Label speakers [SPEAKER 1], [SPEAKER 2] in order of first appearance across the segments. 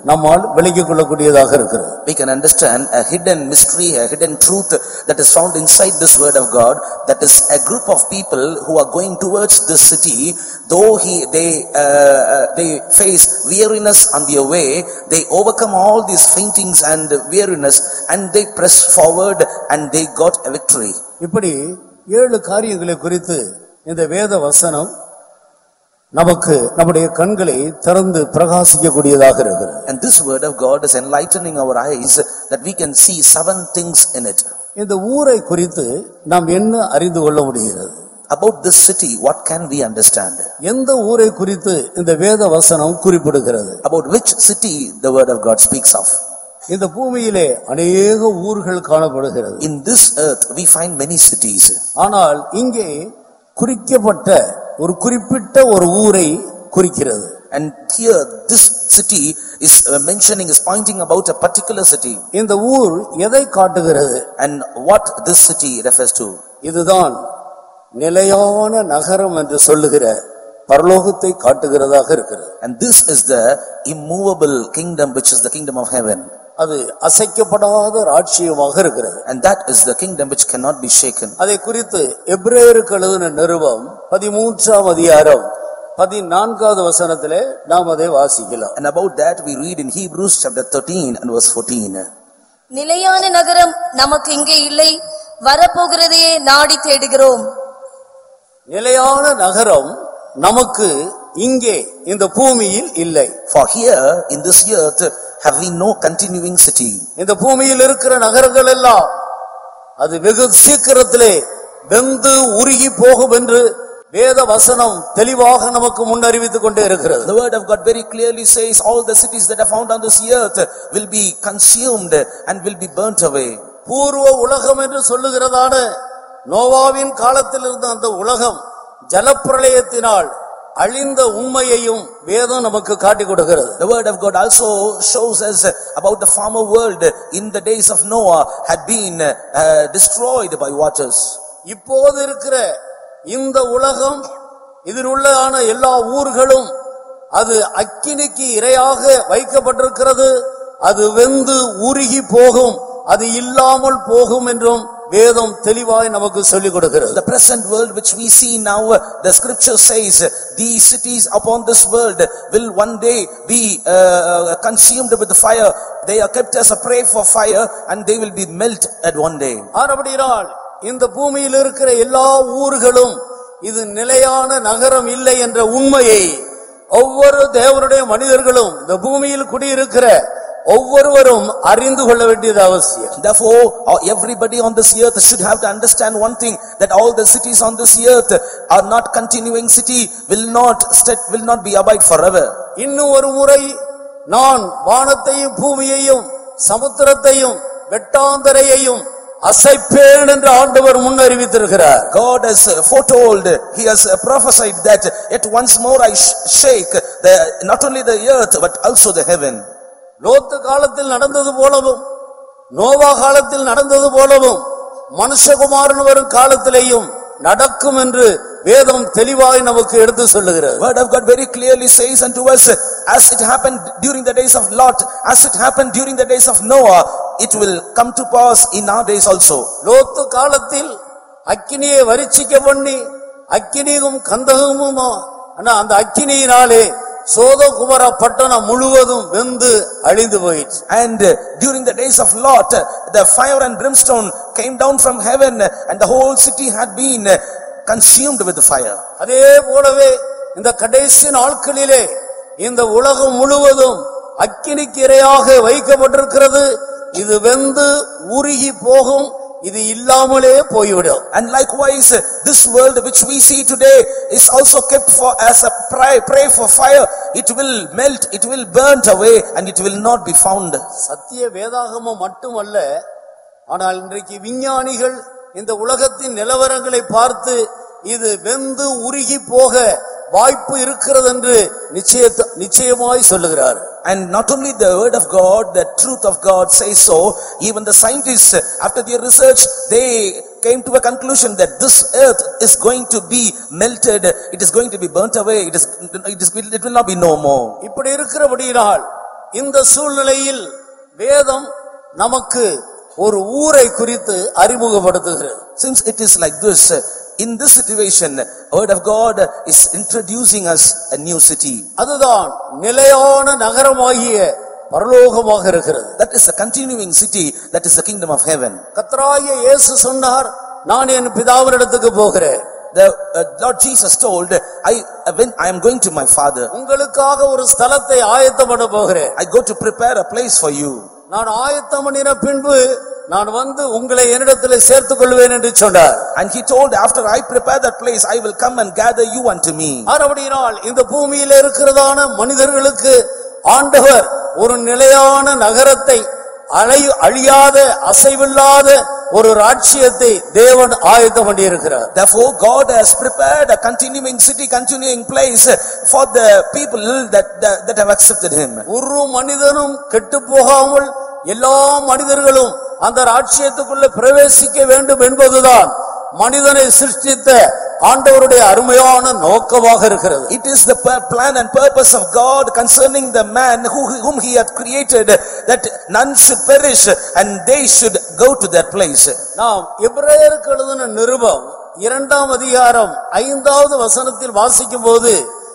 [SPEAKER 1] நம்மால் விளங்கிக் கொள்ளக்கூடியதாக இருக்கிறது
[SPEAKER 2] We can understand a hidden mystery, a hidden truth that is found inside this word of God. That is a group of people who are going towards this city. Though he, they, uh, uh, they face weariness on their way, they overcome all these faintings and weariness and they press forward and they got a victory.
[SPEAKER 1] இப்படி ஏழு காரியங்களை குறித்து இந்த வேத வசனம் நமக்கு நம்முடைய கண்களை திறந்து பிரகாசிக்கக்கூடியதாக இருக்கிறது
[SPEAKER 2] And this word of God is enlightening our eyes that we can see seven things in it.
[SPEAKER 1] இந்த ஊரை குறித்து நாம் என்ன அறிந்து கொள்ள முடிகிறது
[SPEAKER 2] About this city, what can we understand?
[SPEAKER 1] எந்த ஊரை குறித்து இந்த வேத வசனம் குறிப்பிடுகிறது
[SPEAKER 2] About which city the word of God speaks of?
[SPEAKER 1] இந்த பூமியிலே அநேக ஊர்கள் காணப்படுகிறது
[SPEAKER 2] In this earth, we find many cities.
[SPEAKER 1] ஆனால் இங்கே குறிக்கப்பட்ட ஒரு குறிப்பிட்ட ஒரு ஊரை குறிக்கிறது
[SPEAKER 2] And here, this city is uh, mentioning, is pointing about a particular city.
[SPEAKER 1] இந்த ஊர் எதை காட்டுகிறது
[SPEAKER 2] And what this city refers to?
[SPEAKER 1] இதுதான் நிலையான நகரம் என்று சொல்லுகிற பரலோகத்தை காட்டுகிறதாக இருக்கிறது
[SPEAKER 2] And this is the immovable kingdom, which is the kingdom of heaven.
[SPEAKER 1] அது அசைக்கப்படாத ராட்சியமாக இருக்கிறது
[SPEAKER 2] And that is the kingdom which cannot be shaken.
[SPEAKER 1] அதை குறித்து எபிரேயருக்கு எழுதின நிருபம் பதிமூன்றாம் அதிகாரம் பதினான்காவது வசனத்திலே நாம் அதை வாசிக்கலாம்
[SPEAKER 2] And about that, we read in Hebrews chapter 13 and verse 14.
[SPEAKER 3] நிலையான நகரம் நமக்கு இங்கே இல்லை வரப்போகிறதையே நாடி தேடுகிறோம்
[SPEAKER 1] நிலையான நகரம் நமக்கு இங்கே இந்த பூமியில் இல்லை
[SPEAKER 2] For here, in this earth, have we no continuing city.
[SPEAKER 1] இந்த பூமியில் இருக்கிற நகரங்கள் எல்லாம் அது வெகு சீக்கிரத்திலே வெந்து உருகி போகும் என்று வேத வசனம் தெளிவாக நமக்கு முன்னறிவித்துக் கொண்டே இருக்கிறது
[SPEAKER 2] The word of God very clearly says all the cities that are found on this earth will be consumed and will be burnt away.
[SPEAKER 1] பூர்வ உலகம் என்று சொல்லுகிறதான நோவாவின் காலத்தில் இருந்த அந்த உலகம் ஜலப்பிரளயத்தினால் அழிந்த உண்மையையும் வேதம் நமக்கு காட்டிக் கொடுக்கிறது
[SPEAKER 2] The word of God also shows us about the former world in the days of Noah had been uh, destroyed by waters.
[SPEAKER 1] இப்போது இருக்கிற இந்த உலகம் இதில் உள்ளதான எல்லா ஊர்களும் அது அக்கினிக்கு இரையாக வைக்கப்பட்டிருக்கிறது அது வெந்து உருகி போகும் அது இல்லாமல் போகும் என்றும் வேதம் தெளிவாய் நமக்கு சொல்லிக் கொடுக்கிறது
[SPEAKER 2] The present world which we see now, the scripture says, these cities upon this world will one day be uh, consumed with fire. They are kept as a prey for fire and they will be melt at one day.
[SPEAKER 1] ஆனபடியினால் இந்த பூமியில் இருக்கிற எல்லா ஊர்களும் இது நிலையான நகரம் இல்லை என்ற உண்மையை ஒவ்வொரு தேவனுடைய மனிதர்களும் இந்த பூமியில் குடியிருக்கிற ஒவ்வொருவரும் அறிந்து கொள்ள வேண்டியது அவசியம்
[SPEAKER 2] Therefore, uh, everybody on this earth should have to understand one thing, that all the cities on this earth are not continuing city, will not, st- will not be abide forever.
[SPEAKER 1] இன்னும் ஒரு முறை நான் வானத்தையும் பூமியையும் சமுத்திரத்தையும் வெட்டாந்தரையையும் அசைப்பேன் என்று ஆண்டவர் முன்னறிவித்திருக்கிறார்
[SPEAKER 2] God has uh, foretold, he has uh, prophesied that yet once more I sh- shake the, not only the earth but also the heaven.
[SPEAKER 1] லோத்து காலத்தில் நடந்தது போலவும் நோவா காலத்தில் நடந்தது போலவும் மனுஷகுமாரன் வரும் காலத்திலேயும் நடக்கும் என்று வேதம் தெளிவாய் நமக்கு எடுத்து சொல்லுகிறது
[SPEAKER 2] Word of God very clearly says unto us, as it happened during the days of Lot, as it happened during the days of Noah, it will come to pass in our days also.
[SPEAKER 1] லோத்து காலத்தில் அக்கினியை வரிச்சிக்க பண்ணி அக்கினியும் கந்தகமும் ஆனா அந்த அக்கினியினாலே சோதகுமர பட்டணம் முழுவதும் வெந்து அழிந்து போயிற்று
[SPEAKER 2] And uh, during the days of Lot, uh, the fire and brimstone came down from heaven uh, and the whole city had been uh, consumed with the fire.
[SPEAKER 1] அதே போலவே இந்த கடைசி நாட்களிலே இந்த உலகம் முழுவதும் அக்கினிக்கு இரையாக வைக்கப்பட்டிருக்கிறது இது வெந்து உருகி போகும் இது இல்லாமலே போய்விடும்
[SPEAKER 2] And likewise, uh, this world which we see today is also kept for as a prey, prey for fire. It will melt, it will burnt away and it will not be found.
[SPEAKER 1] சத்திய வேதாகமம் மட்டுமல்ல ஆனால் இன்றைக்கு விஞ்ஞானிகள் இந்த உலகத்தின் நிலவரங்களை பார்த்து இது வெந்து உருகி போக வாய்ப்பு இருக்கிறது என்று நிச்சயத்த நிச்சயமாய் சொல்லுகிறார்
[SPEAKER 2] And not only the word of God, the truth of God says so, even the scientists, after their research, they came to a conclusion that this earth is going to be melted, it is going to be burnt away, it is, it is, it will not be no more.
[SPEAKER 1] இப்படி இருக்கிறபடியினால் இந்த சூழ்நிலையில் வேதம் நமக்கு ஒரு ஊரை குறித்து அறிமுகப்படுத்துகிறது
[SPEAKER 2] Since it is like this, uh, in this situation, word of God is introducing us a new city.
[SPEAKER 1] அதுதான் நிலையான நகரமாகிய பரலோகமாக இருக்கிறது
[SPEAKER 2] That is a continuing city, that is the kingdom of heaven.
[SPEAKER 1] கர்த்தராகிய இயேசு சொன்னார் நான் என் பிதாவினிடத்துக்கு போகிறேன்
[SPEAKER 2] The uh, Lord Jesus told, I, uh, when I am going to my father,
[SPEAKER 1] உங்களுக்காக ஒரு ஸ்தலத்தை ஆயத்தம் பண்ண போகிறேன்
[SPEAKER 2] I go to prepare a place for you.
[SPEAKER 1] நான் ஆயத்தம் பண்ணின பின்பு நான் வந்து உங்களை என்னிடத்தில் சேர்த்துக் கொள்வேன் என்று சொன்னார்
[SPEAKER 2] And he told, after I prepare that place, I will come and gather you unto me.
[SPEAKER 1] மறுபடியினால் இந்த பூமியில இருக்கிறதான மனிதர்களுக்கு ஆண்டவர் ஒரு நிலையான நகரத்தை அழை அழியாத அசைவில்லாத ஒரு ராட்சியத்தை தேவன் ஆயத்தம் பண்ணியிருக்கிறார்
[SPEAKER 2] Therefore, God has prepared a continuing city, continuing place for the people that, that, that have accepted him.
[SPEAKER 1] ஒரு மனிதனும் கெட்டு போகாமல் எல்லா மனிதர்களும் அந்த ராட்சியத்துக்குள்ள பிரவேசிக்க வேண்டும் என்பதுதான் மனிதனை சிருஷ்டித்த ஆண்டவருடைய அருமையான நோக்கமாக இருக்கிறது
[SPEAKER 2] It is the pur- plan and purpose of God concerning the man who, whom he had created, that none should perish and they should go to their place.
[SPEAKER 1] நாம் எபிரேயருக்கு எழுதின நிருபம் இரண்டாம் அதிகாரம் ஐந்தாவது வசனத்தில் வாசிக்கும் போது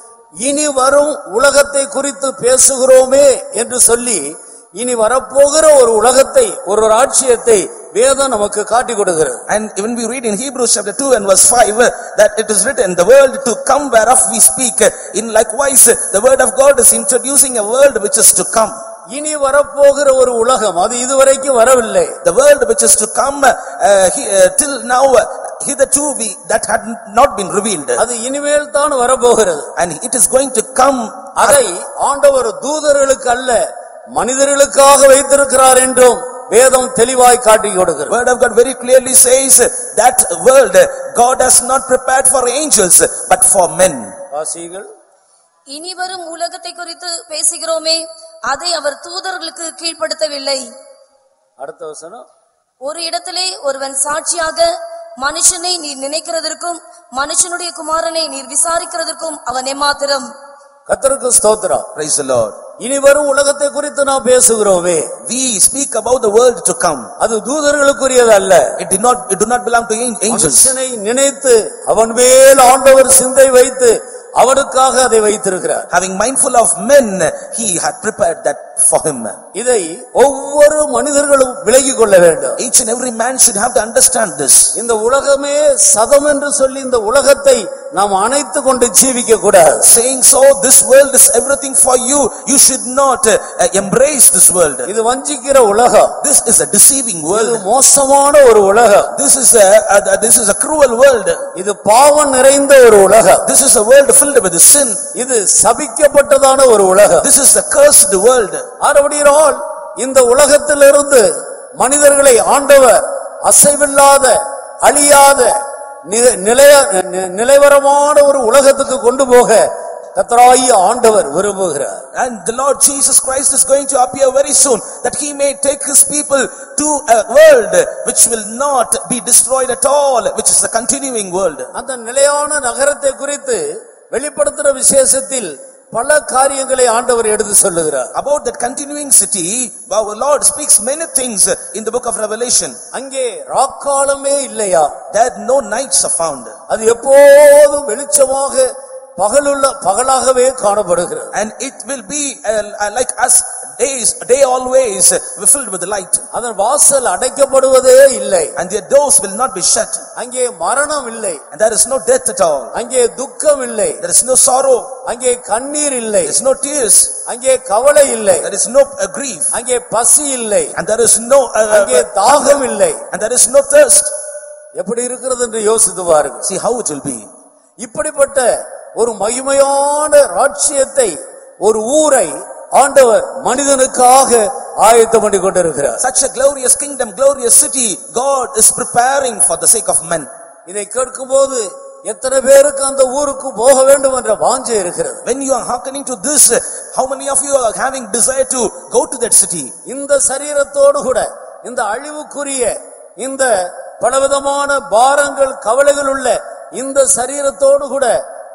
[SPEAKER 1] இனி வரும் உலகத்தை குறித்து பேசுகிறோமே என்று சொல்லி இனி வரப்போகிற ஒரு உலகத்தை ஒரு ராட்சியத்தை வேதம் நமக்கு காட்டி கொடுக்கிறது
[SPEAKER 2] And when we read in Hebrews chapter 2 and verse 5, that it is written, the world to come whereof we speak. In likewise, the word of God is introducing a world which is to come.
[SPEAKER 1] இனி வரப்போகிற ஒரு உலகம் அது இதுவரைக்கும் வரவில்லை
[SPEAKER 2] The world which is to come, uh, he- uh, till now, uh, hitherto we, that had not been revealed.
[SPEAKER 1] அது இனிமேல் தான் வரப்போகிறது
[SPEAKER 2] And it is going to come
[SPEAKER 1] அதை ஆண்டவர் தூதர்களுக்கு அல்ல மனிதர்களுக்காக வைத்திருக்கிறார் என்றும் வேதம் தெளிவாய் காட்டி கொடுக்கிறது
[SPEAKER 2] Word of God very clearly says that world God has not prepared for angels but for men.
[SPEAKER 1] வாசிகள்
[SPEAKER 3] இனி வரும் உலகத்தை குறித்து பேசுகிறோமே அதை அவர் தூதர்களுக்கு கீழ்ப்படுத்தவில்லை
[SPEAKER 1] அடுத்த வசனம்
[SPEAKER 3] ஒரு இடத்திலே ஒருவன் சாட்சியாக மனுஷனை நீர் நினைக்கிறதற்கும் மனுஷனுடைய குமாரனை நீர் விசாரிக்கிறதற்கும் அவன் எம்மாத்திரம்
[SPEAKER 1] கத்தருக்கு ஸ்தோத்திரம்
[SPEAKER 2] Praise the Lord.
[SPEAKER 1] இனி வரும் உலகத்தை குறித்து நாம் பேசுகிறோமே
[SPEAKER 2] We speak about the world to come.
[SPEAKER 1] அது தூதர்களுக்குரியது அல்ல
[SPEAKER 2] It did not, it do not belong to an- angels.
[SPEAKER 1] மனுஷனை நினைத்து அவன் மேல் ஆண்டவர் சிந்தை வைத்து அவனுக்காக அதை வைத்திருக்கிறார்
[SPEAKER 2] Having mindful of men, he had prepared that for him.
[SPEAKER 1] இதை ஒவ்வொரு மனிதர்களும் விலகிக் கொள்ள வேண்டும்
[SPEAKER 2] Each and every man should have to understand this.
[SPEAKER 1] இந்த உலகமே சதம் என்று சொல்லி இந்த உலகத்தை நாம் அணைத்து கொண்டு ஜீவிக்க கூடாது
[SPEAKER 2] Saying so, this world is everything for you. You should not uh, embrace this world.
[SPEAKER 1] இது வஞ்சிக்கிற உலகம்
[SPEAKER 2] This is a deceiving
[SPEAKER 1] இது
[SPEAKER 2] world.
[SPEAKER 1] மோசமான ஒரு உலகம்
[SPEAKER 2] This is a, a- this is a cruel world.
[SPEAKER 1] இது பாவம் நிறைந்த ஒரு உலகம்
[SPEAKER 2] This is a world filled with sin.
[SPEAKER 1] இது சபிக்கப்பட்டதான ஒரு உலகம்
[SPEAKER 2] This is a cursed world.
[SPEAKER 1] ஆனபடியால் இந்த உலகத்திலிருந்து மனிதர்களை ஆண்டவர் அசைவில்லாத அழியாத நி- நிலைய நி- நிலைவரமான ஒரு உலகத்துக்கு கொண்டு போக கத்தராயி ஆண்டவர் விரும்புகிறார்
[SPEAKER 2] And the Lord Jesus Christ is going to appear very soon, that he may take his people to a world which will not be destroyed at all, which is a continuing world.
[SPEAKER 1] அந்த நிலையான நகரத்தை குறித்து வெளிப்படுத்துற விசேஷத்தில் பல காரியங்களை ஆண்டவர் எடுத்து சொல்லுகிறார்
[SPEAKER 2] About that continuing city, our Lord speaks many things in the book of Revelation.
[SPEAKER 1] அங்கே ராக்காலமே இல்லையா
[SPEAKER 2] There no nights are found.
[SPEAKER 1] அது எப்போதும் வெளிச்சமாக பகலுள்ள பகலாகவே காணப்படுகிறது
[SPEAKER 2] And it will be uh, uh, like us days, day always uh, filled with light.
[SPEAKER 1] அதன் வாசல் அடைக்கப்படுவதே இல்லை
[SPEAKER 2] And their doors will not be shut.
[SPEAKER 1] அங்கே மரணம் இல்லை
[SPEAKER 2] And there is no death at all.
[SPEAKER 1] அங்கே துக்கம் இல்லை
[SPEAKER 2] There is no sorrow.
[SPEAKER 1] அங்கே கண்ணீர் இல்லை
[SPEAKER 2] There is no tears.
[SPEAKER 1] அங்கே கவலை இல்லை
[SPEAKER 2] There is no uh, grief.
[SPEAKER 1] அங்கே பசி இல்லை
[SPEAKER 2] And there is no, uh,
[SPEAKER 1] அங்கே
[SPEAKER 2] uh,
[SPEAKER 1] தாகம் இல்லை
[SPEAKER 2] and there is no thirst.
[SPEAKER 1] எப்படி இருக்கிறது என்று யோசித்து பாருங்க
[SPEAKER 2] See how it will be.
[SPEAKER 1] இப்படிப்பட்ட ஒரு மகிமையான ராட்சியத்தை ஒரு ஊரை ஆண்டவர் மனிதனுக்காக ஆயத்தம் பண்ணி கொண்டிருக்கிறார்
[SPEAKER 2] Such a glorious kingdom, glorious city, God is preparing for the sake of men.
[SPEAKER 1] இதை கேட்கும்போது எத்தனை பேருக்கு அந்த ஊருக்கு போக வேண்டும் என்ற வாஞ்சை இருக்கிறது
[SPEAKER 2] When you are hearkening to this, how many of you are having desire to go to that city?
[SPEAKER 1] இந்த சரீரத்தோடு கூட இந்த அழிவுக்குரிய இந்த பலவிதமான பாரங்கள் கவலைகள் உள்ள இந்த சரீரத்தோடு கூட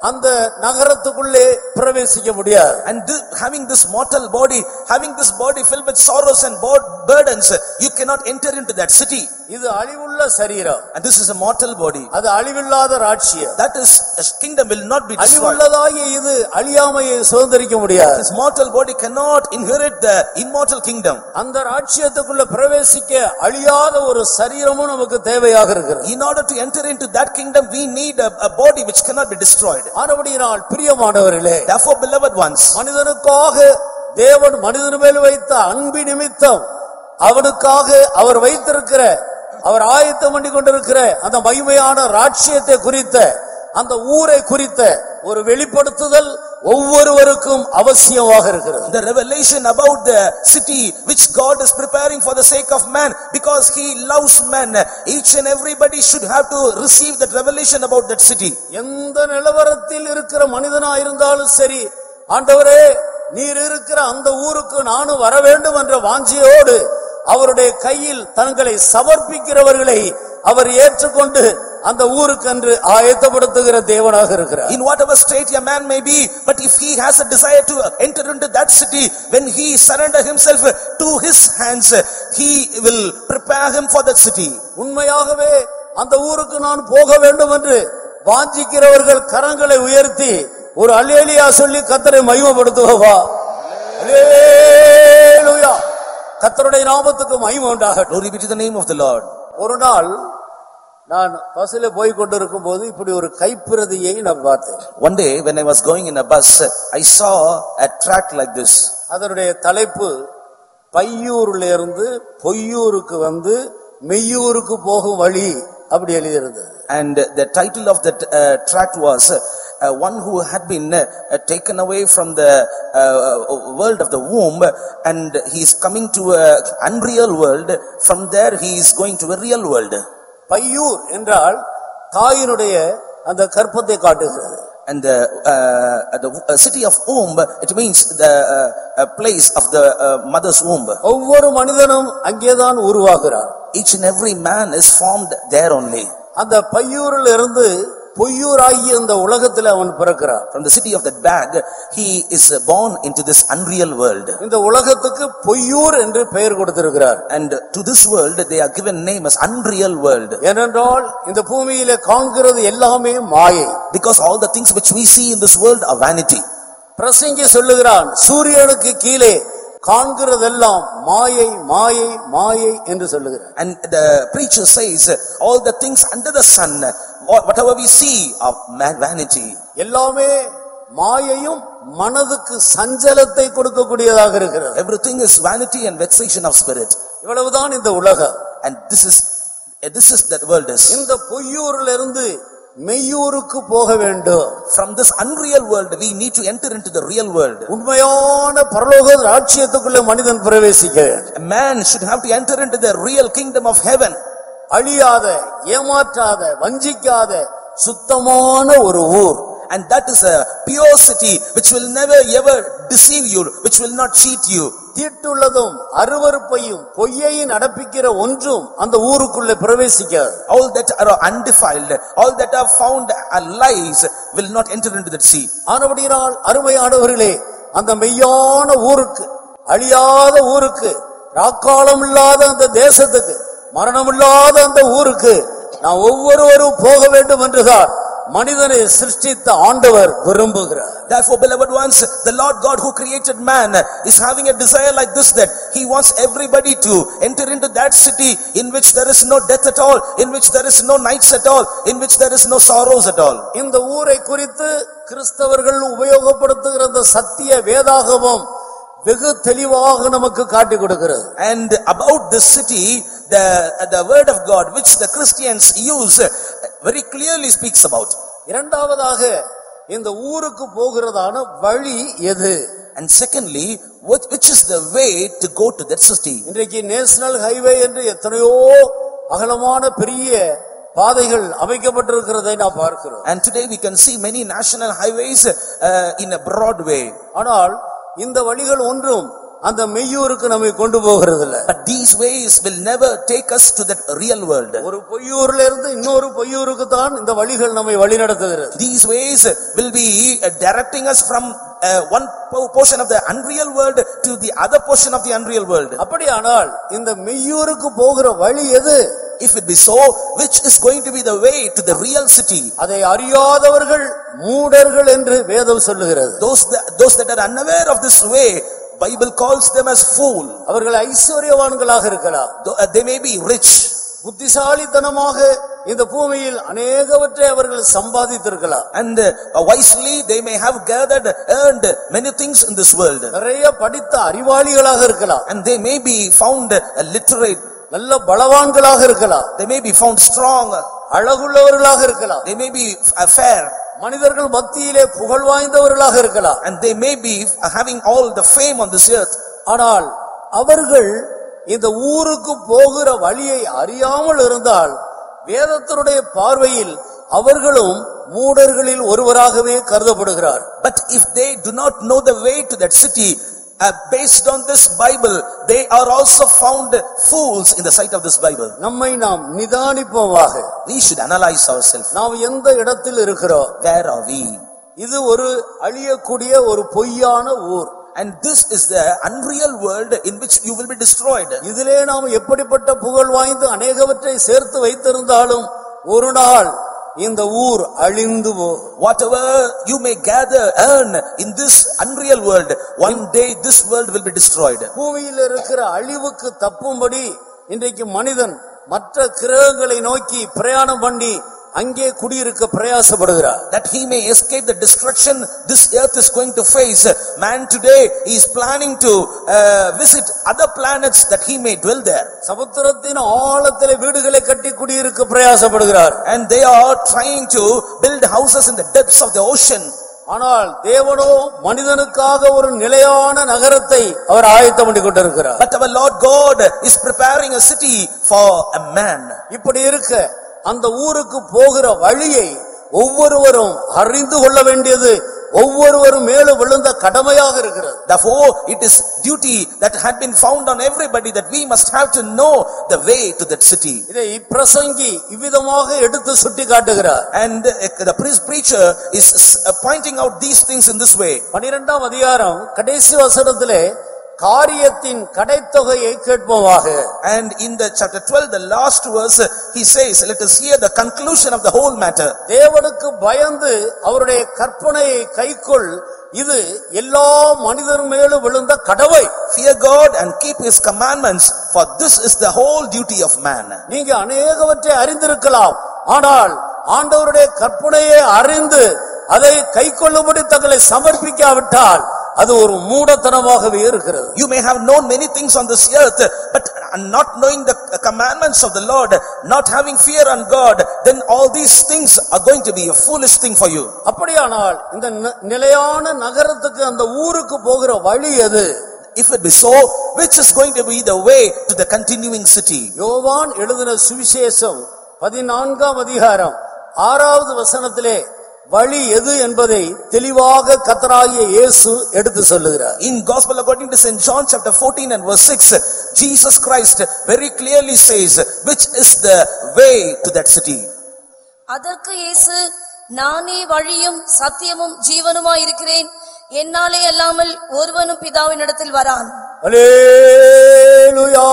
[SPEAKER 1] அந்த நகரத்துக்குள்ளே பிரவேசிக்க முடியாது
[SPEAKER 2] And thi- having this mortal body, having this body filled with sorrows and bod- burdens, you cannot enter into that city.
[SPEAKER 1] இது அழிவுள்ள சரீரம்
[SPEAKER 2] And this is a mortal body.
[SPEAKER 1] அது அழிவில்லாத ராட்சியம்
[SPEAKER 2] That is, a kingdom will not be destroyed.
[SPEAKER 1] அழிவுள்ளதாகிய இது அழியாமையை சுதந்திரிக்க முடியாது
[SPEAKER 2] This mortal body cannot inherit the immortal kingdom.
[SPEAKER 1] அந்த ராட்சியத்துக்குள்ள பிரவேசிக்க அழியாத ஒரு சரீரமும் நமக்கு தேவையாக இருக்கிறது
[SPEAKER 2] In order to enter into that kingdom, we need a, a body which cannot be destroyed.
[SPEAKER 1] ஆனபடியினால் பிரியமானவர்களே
[SPEAKER 2] Therefore, beloved ones,
[SPEAKER 1] மனிதனுக்காக தேவன் மனிதன் மேல் வைத்த அன்பு நிமித்தம் அவனுக்காக அவர் வைத்திருக்கிற அவர் ஆயத்தம் பண்ணி கொண்டிருக்கிற அந்த மகிமையான ராட்சியத்தை குறித்த அந்த ஊரை குறித்த ஒரு வெளிப்படுத்துதல் ஒவ்வொருவருக்கும் அவசியமாக இருக்கிறது
[SPEAKER 2] the revelation about the city which God is preparing for the sake of man, because he loves man, each and everybody should have to receive that revelation about that city.
[SPEAKER 1] எந்த நிலவரத்தில் இருக்கிற மனிதனா இருந்தாலும் சரி ஆண்டவரே நீர் இருக்கிற அந்த ஊருக்கு நானும் வர வேண்டும் என்ற வாஞ்சியோடு அவருடைய கையில் தங்களை சமர்ப்பிக்கிறவர்களை அவர் ஏற்றுக்கொண்டு அந்த ஊருக்கென்று ஆயத்தப்படுத்துகிற தேவனாக இருக்கிறார்
[SPEAKER 2] In whatever state a man may be, but if he has a desire to enter into that city, when he surrender himself to his hands, he will prepare him for that city.
[SPEAKER 1] உண்மையாகவே அந்த ஊருக்கு நான் போக வேண்டும் என்று வாஞ்சிக்கிறவர்கள் கரங்களை உயர்த்தி ஒரு அல்லேலியா சொல்லி கத்தரை மகிமைப்படுத்துவா அல்லேலூயா கத்தருடைய நாமத்துக்கு மகிமை உண்டாகட்டும்
[SPEAKER 2] Glory be to the name of the Lord.
[SPEAKER 1] ஒரு நாள் நான் பஸ்ல போய் கொண்டிருக்கும் போது இப்படி ஒரு கைப்பிரதியை நான் பார்த்தேன்
[SPEAKER 2] One day, when I was going in a bus, I saw a tract like this.
[SPEAKER 1] அதனுடைய தலைப்பு பையூர்ல இருந்து பொய்யூருக்கு வந்து மெய்யூருக்கு போகும் வழி அப்படி எழுதியிருந்தது
[SPEAKER 2] And the title of that uh, tract was, uh, one who had been uh, taken away from the uh, world of the womb and he is coming to a unreal world. From there, he is going to a real world.
[SPEAKER 1] Paiyur என்றால் தாயினுடைய அந்த கற்பத்தை காட்டுகிறது
[SPEAKER 2] And the, uh, the uh, city of womb, it means the uh, uh, place of the uh, mother's womb.
[SPEAKER 1] ஒவ்வொரு மனிதனும் அங்கேதான் உருவாகிறார்
[SPEAKER 2] Each and every man is formed there only.
[SPEAKER 1] அந்த பையூரில் இருந்து பொய்யூராகிய அந்த உலகத்தில் அவன் பிறக்கிறான்
[SPEAKER 2] From the city of that bag, he is born into this unreal world.
[SPEAKER 1] இந்த உலகத்துக்கு பொய்யூர் என்று பெயர் கொடுத்திருக்கிறார்
[SPEAKER 2] And to this world, they are given name as unreal world.
[SPEAKER 1] ஏனென்றால் இந்த பூமியில காண்கிறது எல்லாமே மாயை
[SPEAKER 2] Because all the things which we see in this world are vanity.
[SPEAKER 1] பிரசங்கி சொல்லுகிறான் சூரியனுக்கு கீழே காண்கிறதெல்லாம் மாயை மாயை மாயை என்று சொல்லுகிறார்
[SPEAKER 2] And the preacher says, all the things under the sun, wha- whatever we see are ma- vanity.
[SPEAKER 1] எல்லாமே மாயையும் மனதுக்கு சஞ்சலத்தை கொடுக்கக்கூடியதாக இருக்கிறது
[SPEAKER 2] Everything is vanity and vexation of spirit.
[SPEAKER 1] இவ்வளவுதான் இந்த உலகம்
[SPEAKER 2] And this is, this is that world is.
[SPEAKER 1] இந்த பொய்யூர்ல இருந்து மெய்யூருக்கு போக வேண்டும்
[SPEAKER 2] From this unreal world, we need to enter into the real world.
[SPEAKER 1] உண்மையான பரலோக ராட்சியத்துக்குள்ள மனிதன் பிரவேசிக்க வேண்டும்
[SPEAKER 2] A man should have to enter into the real kingdom of heaven.
[SPEAKER 1] அழியாத ஏமாற்றாத வஞ்சிக்காத சுத்தமான ஒரு ஊர்
[SPEAKER 2] And that is a pure city which will never ever deceive you, which will not cheat you.
[SPEAKER 1] தீட்டுள்ளதும் அருவருப்பையும் பொய்யை நடப்பிக்கிற ஒன்றும் அந்த ஊருக்குள்ள பிரவேசிக்காது
[SPEAKER 2] All that are undefiled, all that are found are lies will not enter into that sea.
[SPEAKER 1] ஆனபடியினால் அருமையானவர்களே அந்த மெய்யான ஊருக்கு அழியாத ஊருக்கு ராக்காலம் இல்லாத அந்த தேசத்துக்கு மரணமில்லாத அந்த ஊருக்கு நாம் ஒவ்வொருவரும் போக வேண்டும் என்றுதான் மனிதனை சிருஷ்டித்த ஆண்டவர் விரும்புகிறார்
[SPEAKER 2] Therefore, beloved ones, the Lord God who created man is having a desire like this that he wants everybody to enter into that city in which there is no death at all, in which there is no nights at all, in which there is no sorrows at all.
[SPEAKER 1] இந்த ஊரை குறித்து கிறிஸ்தவர்கள் உபயோகப்படுத்துகிற அந்த சத்திய வேதாகமம் வெகு தெளிவாக நமக்கு காட்டி கொடுக்கிறது
[SPEAKER 2] And about this city, the, the word of God which the Christians use very clearly speaks about.
[SPEAKER 1] இரண்டாவதாக இந்த ஊருக்கு போகிறதான வழி எது
[SPEAKER 2] And secondly, what, which is the way to go to that city?
[SPEAKER 1] இன்றைக்கு நேஷனல் ஹைவே என்று எத்தனையோ அகலமான பெரிய பாதைகள் அமைக்கப்பட்டிருக்கிறதை நாம் பார்க்கிறோம்
[SPEAKER 2] And today we can see many national highways uh, in a broad way.
[SPEAKER 1] ஆனால் இந்த வழிகள் ஒன்றும் அந்த மெய்யூருக்கு நம்மை கொண்டு போகிறது இல்ல
[SPEAKER 2] But these ways will never take us to that real world.
[SPEAKER 1] ஒரு பொய்யூர்ல இருந்து இன்னொரு பொய்யூருக்கு தான் இந்த வழிகள் நம்மை வழிநடத்துகிறது
[SPEAKER 2] These ways will be uh, directing us from uh, one po- portion of the unreal world to the other portion of the unreal world.
[SPEAKER 1] அப்படியானால் இந்த மெய்யூருக்கு போகிற வழி எது
[SPEAKER 2] If it be so, which is going to be the way to the real city?
[SPEAKER 1] அதை அறியாதவர்கள் மூடர்கள் என்று வேதம் சொல்லுகிறது
[SPEAKER 2] Those, that- those that are unaware of this way, Bible calls them as fool.
[SPEAKER 1] அவர்கள் ஐஸ்வர்யவான்களாக இருக்கலாம்
[SPEAKER 2] Though, uh, They may be rich,
[SPEAKER 1] புத்திசாலித்தனமாக இந்த பூமியில் அநேகவற்றை அவர்கள் சம்பாதித்திருக்கலாம்
[SPEAKER 2] and uh, wisely they may have gathered, earned many things in this world.
[SPEAKER 1] நிறைய படித்த அறிவாளிகளாக இருக்கலாம்
[SPEAKER 2] And they may be found uh, literate,
[SPEAKER 1] நல்ல பலவான்களாக இருக்கலாம்
[SPEAKER 2] they may be found strong,
[SPEAKER 1] அழகுள்ளவர்களாக இருக்கலாம்
[SPEAKER 2] they may be uh, fair,
[SPEAKER 1] மனிதர்கள் மத்தியிலே புகழ் வாய்ந்தவர்களாக இருக்கலாம்
[SPEAKER 2] and they may be uh, having all the fame on this earth.
[SPEAKER 1] ஆனால் அவர்கள் இந்த ஊருக்கு போகிற வழியை அறியாமல் இருந்தால் வேதத்தினுடைய பார்வையில் அவர்களும் மூடர்களில் ஒருவராகவே கருதப்படுகிறார்
[SPEAKER 2] But if they do not know the way to that city, uh, based on this Bible, they are also found fools in the sight of this Bible.
[SPEAKER 1] நம்மை நாம் நிதானிப்போமாக
[SPEAKER 2] We should analyze ourselves.
[SPEAKER 1] நாம் எந்த இடத்தில் இருக்கிறோம்
[SPEAKER 2] Where are we?
[SPEAKER 1] இது ஒரு அழியக்கூடிய ஒரு பொய்யான ஊர்
[SPEAKER 2] And this is the unreal world in which you will be destroyed.
[SPEAKER 1] இதிலே நாம் எப்படிப்பட்ட புகழ் வாய்ந்து அநேகவற்றை சேர்த்து வைத்திருந்தாலும் ஒரு நாள் இந்த ஊர் அழிந்து போ
[SPEAKER 2] Whatever you may gather, earn in this unreal world, one day this world will be destroyed.
[SPEAKER 1] பூமியில் இருக்கிற அழிவுக்கு தப்பும்படி இன்றைக்கு மனிதன் மற்ற கிரகங்களை நோக்கி பிரயாணம் பண்ணி அங்கே குடியிருக்க பிரயாசப்படுகிறார்
[SPEAKER 2] That he may escape the destruction this earth is going to face. Man today is planning to uh, visit other planets that he may dwell there.
[SPEAKER 1] சமுத்திரத்தின் ஆழத்திலே வீடுகளை கட்டி குடியிருக்க பிரயாசப்படுகிறார்
[SPEAKER 2] And they are trying to build houses in the depths of the ocean.
[SPEAKER 1] ஆனால் தேவனோ மனிதனுக்காக ஒரு நிலையான நகரத்தை அவர் ஆயத்தம் பண்ணி கொண்டிருக்கிறார்
[SPEAKER 2] But our Lord God is preparing a city for a man.
[SPEAKER 1] இப்படி இருக்க அந்த ஊருக்கு போகிற வழியை ஒவ்வொருவரும் அறிந்து கொள்ள வேண்டியது ஒவ்வொருவரும் மேலும் விழுந்த கடமையாக இருக்கிறது
[SPEAKER 2] Therefore, it is duty that had been found on everybody that we must have to know the way to that city.
[SPEAKER 1] இதை பிரசங்கி இவ்விதமாக எடுத்து சுட்டி காட்டுகிறார்
[SPEAKER 2] And uh, the priest preacher is uh, pointing out these things in this way.
[SPEAKER 1] பனிரெண்டாம் அதிகாரம் கடைசி வசனத்திலே காரியத்தின் கடைத்தொகையை கேட்போமாக
[SPEAKER 2] And in the chapter 12, the last verse, uh, he says, let us hear the conclusion of the whole matter.
[SPEAKER 1] தேவனுக்கு பயந்து அவருடைய கற்பனையை கைக்கொள் இது எல்லா மனிதர் மேலும் விழுந்த கடவை
[SPEAKER 2] Fear God and keep his commandments, for this is the whole duty of man.
[SPEAKER 1] நீங்க அநேகவற்றை அறிந்திருக்கலாம் ஆனால் ஆண்டவருடைய கற்பனையை அறிந்து அதை கைக்கொள்ளும்படி தங்களை சமர்ப்பிக்காவிட்டால் அது ஒரு மூடத்தனமாகவே இருக்கிறது
[SPEAKER 2] You may have known many things on this earth, but not knowing the commandments of the Lord, not having fear on God, then all these things are going to be a foolish thing for you.
[SPEAKER 1] அப்படியானால் இந்த ந- நிலையான நகரத்துக்கு அந்த ஊருக்கு போகிற வழி எது
[SPEAKER 2] If it be so, which is going to be the way to the continuing city?
[SPEAKER 1] யோவான் எழுதின சுவிசேஷம் பதினான்காம் அதிகாரம் ஆறாவது வசனத்திலே வழி எது என்பதை தெளிவாக கத்தராகிய இயேசு எடுத்து சொல்லுகிறார்
[SPEAKER 2] In Gospel according to St. John chapter 14 and verse 6, Jesus Christ very clearly says, which is the way to that city?
[SPEAKER 3] அதற்கு இயேசு நானே வழியும் சத்தியமும் ஜீவனுமாயிருக்கிறேன் என்னாலே அல்லாமல் ஒருவனும் பிதாவினிடத்தில் வரான்
[SPEAKER 1] அல்லேலூயா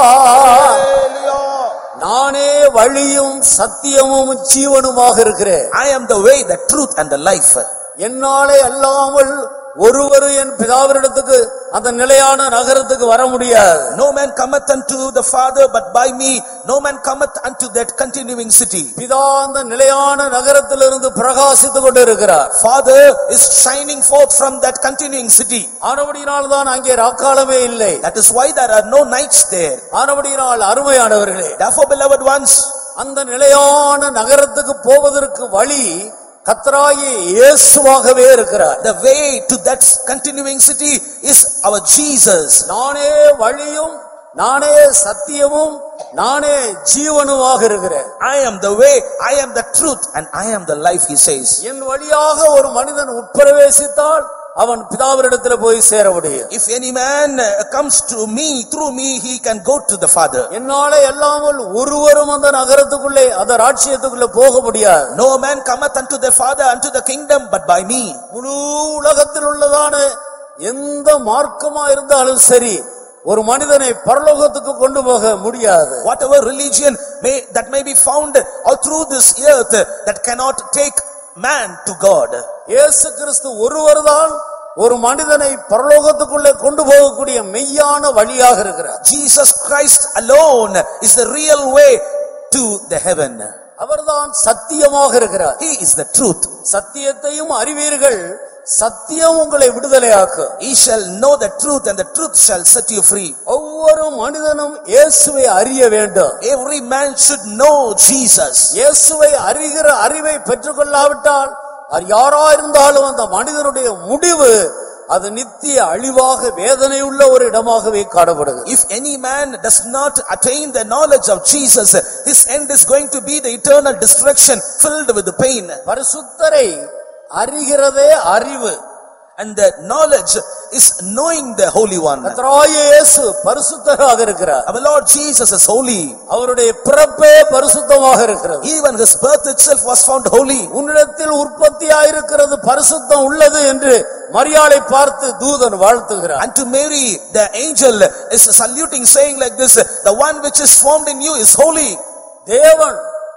[SPEAKER 1] நானே வழியும் சத்தியமும் ஜீவனுமாக இருக்கிறேன்
[SPEAKER 2] I am the way, the truth and the life.
[SPEAKER 1] என்னாலே அல்லாமல் ஒருவர் என் பிதாவினிடத்துக்கு அந்த நிலையான நகரத்துக்கு வர முடியாது
[SPEAKER 2] No man cometh unto the Father but by me, no man cometh unto that continuing city.
[SPEAKER 1] பிதா அந்த நிலையான நகரத்திலிருந்து பிரகாசித்துக் கொண்டிருக்கிறார்
[SPEAKER 2] Father is shining forth from that continuing city.
[SPEAKER 1] ஆனபடியினால் தான் அங்கே ராக்காலமே இல்லை
[SPEAKER 2] That is why there are no nights there.
[SPEAKER 1] ஆனபடியினால் அருமையானவர்களே
[SPEAKER 2] Therefore, beloved ones,
[SPEAKER 1] அந்த நிலையான நகரத்துக்கு போவதற்கு வழி கத்தராகி இயேசுவாகவே இருக்கிறார்
[SPEAKER 2] the way to that continuing city is our Jesus.
[SPEAKER 1] நானே வழியும் நானே சத்தியமும் நானே ஜீவனுமாக இருக்கிறேன்
[SPEAKER 2] I am the way, I am the truth and I am the life, he says.
[SPEAKER 1] என் வழியாக ஒரு மனிதன் உட்பிரவேசித்தால் அவன் பிதாவினிடத்துல போய் சேர முடியும்
[SPEAKER 2] If any man uh, comes to me, through me, he can go to the Father.
[SPEAKER 1] என்னாலே அல்லாமல் ஒருவரும் அந்த நகரத்துக்குள்ளே அந்த ராட்சியத்துக்குள்ளே போக முடியாது
[SPEAKER 2] No man cometh unto the Father, unto the kingdom, but by me.
[SPEAKER 1] முழு உலகத்தில் உள்ளதான எந்த மார்க்கமா இருந்தாலும் சரி ஒரு மனிதனை பரலோகத்துக்கு கொண்டு போக முடியாது
[SPEAKER 2] Whatever religion may, that may be found all through this earth, that cannot take man to God.
[SPEAKER 1] இயேசு கிறிஸ்து ஒருவர்தான் ஒரு மனிதனை பரலோகத்துக்குள்ளே கொண்டு போகக்கூடிய மெய்யான வழியாக இருக்கிறார்
[SPEAKER 2] Jesus Christ alone is the real way to the heaven.
[SPEAKER 1] அவர்தான் சத்தியமாக இருக்கிறார்
[SPEAKER 2] He is the truth.
[SPEAKER 1] சத்தியத்தையும் அறிவீர்கள் சத்தியம் உங்களை விடுதலையாக்கும்
[SPEAKER 2] He shall know the truth and the truth shall set you free.
[SPEAKER 1] ஒவ்வொரு மனிதனும் இயேசுவை அறிய வேண்டும்
[SPEAKER 2] Every man should know Jesus.
[SPEAKER 1] இயேசுவை அறிகிற அறிவை பெற்றுக்கொள்ளாவிட்டால் அது யாரா இருந்தாலும் அந்த மனிதனுடைய முடிவு அது நித்திய அழிவாக வேதனையுள்ள ஒரு இடமாகவே காணப்படுகிறது
[SPEAKER 2] If any man does not attain the knowledge of Jesus, his end is going to be the eternal destruction filled with pain.
[SPEAKER 1] பரிசுத்தரை அறிகிறதே அறிவு
[SPEAKER 2] And the knowledge is knowing the Holy One.
[SPEAKER 1] கர்த்தராகிய இயேசு பரிசுத்தராக இருக்கிறார்
[SPEAKER 2] Our Lord Jesus is holy.
[SPEAKER 1] அவருடைய பிறப்பே பரிசுத்தமாக இருக்கிறது
[SPEAKER 2] Even his birth itself was found holy.
[SPEAKER 1] உன்னிடத்தில் உற்பத்தியாயிருக்கிறது பரிசுத்தம் உள்ளது என்று மரியாளை பார்த்து தூதன் வாழ்த்துகிறார்
[SPEAKER 2] And to Mary, the angel is saluting saying like this, the one which is formed in you is holy.
[SPEAKER 1] தேவன்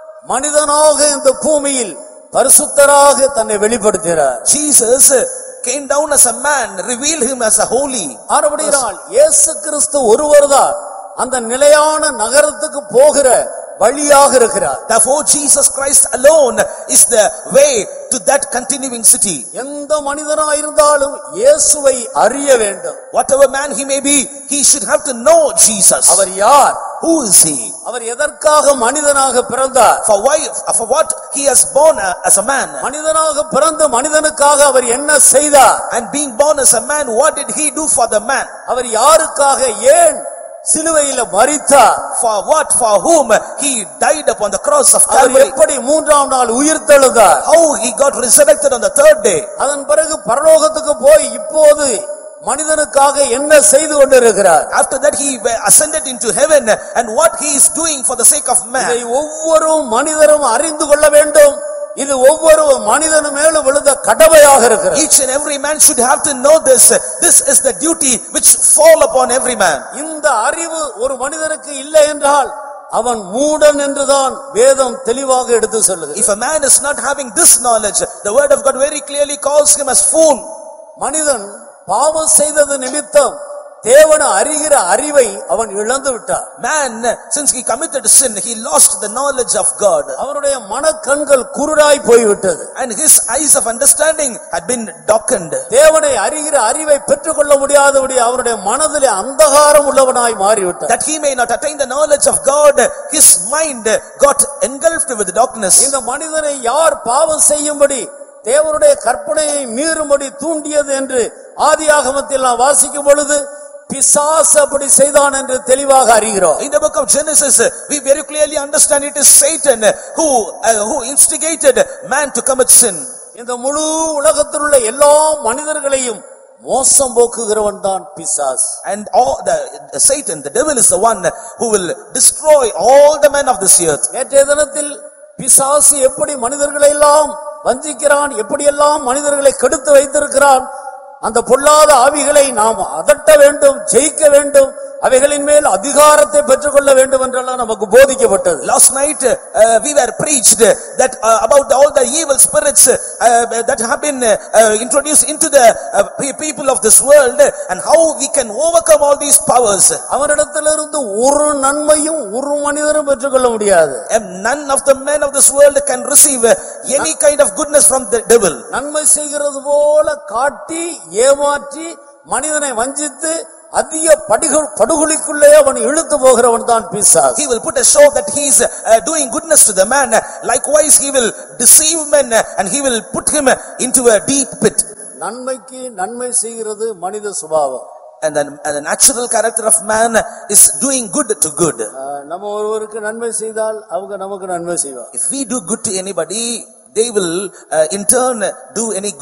[SPEAKER 1] மனிதனாக இந்த பூமியில் பரிசுத்தராக தன்னை வெளிப்படுத்துகிறார்
[SPEAKER 2] Jesus came down as a man, revealed him as a holy.
[SPEAKER 1] ஆனபடியால் இயேசு கிறிஸ்து ஒருவர்தான் அந்த நிலையான நகரத்துக்கு போகிற வழியாக இருக்கிறார்
[SPEAKER 2] Therefore Jesus Christ alone is the way to that continuing city.
[SPEAKER 1] எந்த மனிதனாயிருந்தாலும் இயேசுவை அறிய வேண்டும்
[SPEAKER 2] Whatever man he may be, he should have to know Jesus.
[SPEAKER 1] அவர் யார்
[SPEAKER 2] Who is he?
[SPEAKER 1] அவர் எதற்காக மனிதனாக பிறந்தார்
[SPEAKER 2] For why, for what he has born uh, as a man?
[SPEAKER 1] மனிதனாக பிறந்த மனிதனுக்காக அவர் என்ன செய்தார்
[SPEAKER 2] And being born as a man, what did he do for the man?
[SPEAKER 1] அவர் யாருக்காக ஏன் சிலுவையில மரித்தார்
[SPEAKER 2] For what, for whom he died upon the cross of
[SPEAKER 1] our
[SPEAKER 2] Calvary?
[SPEAKER 1] எப்படி மூன்றாம் நாள் உயிர் தெழுந்தார்
[SPEAKER 2] How he got resurrected on the third day?
[SPEAKER 1] அதன் பிறகு பரலோகத்துக்கு போய் இப்போது மனிதனுக்காக என்ன செய்து கொண்டிருக்கிறார்
[SPEAKER 2] After that he ascended into heaven and what he is doing for the sake of
[SPEAKER 1] இதை
[SPEAKER 2] man.
[SPEAKER 1] ஒவ்வொரு மனிதரும் அறிந்து கொள்ள வேண்டும் இது ஒவ்வொரு மனிதனு மேலும் விழுந்த கடமையாக இருக்கிறது
[SPEAKER 2] Each and every man should have to know this. This is the duty which fall upon every man.
[SPEAKER 1] இந்த அறிவு ஒரு மனிதனுக்கு இல்லை என்றால் அவன் மூடன் என்றுதான் வேதம் தெளிவாக எடுத்து சொல்லுது
[SPEAKER 2] If a man is not having this knowledge, the word of God very clearly calls him as fool.
[SPEAKER 1] மனிதன் பாவம் செய்தது நிமித்தம் தேவனை அறிகிற அறிவை அவன் இழந்து விட்டான்
[SPEAKER 2] Man, since he committed sin, he lost the knowledge of God.
[SPEAKER 1] அவனுடைய மனக்கண்கள் குருடாய் போய்விட்டது
[SPEAKER 2] And his eyes of understanding had been darkened.
[SPEAKER 1] தேவனை அறிகிற அறிவை பெற்றுக்கொள்ள முடியாதபடி அவனுடைய மனதிலே அந்தகாரம் உள்ளவனாய் மாறிவிட்டான்
[SPEAKER 2] That he may not attain the knowledge of God, his mind got engulfed with darkness.
[SPEAKER 1] இந்த மனிதனை யார் பாவம் செய்யும்படி தேவனுடைய கற்பனையை மீறும்படி தூண்டியது என்று ஆதியாகமத்தில் நாம் வாசிக்கும் பொழுது பிசாசு அப்படி செய்தான் என்று தெளிவாக அறிகிறோம்
[SPEAKER 2] In the book of Genesis, we very clearly understand it is Satan who, uh, who instigated man to commit sin.
[SPEAKER 1] இந்த முழு உலகத்தில் உள்ள எல்லா மனிதர்களையும் மோசம் போக்குகிறவன் தான் பிசாஸ்
[SPEAKER 2] And all the, the Satan, the devil is the one who will destroy all the men of this earth.
[SPEAKER 1] நேற்றைய தினத்தில் பிசாசு எப்படி மனிதர்களை எல்லாம் வஞ்சிக்கிறான் எப்படியெல்லாம் மனிதர்களை கெடுத்து வைத்திருக்கிறான் அந்த பொல்லாத ஆவிகளை நாம் அதட்ட வேண்டும் ஜெயிக்க வேண்டும் அவைகளின் மேல் அதிகாரத்தை பெற்றுக்கொள்ள வேண்டும் என்றெல்லாம் நமக்கு போதிக்கப்பட்டது
[SPEAKER 2] Last night, uh, we were preached that uh, about all the evil spirits uh, that have been uh, introduced into the uh, pe- people of this world and how we can overcome all these powers.
[SPEAKER 1] அவரிடத்திலிருந்து ஒரு நன்மையும் ஒரு மனிதரும் பெற்றுக்கொள்ள முடியாது
[SPEAKER 2] And none of the men of this world can receive uh, any kind of goodness from the devil.
[SPEAKER 1] நன்மை செய்கிறது போல காட்டி ஏமாற்றி மனிதனை வஞ்சித்து அதிக படிகள் படுகொலிக்குள்ளே அவன் இழுத்து போகிறவன் தான் பிசாஸ்
[SPEAKER 2] He will put a show that he is uh, doing goodness to the man. Likewise, he will deceive men uh, and he will put him uh, into a deep pit.
[SPEAKER 1] நன்மைக்கு நன்மை செய்கிறது மனித சுபாவம்
[SPEAKER 2] And then and the natural character of man is doing good to good.
[SPEAKER 1] அஹ், நம்ம ஒருவருக்கு நன்மை செய்தால் அவங்க நமக்கு நன்மை செய்வார்
[SPEAKER 2] If we do good to anybody, they will uh, in turn do any good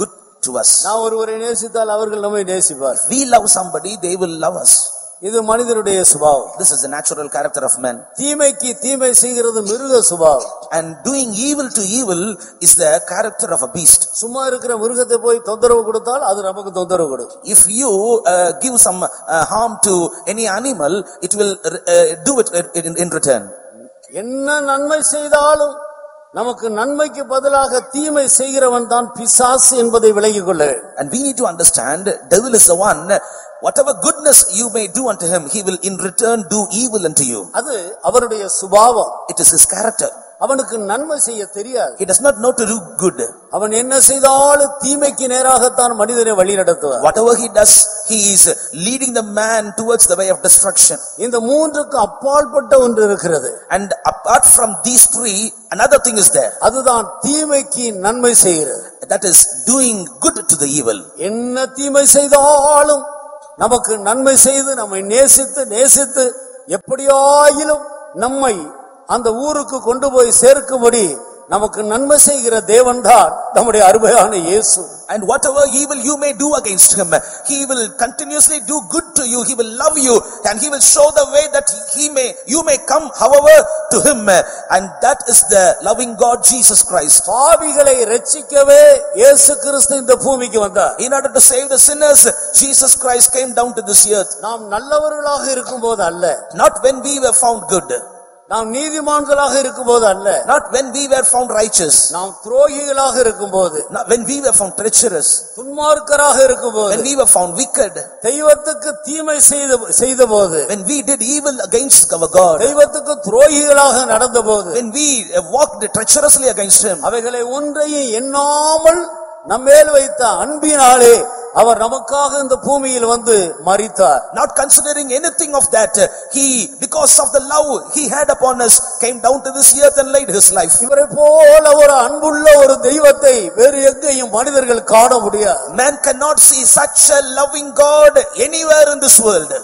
[SPEAKER 2] to us.
[SPEAKER 1] நான் ஒருவரை நேசித்தால் அவர்கள் நம்மை நேசிப்பார்
[SPEAKER 2] We love somebody, they will love us.
[SPEAKER 1] இது மனிதனுடைய சுபாவம்
[SPEAKER 2] This is the natural character of men.
[SPEAKER 1] தீமைக்கு தீமை செய்கிறது மிருக சுபாவம்
[SPEAKER 2] And doing evil to evil is the character of a beast.
[SPEAKER 1] சும்மா இருக்கிற மிருகத்தை போய் தொந்தரவு கொடுத்தால் அது நமக்கு தொந்தரவு கொடுக்கும்
[SPEAKER 2] If you uh, give some uh, harm to any animal, it will uh, do it in, in return.
[SPEAKER 1] என்ன நன்மை செய்தாலும் நமக்கு நன்மைக்கு பதிலாக தீமை செய்கிறவன் தான் பிசாசு என்பதை விலகிக் கொள்ள வேண்டும்.
[SPEAKER 2] And we need to understand, devil is the one, whatever goodness you may do unto him, he will in return do evil unto you.
[SPEAKER 1] அது அவருடைய சுபாவம்
[SPEAKER 2] It is his character.
[SPEAKER 1] அவனுக்கு நன்மை செய்ய தெரியாது
[SPEAKER 2] He does not know to do good.
[SPEAKER 1] அவன் என்ன செய்தாலும் தீமைக்கு நேராகத்தான் மனிதனை வழி நடத்துவார்
[SPEAKER 2] Whatever he does, he is leading the man towards the way of destruction.
[SPEAKER 1] இந்த மூன்றுக்கு அப்பாற்பட்ட ஒன்று இருக்கிறது
[SPEAKER 2] And apart from these three, another thing is there.
[SPEAKER 1] அதுதான் தீமைக்கு நன்மை செய்கிறது
[SPEAKER 2] That is doing good to the evil.
[SPEAKER 1] என்ன தீமை செய்தாலும் நமக்கு நன்மை செய்து நம்மை நேசித்து நேசித்து எப்படியாயிலும் நம்மை அந்த ஊருக்கு கொண்டு போய் சேர்க்கும்படி நமக்கு நன்மை செய்கிற தேவன்தான் நம்முடைய அருமையான இயேசு
[SPEAKER 2] And whatever evil you may do against him, he will continuously do good to you. He will love you and he will show the way that he may, you may come however to him. And that is the loving God Jesus Christ.
[SPEAKER 1] பாவிகளை ரட்சிக்கவே இயேசு கிறிஸ்து இந்த பூமிக்கு வந்தார்
[SPEAKER 2] In order to save the sinners, Jesus Christ came down to this earth.
[SPEAKER 1] நாம் நல்லவர்களாக இருக்கும்போது அல்ல
[SPEAKER 2] Not when we were found good,
[SPEAKER 1] நாம் நீதிமான்களாக இருக்கும்போது அல்ல
[SPEAKER 2] not when we were found righteous,
[SPEAKER 1] நாம் துரோகிகளாக இருக்கும்போது
[SPEAKER 2] not when we were found treacherous,
[SPEAKER 1] துன்மார்க்கராக இருக்கும்போது
[SPEAKER 2] when we were found wicked,
[SPEAKER 1] தெய்வத்துக்கு தீமை செய்த செய்தபோது
[SPEAKER 2] when we did evil against our God,
[SPEAKER 1] தெய்வத்துக்கு துரோகிகளாக நடந்தபோது
[SPEAKER 2] when we uh, walked treacherously against him.
[SPEAKER 1] அவைகளை ஒன்றையும் எண்ணாமல் நம்மேல் வைத்த அன்பினாலே அவர் நமக்காக இந்த பூமியில் வந்து மரித்தார்
[SPEAKER 2] Not considering anything of that, uh, he, because of the love he had upon us, came down to this earth and laid his life.
[SPEAKER 1] இவரை போல ஒரு அன்புள்ள ஒரு தெய்வத்தை வேறு எங்கேயும் மனிதர்கள் காண முடியாது
[SPEAKER 2] Man cannot see such a loving God anywhere in this world.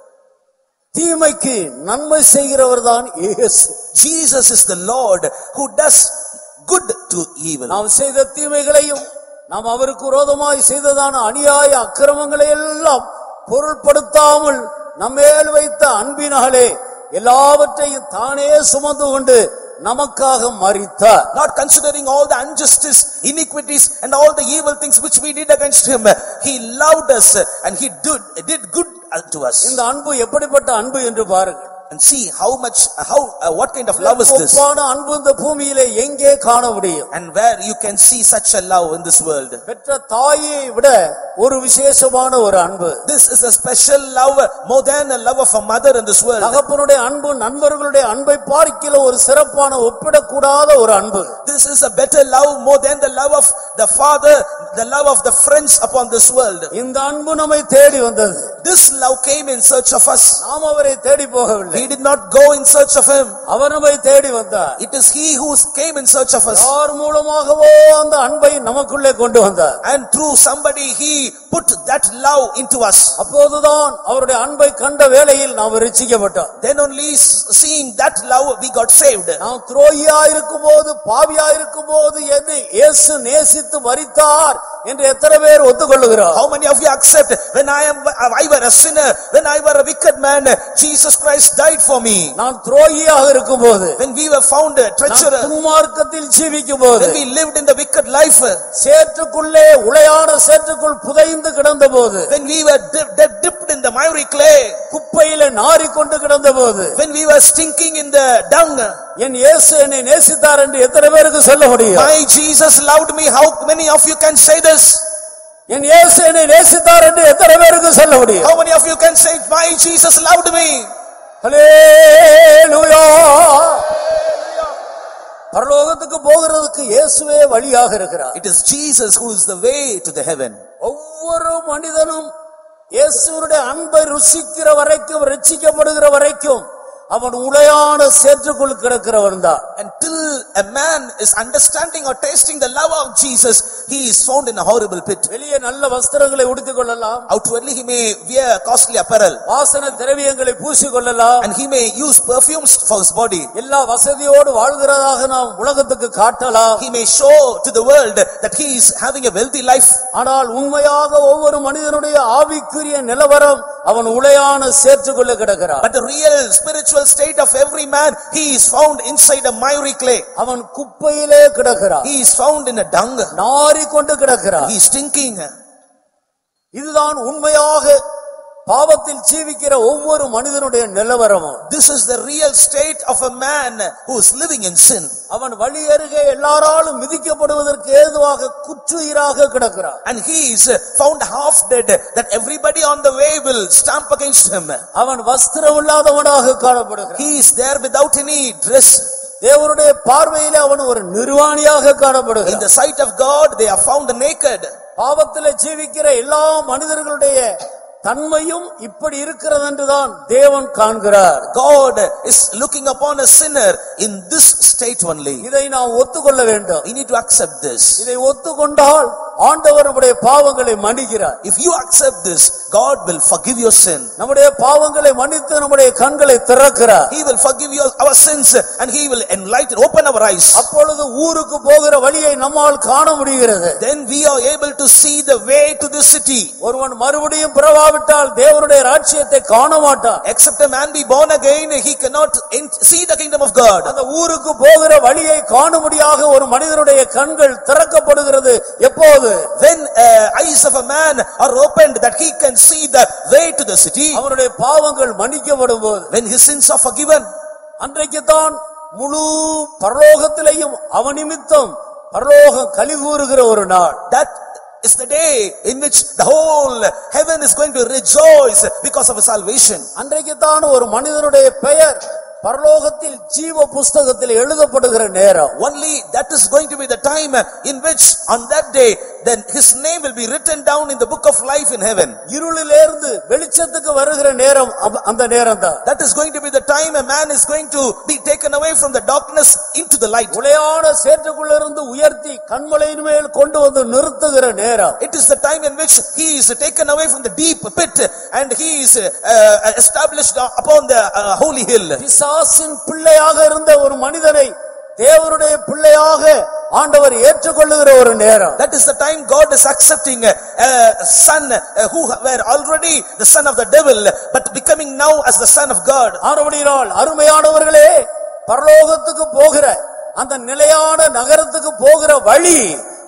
[SPEAKER 1] தீமைக்கு நன்மை செய்கிறவர் தான் இயேசு
[SPEAKER 2] Jesus is the Lord who does good to evil.
[SPEAKER 1] நாம் செய்த தீமைகளையும் நாம் அவருக்கு விரோதமாய் செய்ததான அநியாய அக்கிரமங்களை எல்லாம் பொருட்படுத்தாமல் நம்மேல் வைத்த அன்பினாலே எல்லாவற்றையும் தானே சுமந்து கொண்டு நமக்காக மரித்தார்
[SPEAKER 2] Not considering all the injustice, iniquities and all the evil things which we did against him. He loved us and he did, did good unto us.
[SPEAKER 1] இந்த அன்பு எப்படிப்பட்ட அன்பு என்று பாருங்கள்
[SPEAKER 2] And see how much, how, uh, what kind of love is this?
[SPEAKER 1] ஒப்பான அன்பு இந்த பூமியிலே எங்கே காண முடியும்
[SPEAKER 2] And where you can see such a love in this world.
[SPEAKER 1] பெற்ற தாயை விட ஒரு விசேஷமான ஒரு அன்பு
[SPEAKER 2] This is a special love more than a love of a mother in this world.
[SPEAKER 1] தகப்பனுடைய அன்பு நண்பர்களுடைய அன்பை பார்க்கில ஒரு சிறப்பான ஒப்பிடக்கூடாத ஒரு அன்பு
[SPEAKER 2] This is a better love more than the love of the father, the love of the friends upon this world.
[SPEAKER 1] இந்த அன்பு நம்மை தேடி வந்தது
[SPEAKER 2] This love came in search of us.
[SPEAKER 1] நாம் அவரை தேடி போகவில்லை
[SPEAKER 2] We did not go in search of him.
[SPEAKER 1] அவர் நம்மை தேடி வந்தார்
[SPEAKER 2] It is he who came in search of us.
[SPEAKER 1] யார் மூலமாகவோ அந்த அன்பை நமக்குள்ளே கொண்டு வந்தார்
[SPEAKER 2] And through somebody, he put that love into us.
[SPEAKER 1] அப்போதுதான் அவருடைய அன்பை கண்ட வேளையில் நாம் ரட்சிக்கப்பட்டோம்
[SPEAKER 2] Then only s- seeing that love, we got saved.
[SPEAKER 1] நாம் துரோகியா இருக்கும்போது பாவியா இருக்கும்போது என்னை இயேசு நேசித்து மரித்தார் என்று எத்தனை பேர் ஒத்துக்கொள்ளுகிறோம்
[SPEAKER 2] How many of you accept when I am, I were a sinner, when I were a wicked man, Jesus Christ died for me.
[SPEAKER 1] நான் துரோகியாக இருக்கும்போது
[SPEAKER 2] When we were found
[SPEAKER 1] நான்
[SPEAKER 2] treacherous,
[SPEAKER 1] துன்மார்க்கத்தில் ஜீவிக்கும் போது
[SPEAKER 2] when we lived in the wicked life,
[SPEAKER 1] சேற்றுக்குள்ளே உளையான சேற்றுக்குள் புதைந்து கிடந்த போது
[SPEAKER 2] when we were dip- dip- dipped in the miry clay,
[SPEAKER 1] குப்பையில நாறிக்கொண்டு கிடந்த போது
[SPEAKER 2] when we were stinking in the dung,
[SPEAKER 1] என் இயேசு என்னை நேசித்தார் என்று எத்தனை பேருக்கு சொல்ல முடியும்
[SPEAKER 2] my Jesus loved me. How many of you can say this?
[SPEAKER 1] என் இயேசு என்னை நேசித்தார் என்று எத்தனை பேருக்கு சொல்ல முடியும்
[SPEAKER 2] How many of you can say, my Jesus loved me?
[SPEAKER 1] ஹல்லேலூயா பரலோகத்துக்கு போகிறதுக்கு இயேசுவே வழியாக இருக்கிறார்
[SPEAKER 2] It is Jesus who is the way to the heaven.
[SPEAKER 1] ஒவ்வொரு மனிதனும் இயேசுடைய அன்பை ருசிக்கிற வரைக்கும் ரட்சிக்கப்படுகிற வரைக்கும் அவன் உளையான சேற்றுக்குள் கிடக்கிறவன் தான்
[SPEAKER 2] Until a man is understanding or tasting the love of Jesus, he is found in a horrible pit.
[SPEAKER 1] வெளியே நல்ல வஸ்திரங்களை உடுத்திக் கொள்ளலாம்
[SPEAKER 2] Outwardly he may wear costly apparel
[SPEAKER 1] வாசன திரவியங்களை பூசிக் கொள்ளலாம்
[SPEAKER 2] and he may use perfumes for his body.
[SPEAKER 1] எல்லா வசதியோடு வாழ்கிறதாக நாம் உலகத்துக்கு காட்டலாம்
[SPEAKER 2] He may show to the world that he is having a wealthy life.
[SPEAKER 1] ஆனால் உண்மையாக ஒவ்வொரு மனிதனுடைய ஆவிக்குரிய நிலவரம் அவன் உளையான சேர்த்துக்கொள்ள கிடக்கிறான்
[SPEAKER 2] But the real spiritual state of every man, he is found inside a miry clay.
[SPEAKER 1] அவன் குப்பையிலே கிடக்கிறான்
[SPEAKER 2] He is found in a dung.
[SPEAKER 1] நாறிக்கொண்டு கிடக்கிறான்
[SPEAKER 2] He is stinking.
[SPEAKER 1] இதுதான் உண்மையாக பாவத்தில் ஜீவிக்கிற ஒவ்வொரு மனிதனுடைய நிலவரமும்
[SPEAKER 2] This is the real state of a man who is living in sin.
[SPEAKER 1] அவன் வழி அருகே எல்லாராலும் மிதிக்கப்படுவதற்கு ஏதுவாக குற்றுயிராக கிடக்கிறான்
[SPEAKER 2] And he is found half dead that everybody on the way will stamp against him.
[SPEAKER 1] அவன் வஸ்திரம் இல்லாதவனாக காணப்படுகிறான்
[SPEAKER 2] He is there without any dress.
[SPEAKER 1] தேவனுடைய பார்வையிலே அவன் ஒரு நிர்வாணியாக
[SPEAKER 2] In
[SPEAKER 1] காணப்படுகிறான்
[SPEAKER 2] the sight of God, they are found naked.
[SPEAKER 1] பாவத்திலே ஜீவிக்கிற எல்லா மனிதர்களுடைய தன்மையும் இப்படி இருக்கிறது என்றுதான் தேவன் காண்கிறார்
[SPEAKER 2] God is looking upon a sinner in this state only.
[SPEAKER 1] இதை நாம் ஒத்துக்கொள்ள வேண்டும்
[SPEAKER 2] We need to accept this.
[SPEAKER 1] இதை ஒத்துக்கொண்டால் ஆண்டவர் நம்முடைய பாவங்களை மன்னிக்கிறார்
[SPEAKER 2] If you accept this, God will forgive your sin.
[SPEAKER 1] நம்முடைய பாவங்களை மன்னித்து நம்முடைய கண்களை திறக்கிறார்
[SPEAKER 2] He will forgive your, our sins and he will enlighten, open our eyes.
[SPEAKER 1] அப்பொழுது ஊருக்கு போகிற வழியை நம்மால் காண முடிகிறது
[SPEAKER 2] Then we are able to see the way to the city.
[SPEAKER 1] ஒருவன் மறுபடியும் பிறவாவிட்டால் தேவனுடைய ராஜ்யத்தை காண மாட்டான்
[SPEAKER 2] Except a man be born again, he cannot en- see the kingdom of God.
[SPEAKER 1] அந்த ஊருக்கு போகிற வழியை காணும்படியாக ஒரு மனிதனுடைய கண்கள் திறக்கப்படுகிறது எப்போது
[SPEAKER 2] When uh, eyes of a man are opened that he can see the way to the city,
[SPEAKER 1] அவனுடைய பாவங்கள் மன்னிக்கப்படும் போது
[SPEAKER 2] when his sins are forgiven,
[SPEAKER 1] அன்றைக்குத்தான் முழு பரலோகத்திலேயும் அவனிமித்தம் பரலோகம் கலிகூறுகிற ஒரு நாள்
[SPEAKER 2] that is the day in which the whole heaven is going to rejoice because of his salvation.
[SPEAKER 1] அன்றைக்குத்தான் ஒரு மனிதனுடைய பெயர் பரலோகத்தில் ஜீவ புஸ்தகத்தில் எழுதப்படுகிற நேரம்
[SPEAKER 2] Only that is going to be the time in which on that day, then his name will be written down in the book of life in heaven.
[SPEAKER 1] இருளிலிருந்து வெளிச்சத்துக்கு வருகிற நேரம் அப்ப- அந்த நேரம் தான்
[SPEAKER 2] That is going to be the time a man is going to be taken away from the darkness into the light.
[SPEAKER 1] உளையான சேற்றுக்குள்ளிருந்து உயர்த்தி கண்மலையின் மேல் கொண்டு வந்து நிறுத்துகிற நேரம்
[SPEAKER 2] It is the time in which he is taken away from the deep pit and he is uh, established upon the uh, holy hill.
[SPEAKER 1] பிசாசின் பிள்ளையாக இருந்த ஒரு மனிதனை தேவனுடைய பிள்ளையாக ஆண்டவர் ஏற்றுக்கொள்ளுகிற ஒரு நேரம்
[SPEAKER 2] That is the time God is accepting a son uh, who were already the son of the devil but becoming now as the son of God.
[SPEAKER 1] ஆனபடியால் அருமையானவர்களே பரலோகத்துக்கு போகிற அந்த நிலையான நகரத்துக்கு போகிற வழி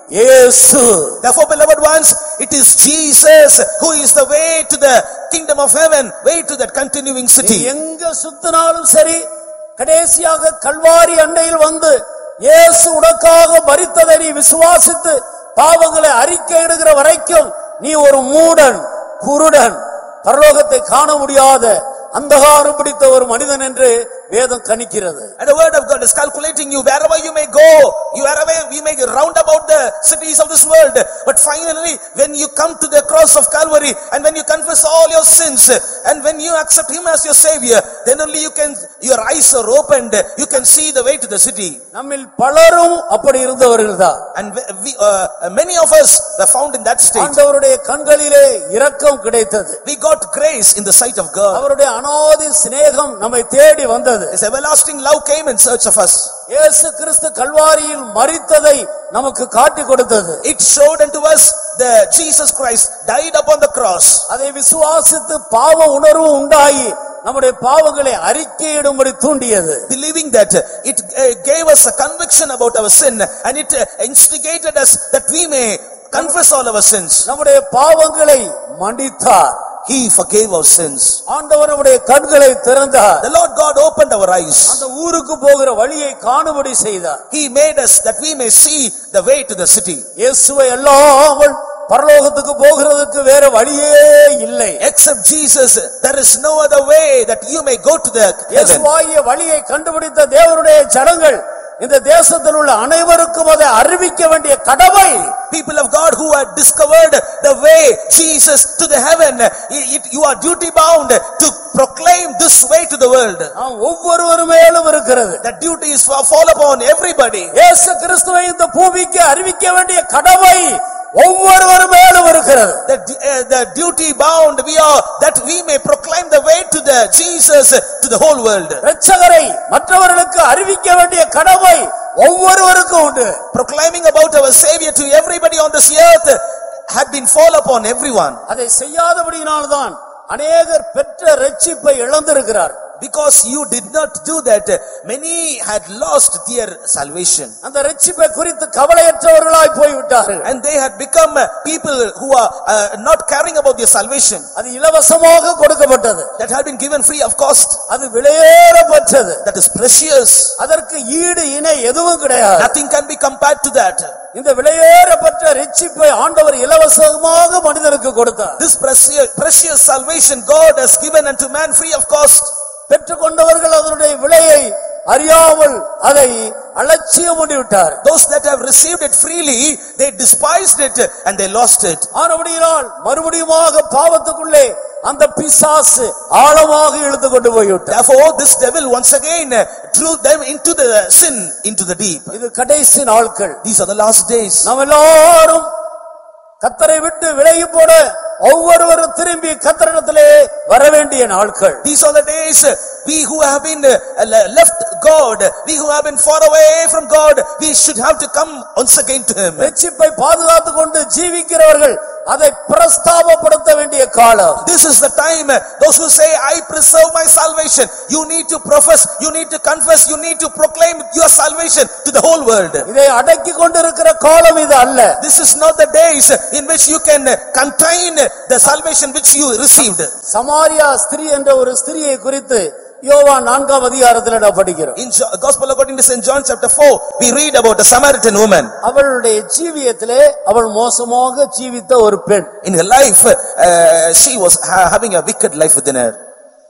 [SPEAKER 1] இயேசு
[SPEAKER 2] Therefore beloved ones, it is Jesus who is the way to the kingdom of heaven, way to that continuing
[SPEAKER 1] நீ
[SPEAKER 2] city.
[SPEAKER 1] எங்க சுத்தினாலும் சரி கடைசியாக கல்வாரி அண்டையில் வந்து இயேசு உனக்காக மரித்ததை நீ விசுவாசித்து பாவங்களை அறிக்கையிடுகிற வரைக்கும் நீ ஒரு மூடன் குருடன் பரலோகத்தை காண முடியாத அந்தகாரம் பிடித்த ஒரு மனிதன் என்று வேதம் கணிக்கிறது
[SPEAKER 2] And the word of God is calculating you wherever you may go, you wherever you may round about the cities of this world. But finally, when you come to the cross of Calvary and when you confess all your sins and when you accept Him as your Savior, then only you can, your eyes are opened, you can see the way to the city.
[SPEAKER 1] நம்மில் பலரும் அப்படி இருந்தவர்கள் தான்
[SPEAKER 2] And we- we, uh, many of us were found in that state.
[SPEAKER 1] ஆண்டவருடைய கண்களிலே இரக்கம் கிடைத்தது
[SPEAKER 2] We got grace in the sight of God.
[SPEAKER 1] அவருடைய அனாதி சிநேகம் நம்மை தேடி வந்தது
[SPEAKER 2] His everlasting love came in search of us.
[SPEAKER 1] இயேசு கிறிஸ்து கல்வாரியில் மரித்ததை நமக்கு காட்டி கொடுத்தது
[SPEAKER 2] It showed unto us the Jesus Christ died upon the cross.
[SPEAKER 1] அதை விசுவாசித்து பாவ உணர்வு உண்டாகி நம்முடைய பாவங்களை அறிக்கையிடும்படி தூண்டியது
[SPEAKER 2] Believing that it uh, gave us a conviction about our sin and it uh, instigated us that we may confess all our sins.
[SPEAKER 1] நம்முடைய பாவங்களை மன்னித்தார்
[SPEAKER 2] He forgave our sins.
[SPEAKER 1] ஆண்டவர் நம்முடைய கண்களை திறந்தார்
[SPEAKER 2] The Lord God opened our eyes.
[SPEAKER 1] அந்த ஊருக்கு போகிற வழியை காணும்படி செய்தார்
[SPEAKER 2] He made us that we may see the way to the city.
[SPEAKER 1] இயேசுவை அல்லாமல் பரலோகத்துக்கு போகிறதுக்கு வேற வழியே இல்லை
[SPEAKER 2] Except Jesus, there is no other way that you may go to the heaven.
[SPEAKER 1] இயேசுவாகிய வழியை கண்டுபிடித்த தேவனுடைய ஜனங்கள் இந்த தேசத்தில் உள்ள அனைவருக்கும் அதை அறிவிக்க வேண்டிய கடமை
[SPEAKER 2] People of God who have discovered the way Jesus to the heaven, i- it- you are duty bound to proclaim this way to the world.
[SPEAKER 1] நாம் ஒவ்வொருவர் மேலும் இருக்கிறது
[SPEAKER 2] The duty is to fall upon everybody.
[SPEAKER 1] இயேசு கிறிஸ்துவை இந்த பூமிக்கு அறிவிக்க வேண்டிய கடமை ஒவ்வொருவர் மேலும் இருக்கிறது
[SPEAKER 2] The, du- uh, the duty bound we are, that we may proclaim the way to the Jesus to the whole world.
[SPEAKER 1] இரட்சகரை மற்றவர்களுக்கு அறிவிக்க வேண்டிய கடமை ஒவ்வொருவருக்கும் உண்டு
[SPEAKER 2] Proclaiming about our Savior to everybody on this earth had been fall upon everyone.
[SPEAKER 1] அதை செய்யாதபடியினால்தான் அநேகர் பெற்ற ரட்சிப்பை இழந்திருக்கிறார்
[SPEAKER 2] Because you did not do that, many had lost their salvation.
[SPEAKER 1] அந்த ரட்சிப்பை குறித்து கவலையற்றவர்களாய் போய்விட்டார்கள்
[SPEAKER 2] And they had become uh, people who are uh, not caring about their salvation.
[SPEAKER 1] அது இலவசமாக கொடுக்கப்பட்டது
[SPEAKER 2] That had been given free of cost.
[SPEAKER 1] அது விலையேறப்பட்டது
[SPEAKER 2] That is precious.
[SPEAKER 1] அதற்கு ஈடு இணை எதுவும் கிடையாது
[SPEAKER 2] Nothing can be compared to that.
[SPEAKER 1] இந்த விலையேறப்பட்ட ரட்சிப்பை ஆண்டவர் இலவசமாக மனிதனுக்கு கொடுத்தார்
[SPEAKER 2] This precious, precious salvation God has given unto man free of cost.
[SPEAKER 1] பெற்றுக்கொண்டவர்கள் அதனுடைய விலையை அறியாமல் அதை அலட்சியம் பண்ணிவிட்டார்
[SPEAKER 2] Those that have received it freely, they despised it and they lost it.
[SPEAKER 1] ஆனபடியினால் மறுபடியுமாக பாவத்துக்குள்ளே அந்த பிசாசு ஆழமாக இழுத்து கொண்டு போய்விட்டார்
[SPEAKER 2] Therefore, this devil once again uh, drew them into the sin, into the deep.
[SPEAKER 1] இது கடைசி நாட்கள்
[SPEAKER 2] These are the last days.
[SPEAKER 1] நாம் எல்லாரும் கத்தரை விட்டு விலகி போட ஒவ்வொருவரும் திரும்பி கத்தரிடத்திலே வர வேண்டிய நாட்கள்
[SPEAKER 2] These are the days, uh, we who have been uh, le- left God, we who have been far away from God, we should have to come once again to Him.
[SPEAKER 1] ரட்சிப்பை பாதுகாத்துக் கொண்டு ஜீவிக்கிறவர்கள் அதை பிரஸ்தாபப்படுத்த வேண்டிய காலம்
[SPEAKER 2] This is the time, uh, those who say, I preserve my salvation, you need to profess, you need to confess, you need to proclaim your salvation to the whole world.
[SPEAKER 1] இதை அடக்கி கொண்டிருக்கிற காலம் இது அல்ல
[SPEAKER 2] This is not the days in which you can uh, contain the salvation which you received.
[SPEAKER 1] Samariya ஸ்திரீ என்ற ஒரு ஸ்திரியை குறித்து யோவான் நான்காம் அதிகாரத்தில் நாம் படிக்கிறோம்
[SPEAKER 2] In Jo- Gospel according to St. John chapter 4, we read about a Samaritan woman.
[SPEAKER 1] அவளுடைய ஜீவியத்திலே அவள் மோசமாக ஜீவித்த ஒரு பெண்
[SPEAKER 2] In her life, uh, she was ha- having a wicked life within her.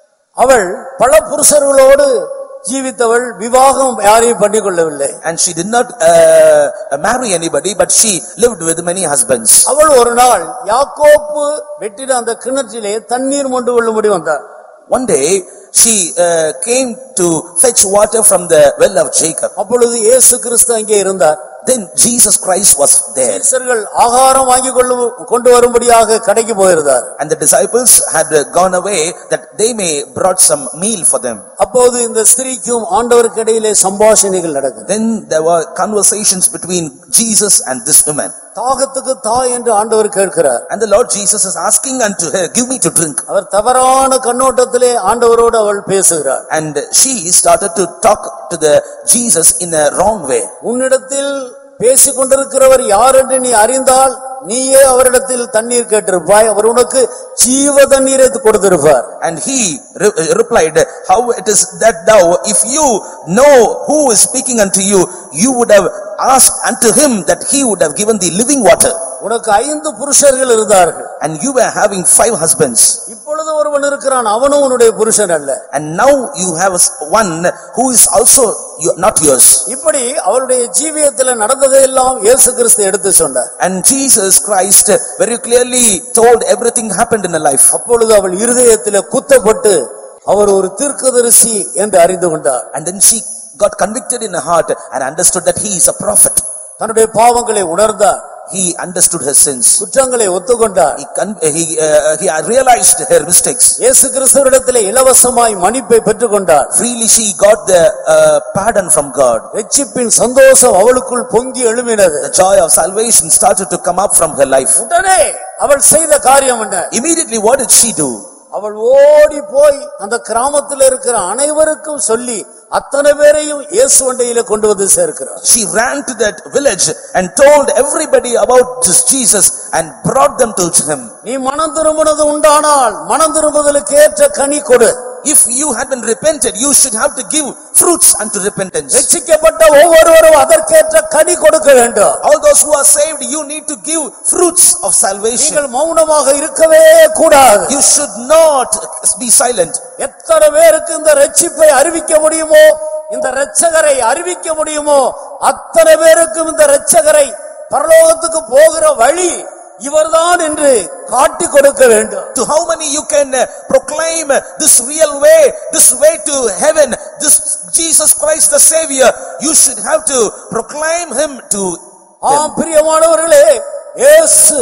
[SPEAKER 1] அவள் பல புருஷர்களோடு ஜீவித்தவள் விவாகம் யாரையும் பண்ணிக் கொள்ளவில்லை
[SPEAKER 2] And she did not uh, marry anybody, but she lived with many husbands.
[SPEAKER 1] அவள் ஒரு நாள் யாக்கோப்பு வெட்டின அந்த கிணற்றிலே தண்ணீர் மொண்டு கொள்ளும்படி வந்தார்
[SPEAKER 2] One day, she uh, came to fetch water from the well of Jacob.
[SPEAKER 1] அப்பொழுது இயேசு கிறிஸ்து அங்கே இருந்தார்
[SPEAKER 2] Then Jesus Christ was there.
[SPEAKER 1] சீசர்கள் ஆகாரம் வாங்கி கொள்ளும் கொண்டு வரும்படியாக கடைக்கு போயிருந்தார்
[SPEAKER 2] And the disciples had uh, gone away that they may brought some meal for them.
[SPEAKER 1] அப்போது இந்த ஸ்திரீக்கும் ஆண்டவருக்கு இடையிலே சம்பாஷணைகள் நடக்குது
[SPEAKER 2] Then there were conversations between Jesus and this woman.
[SPEAKER 1] தாகத்துக்கு தாய் என்று ஆண்டவர் கேட்கிறார்
[SPEAKER 2] And the Lord Jesus is asking unto her, give me to drink.
[SPEAKER 1] அவர் தவறான கண்ணோட்டத்திலே ஆண்டவரோடு அவள் பேசுகிறார்
[SPEAKER 2] And she started to talk to the Jesus in a wrong way.
[SPEAKER 1] உன்னிடத்தில் பேசிக் கொண்டிருக்கிறவர் யார் என்று நீ அறிந்தால் நீயே அவரிடத்தில் தண்ணீர் கேட்டிருப்பாய் அவர் உனக்கு ஜீவ தண்ணீரை கொடுத்திருப்பார்
[SPEAKER 2] And he re- replied, how it is that thou, if you know who is speaking unto you, you would have asked unto him that he would have given thee living water.
[SPEAKER 1] உனக்கு ஐந்து புருஷர்கள் இருந்தார்கள்
[SPEAKER 2] And you were having five husbands.
[SPEAKER 1] இப்பொழுது ஒருவன் இருக்கிறான் அவனும் உன்னுடைய புருஷன் அல்ல
[SPEAKER 2] And now you have one who is also you- not yours.
[SPEAKER 1] இப்படி அவருடைய ஜீவியத்துல நடந்ததையெல்லாம் இயேசு கிறிஸ்து எடுத்து சொன்னார்
[SPEAKER 2] And Jesus Christ very clearly told everything happened in her life.
[SPEAKER 1] அப்பொழுது அவள் இருதயத்திலே குத்தப்பட்டு அவர் ஒரு தீர்க்கதரிசி என்று அறிந்து கொண்டார்
[SPEAKER 2] And then she got convicted in her heart and understood that he is a prophet.
[SPEAKER 1] தன்னுடைய பாவங்களை உணர்ந்தார்
[SPEAKER 2] He understood her sins.
[SPEAKER 1] குற்றங்களை ஒத்துக்கொண்டார்
[SPEAKER 2] He con- he uh, he realized her mistakes.
[SPEAKER 1] இயேசு கிறிஸ்துவிடத்திலே இலவசமாய் மன்னிப்பை பெற்றுக்கொண்டார்
[SPEAKER 2] Freely she got the uh, pardon from God.
[SPEAKER 1] ரட்சிப்பின் சந்தோஷம் அவளுக்குள் பொங்கி எழும்பினது
[SPEAKER 2] The joy of salvation started to come up from her life.
[SPEAKER 1] உடனே அவள் செய்த காரியம் என்ன
[SPEAKER 2] Immediately what did she do?
[SPEAKER 1] அவள் ஓடி போய் அந்த கிராமத்தில் இருக்கிற அனைவருக்கும் சொல்லி அத்தனை பேரையும் இயேசு வண்டையில கொண்டு வந்து சேர்க்கிறார்
[SPEAKER 2] She ran to that village and told everybody about this Jesus and brought them to him.
[SPEAKER 1] நீ மனம் திரும்பினது உண்டானால் மனம் திரும்புதலுக்கு ஏற்ற கனி கொடு
[SPEAKER 2] If you had been repented, you should have to give fruits unto repentance.
[SPEAKER 1] ரட்சிக்கப்பட்ட ஒவ்வொருவரும் அதற்கேற்ற கனி கொடுக்க வேண்டும்
[SPEAKER 2] All those who are saved, you need to give fruits of salvation.
[SPEAKER 1] நீங்கள் மௌனமாக இருக்கவே கூடாது
[SPEAKER 2] You should not be silent.
[SPEAKER 1] எத்தனை பேருக்கு இந்த ரட்சிப்பை அறிவிக்க முடியுமோ இந்த இரட்சகரை அறிவிக்க முடியுமோ அத்தனை பேருக்கும் இந்த இரட்சகரை பரலோகத்துக்கு போகிற வழி இவர்தான் என்று காட்டிக் கொடுக்க வேண்டும்
[SPEAKER 2] To how many you can uh, proclaim uh, this real way, this way to heaven, this Jesus Christ the Savior, you should have to proclaim Him to
[SPEAKER 1] ஆம் பிரியமானவர்களே இயேசு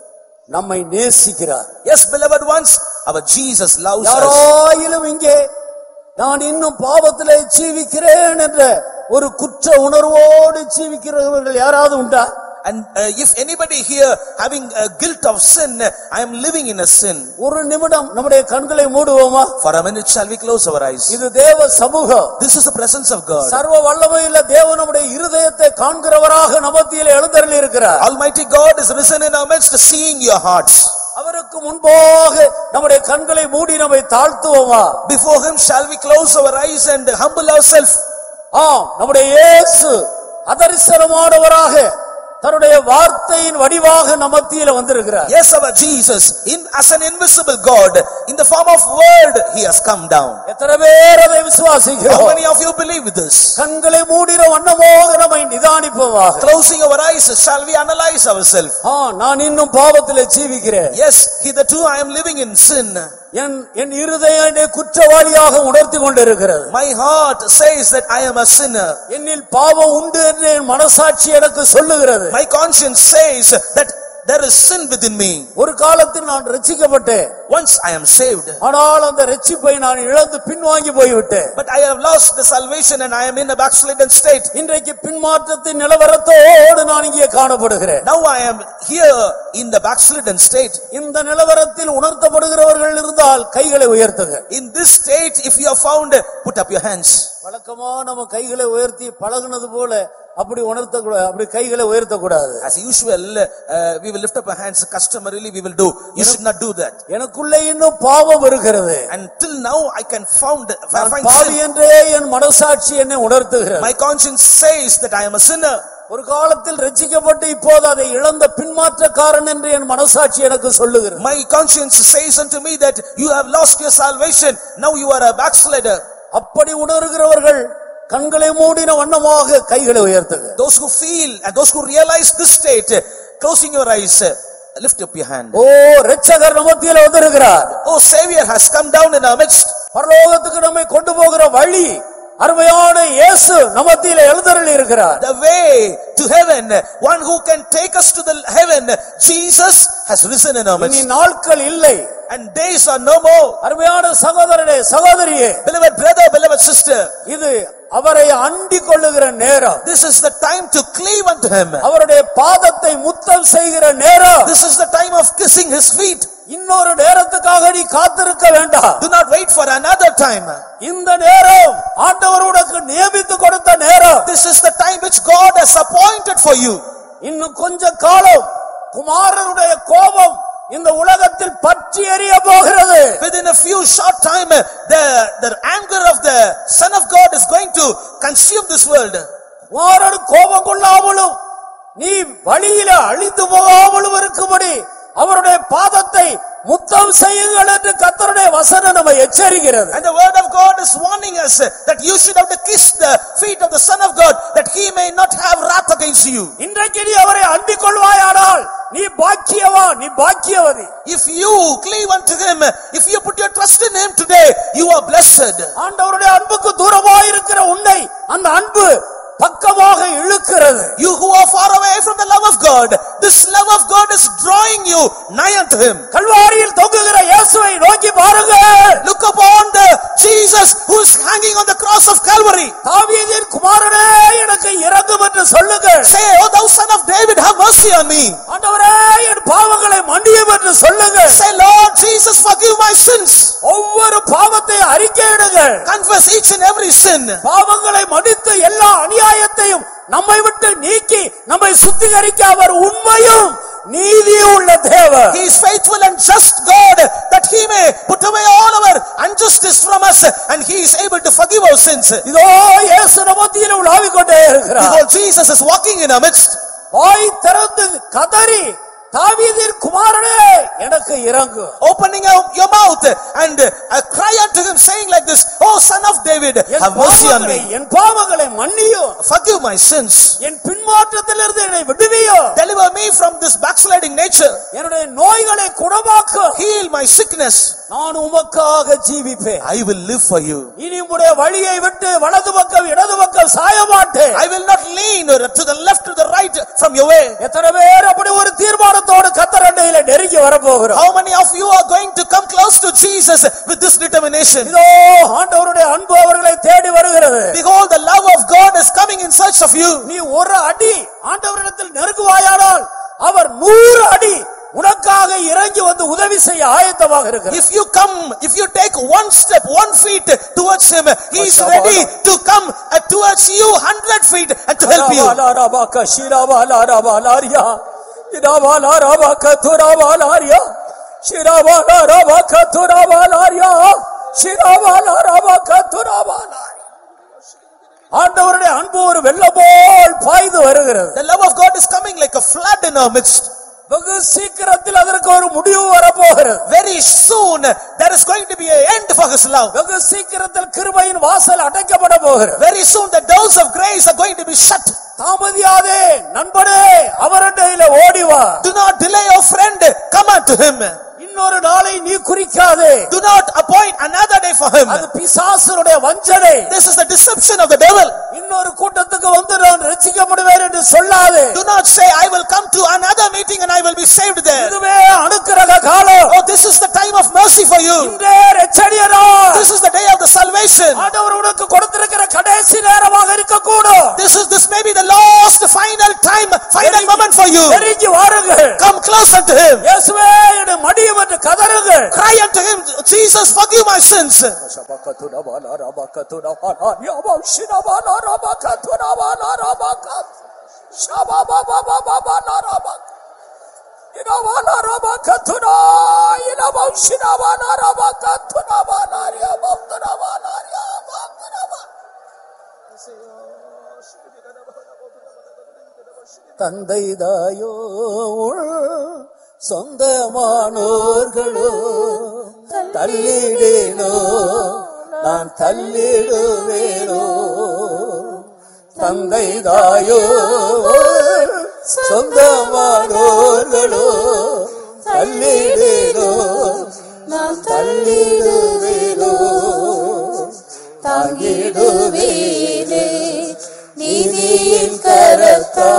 [SPEAKER 1] நம்மை நேசிக்கிறார்
[SPEAKER 2] Yes, beloved ones, our Jesus loves us.
[SPEAKER 1] யாராயிலும் இங்கே நான் இன்னும் பாவத்திலே ஜீவிக்கிறேன் என்ற ஒரு குற்ற உணர்வோடு ஜீவிக்கிறவர்கள் யாராவது உண்டா
[SPEAKER 2] And uh, if anybody here having a guilt of sin, uh, I am living in a sin.
[SPEAKER 1] ஒரு நிமிடம் நம்முடைய கண்களை மூடுவோமா
[SPEAKER 2] For a minute shall we close our eyes?
[SPEAKER 1] இது தேவ சமூகம்
[SPEAKER 2] This is the presence of God.
[SPEAKER 1] சர்வ வல்லமையுள்ள தேவன் நம்முடைய இருதயத்தை காண்கிறவராக நமத்தியில் எழுந்தருளி இருக்கிறார்
[SPEAKER 2] Almighty God is risen in our midst, seeing your hearts.
[SPEAKER 1] அவருக்கு முன்பாக நம்முடைய கண்களை மூடி நம்மை தாழ்த்துவோமா
[SPEAKER 2] Before Him shall we close our eyes and humble ourselves.
[SPEAKER 1] ஆம் நம்முடைய இயேசு அதரிசனமானவராக தன்னுடைய வார்த்தையின் வடிவாக நமத்தியில வந்திருக்கிறார்
[SPEAKER 2] Yes, our Jesus, in as an invisible God, in the form of word, He has come down.
[SPEAKER 1] எத்தனை பேர் அதை
[SPEAKER 2] How
[SPEAKER 1] விசுவாசிக்கிறோம்
[SPEAKER 2] many of you believe this?
[SPEAKER 1] கண்களை மூடின வண்ணமாக நம்மை நிதானிப்போமாக
[SPEAKER 2] Closing our eyes, shall we analyze ourselves?
[SPEAKER 1] ஆ நான் இன்னும் பாவத்திலே ஜீவிக்கிறேன்
[SPEAKER 2] Yes, hitherto I am living in sin.
[SPEAKER 1] என் என் இருதயம் என்னை குற்றவாளியாக உணர்த்தி கொண்டிருக்கிறது
[SPEAKER 2] My heart says that I am a sinner.
[SPEAKER 1] என்னில் பாவம் உண்டு என்று என் மனசாட்சி எனக்கு சொல்லுகிறது
[SPEAKER 2] My conscience says that there is sin within me.
[SPEAKER 1] ஒரு காலத்தில் நான் ரட்சிக்கப்பட்டேன்
[SPEAKER 2] Once I am saved,
[SPEAKER 1] ஆனால் அந்த ரட்சிப்பை நான் இழந்து பின்வாங்கி போய்விட்டேன்
[SPEAKER 2] but I have lost the salvation and I am in a backslidden state.
[SPEAKER 1] இன்றைக்கு பின்மாற்றத்தின் நிலவரத்தோடு நான் இங்கே காணப்படுகிறேன்
[SPEAKER 2] Now I am here in the backslidden state.
[SPEAKER 1] இந்த நிலவரத்தில் உணர்த்தப்படுகிறவர்கள் இருந்தால் கைகளை உயர்த்துங்க
[SPEAKER 2] In this state, if you are found, put up your hands.
[SPEAKER 1] வழக்கமா நம்ம கைகளை உயர்த்தி பழகுனது போல அப்படி உணர்த்தக்கூடாது அப்படி கைகளை உயர்த்தக்கூடாது
[SPEAKER 2] As usual, uh, we will lift up our hands customarily we will do. You should not do that.
[SPEAKER 1] எனக்குள்ளே இன்னும் பாவம் இருக்கிறது
[SPEAKER 2] Until now, I can found,
[SPEAKER 1] நான்
[SPEAKER 2] find
[SPEAKER 1] பாவி
[SPEAKER 2] sin.
[SPEAKER 1] என்றே என் மனசாட்சி என்னை உணர்த்துகிறது
[SPEAKER 2] My conscience says that I am a sinner.
[SPEAKER 1] ஒரு காலத்தில் ரட்சிக்கப்பட்டு இப்போது அதை இழந்த பின்மாற்றக்காரன் என்று என் மனசாட்சி எனக்கு சொல்லுகிறது
[SPEAKER 2] My conscience says unto me that you have lost your salvation. Now you are a backslider.
[SPEAKER 1] அப்படி உணர்கிறவர்கள் கண்களை மூடின வண்ணமாக கைகளை உயர்த்துங்க
[SPEAKER 2] Those who feel and those who realize this state, closing your eyes, lift up your hand.
[SPEAKER 1] ஓ ரட்சகர் நமத்தியில வந்திருக்கிறார்
[SPEAKER 2] Oh, Savior has come down in our midst.
[SPEAKER 1] பரலோகத்துக்கு நம்மை கொண்டு போகிற வழி அருமையான இயேசு நமத்தியில எழுந்தருளி இருக்கிறார்
[SPEAKER 2] The way to heaven, one who can take us to the heaven, Jesus has risen in our
[SPEAKER 1] இனி
[SPEAKER 2] midst.
[SPEAKER 1] நாட்கள் இல்லை
[SPEAKER 2] And days are no more.
[SPEAKER 1] அருமையான சகோதரனே சகோதரியே
[SPEAKER 2] Beloved brother, beloved sister,
[SPEAKER 1] இது அவரை அண்டிக் கொள்ளுகிற நேரம்
[SPEAKER 2] this is the time to cleave unto him.
[SPEAKER 1] அவருடைய பாதத்தை முத்தம் செய்கிற நேரம்
[SPEAKER 2] This is the time of kissing his feet.
[SPEAKER 1] இன்னொரு நேரத்துக்காக நீ காத்திருக்க வேண்டாம்
[SPEAKER 2] Do not wait for another time.
[SPEAKER 1] இந்த நேரம் ஆண்டவர் உனக்கு நியமித்து கொடுத்த நேரம்
[SPEAKER 2] This is the time which God has appointed for you.
[SPEAKER 1] இன்னும் கொஞ்ச காலம் குமாரனுடைய கோபம் இந்த உலகத்தில் பற்றி எரிய போகிறது
[SPEAKER 2] Within a few short time, the, the anger of the Son of God is going to consume this world.
[SPEAKER 1] குமாரன் கோபம் கொள்ளாமலும் நீ வழியில அழிந்து போகாமலும் இருக்கும்படி அவருடைய பாதத்தை முத்தம் செய்யுங்கள் என்று கர்த்தருடைய வசனம் நம்ம எச்சரிக்கிறது
[SPEAKER 2] And the word of God is warning us that you should have to kiss the feet of the Son of God that he may not have wrath against you.
[SPEAKER 1] இன்றைக்கு நீ அவரை அண்டிக் கொள்வாயானால் நீ பாக்கியவா நீ பாக்கியவதி
[SPEAKER 2] If you cleave unto him, if you put your trust in him today, you are blessed.
[SPEAKER 1] ஆண்டவருடைய அன்புக்கு தூரமாயிருக்கிற உன்னை அந்த அன்பு பக்கமாக இழுக்கிறது
[SPEAKER 2] You who are far away from the love of God, this love of God is drawing you nigh unto him.
[SPEAKER 1] கல்வாரியில் தொங்குகிற இயேசுவை நோக்கி பாருங்கள்
[SPEAKER 2] Look upon the Jesus who is hanging on the cross of Calvary.
[SPEAKER 1] தாவீதின் குமாரனே எனக்கு இறங்கும் என்று சொல்லுங்கள்
[SPEAKER 2] Say, O thou son of David, have mercy on me.
[SPEAKER 1] ஆண்டவரே என் பாவங்களை மன்னியும் என்று சொல்லுங்கள்
[SPEAKER 2] Say, Lord Jesus, forgive my sins.
[SPEAKER 1] ஒவ்வொரு பாவத்தை அறிக்கையிடுங்கள்
[SPEAKER 2] Confess each and every sin.
[SPEAKER 1] பாவங்களை மன்னித்து எல்லா அநியாயத்தையும் நம்மை விட்டு நீக்கி நம்மை சுத்திகரிக்க அவர் உண்மையும் நீதியும் உள்ள தேவர்
[SPEAKER 2] He is faithful and just God that he may put away all our injustice from us and he is able to forgive our sins.
[SPEAKER 1] இதோ இயேசு நமத்தியில் உலாவிக் கொண்டே இருக்கிறார்
[SPEAKER 2] Behold, Jesus is walking in our midst.
[SPEAKER 1] வாய் திறந்து கதறி தாவீதின் குமாரனே எனக்கு எனக்கு இறங்கு
[SPEAKER 2] Opening out your mouth and uh, cry unto him saying like this, Oh son of David,
[SPEAKER 1] N
[SPEAKER 2] have mercy on
[SPEAKER 1] பாவங்களை
[SPEAKER 2] me.
[SPEAKER 1] என் பாவங்களை மன்னியும்
[SPEAKER 2] Forgive my sins.
[SPEAKER 1] என் பின்மாற்றத்திலிருந்து என்னை விடுவியோ
[SPEAKER 2] Deliver me from this backsliding nature.
[SPEAKER 1] என்னுடைய நோய்களை குணமாக்கும்
[SPEAKER 2] Heal my sickness.
[SPEAKER 1] நான் உமக்காக ஜீவிப்பேன்
[SPEAKER 2] I will live for you.
[SPEAKER 1] இனி உம்முடைய வழியை விட்டு வலது பக்கம் இடது பக்கம் சாய மாட்டேன்
[SPEAKER 2] I will not lean to the left to the right from your way.
[SPEAKER 1] எத்தனை பேர் அப்படி ஒரு தீர்மானத்தோடு கத்தரண்டையில நெருங்கி வரப்போகிறோம்
[SPEAKER 2] How many of you are going to come close to Jesus with this determination?
[SPEAKER 1] இதோ ஆண்டவருடைய அன்பு அவர்களை தேடி வருகிறது
[SPEAKER 2] Behold, the love of God is coming in search of you.
[SPEAKER 1] நீ ஒரு அடி ஆண்டவரிடத்தில் நெருங்குவாயானால் அவர் நூறு அடி உனக்காக இறங்கி வந்து உதவி செய்ய ஆயத்தமாக இருக்கிறார்
[SPEAKER 2] If you come, if you take one step, one feet towards him, he is ready to come uh, towards you hundred feet and to help you.
[SPEAKER 1] ராபாலாராபாக்க ஷிராபாலாராபாலாரியா. இராபாலாராபாக்க துராபாலாரியா. ஷிராபாலாராபாக்க துராபாலாரியா. ஷிராபாலாராபாக்க துராபாலாரியா. ஆண்டவருடைய அன்பு ஒரு வெள்ளம் போல் பாய்ந்து வருகிறது
[SPEAKER 2] The love of God is coming like a flood in our midst.
[SPEAKER 1] வெகு சீக்கிரத்தில் அதற்கு ஒரு முடிவு வரப்போகிறது
[SPEAKER 2] Very soon, there is going to be an end for his love.
[SPEAKER 1] வெகு சீக்கிரத்தில் கிருபையின் வாசல் அடைக்கப்பட போகிறது
[SPEAKER 2] Very soon, the doors of grace are going to be shut.
[SPEAKER 1] தாமதியாதே நண்பனே அவரண்டையில ஓடி வா
[SPEAKER 2] Do not delay your friend, come unto him.
[SPEAKER 1] இன்னொரு நாளை நீ குறிக்காதே
[SPEAKER 2] Do not appoint another day for him.
[SPEAKER 1] அது பிசாசனுடைய வஞ்சனை
[SPEAKER 2] This is the deception of the devil.
[SPEAKER 1] இன்னொரு கூட்டத்துக்கு வந்து நான் ரசிக்கப்படுவேன் என்று சொல்லாதே
[SPEAKER 2] Do not say, I will come to another meeting and I will be saved there.
[SPEAKER 1] இதுவே அனுக்கிரக காலம்
[SPEAKER 2] Oh, this is the time of mercy for you.
[SPEAKER 1] இன்றே ரச்சடியரா
[SPEAKER 2] This is the day of the salvation.
[SPEAKER 1] ஆண்டவர் உனக்கு கொடுத்திருக்கிற கடைசி நேரமாக இருக்கக்கூடும்
[SPEAKER 2] This is, this may be the last final time, final moment for you.
[SPEAKER 1] நெருங்கி வாருங்கள்
[SPEAKER 2] Come close unto him.
[SPEAKER 1] இயேசுவே என்னை மடியும் என்று கதறுங்கள்
[SPEAKER 2] Cry unto him, Jesus, forgive my sins.
[SPEAKER 1] தந்தை தாயோ சொந்தமானோர்களோ தள்ளிடேனோ நான் தள்ளிடுவேனோ தந்தை தாயோ சொந்தமானோர்களோ தள்ளிடேனோ நான் தள்ளிடுவேனோ தாங்கிடுவேனே நீதியின் கரத்தா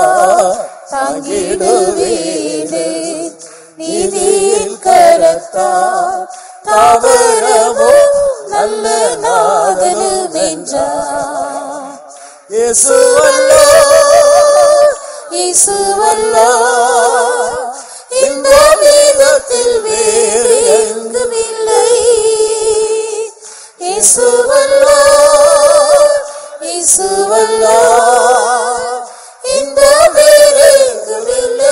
[SPEAKER 1] தாங்கிடுவேனே நீதியின் கரத்தா தாவரமோ நல்ல நாதனும் என்றார் இயேசுவல்லோ இயேசுவல்லோ இந்த வேதத்தில் வேறு எங்கும் இல்லை இயேசுவல்லோ இயேசுவல்லோ இந்த வேறு எங்கும் இல்லை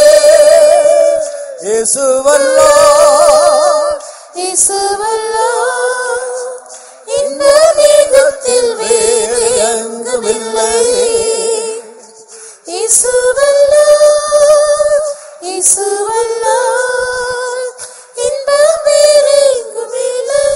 [SPEAKER 1] இயேசுவல்லோ இயேசுவல்லோ இந்த வேதத்தில் வேறு எங்கும் இல்லை இயேசுவல்லோ இயேசுவல்லோ இந்த வேறு எங்கும் இல்லை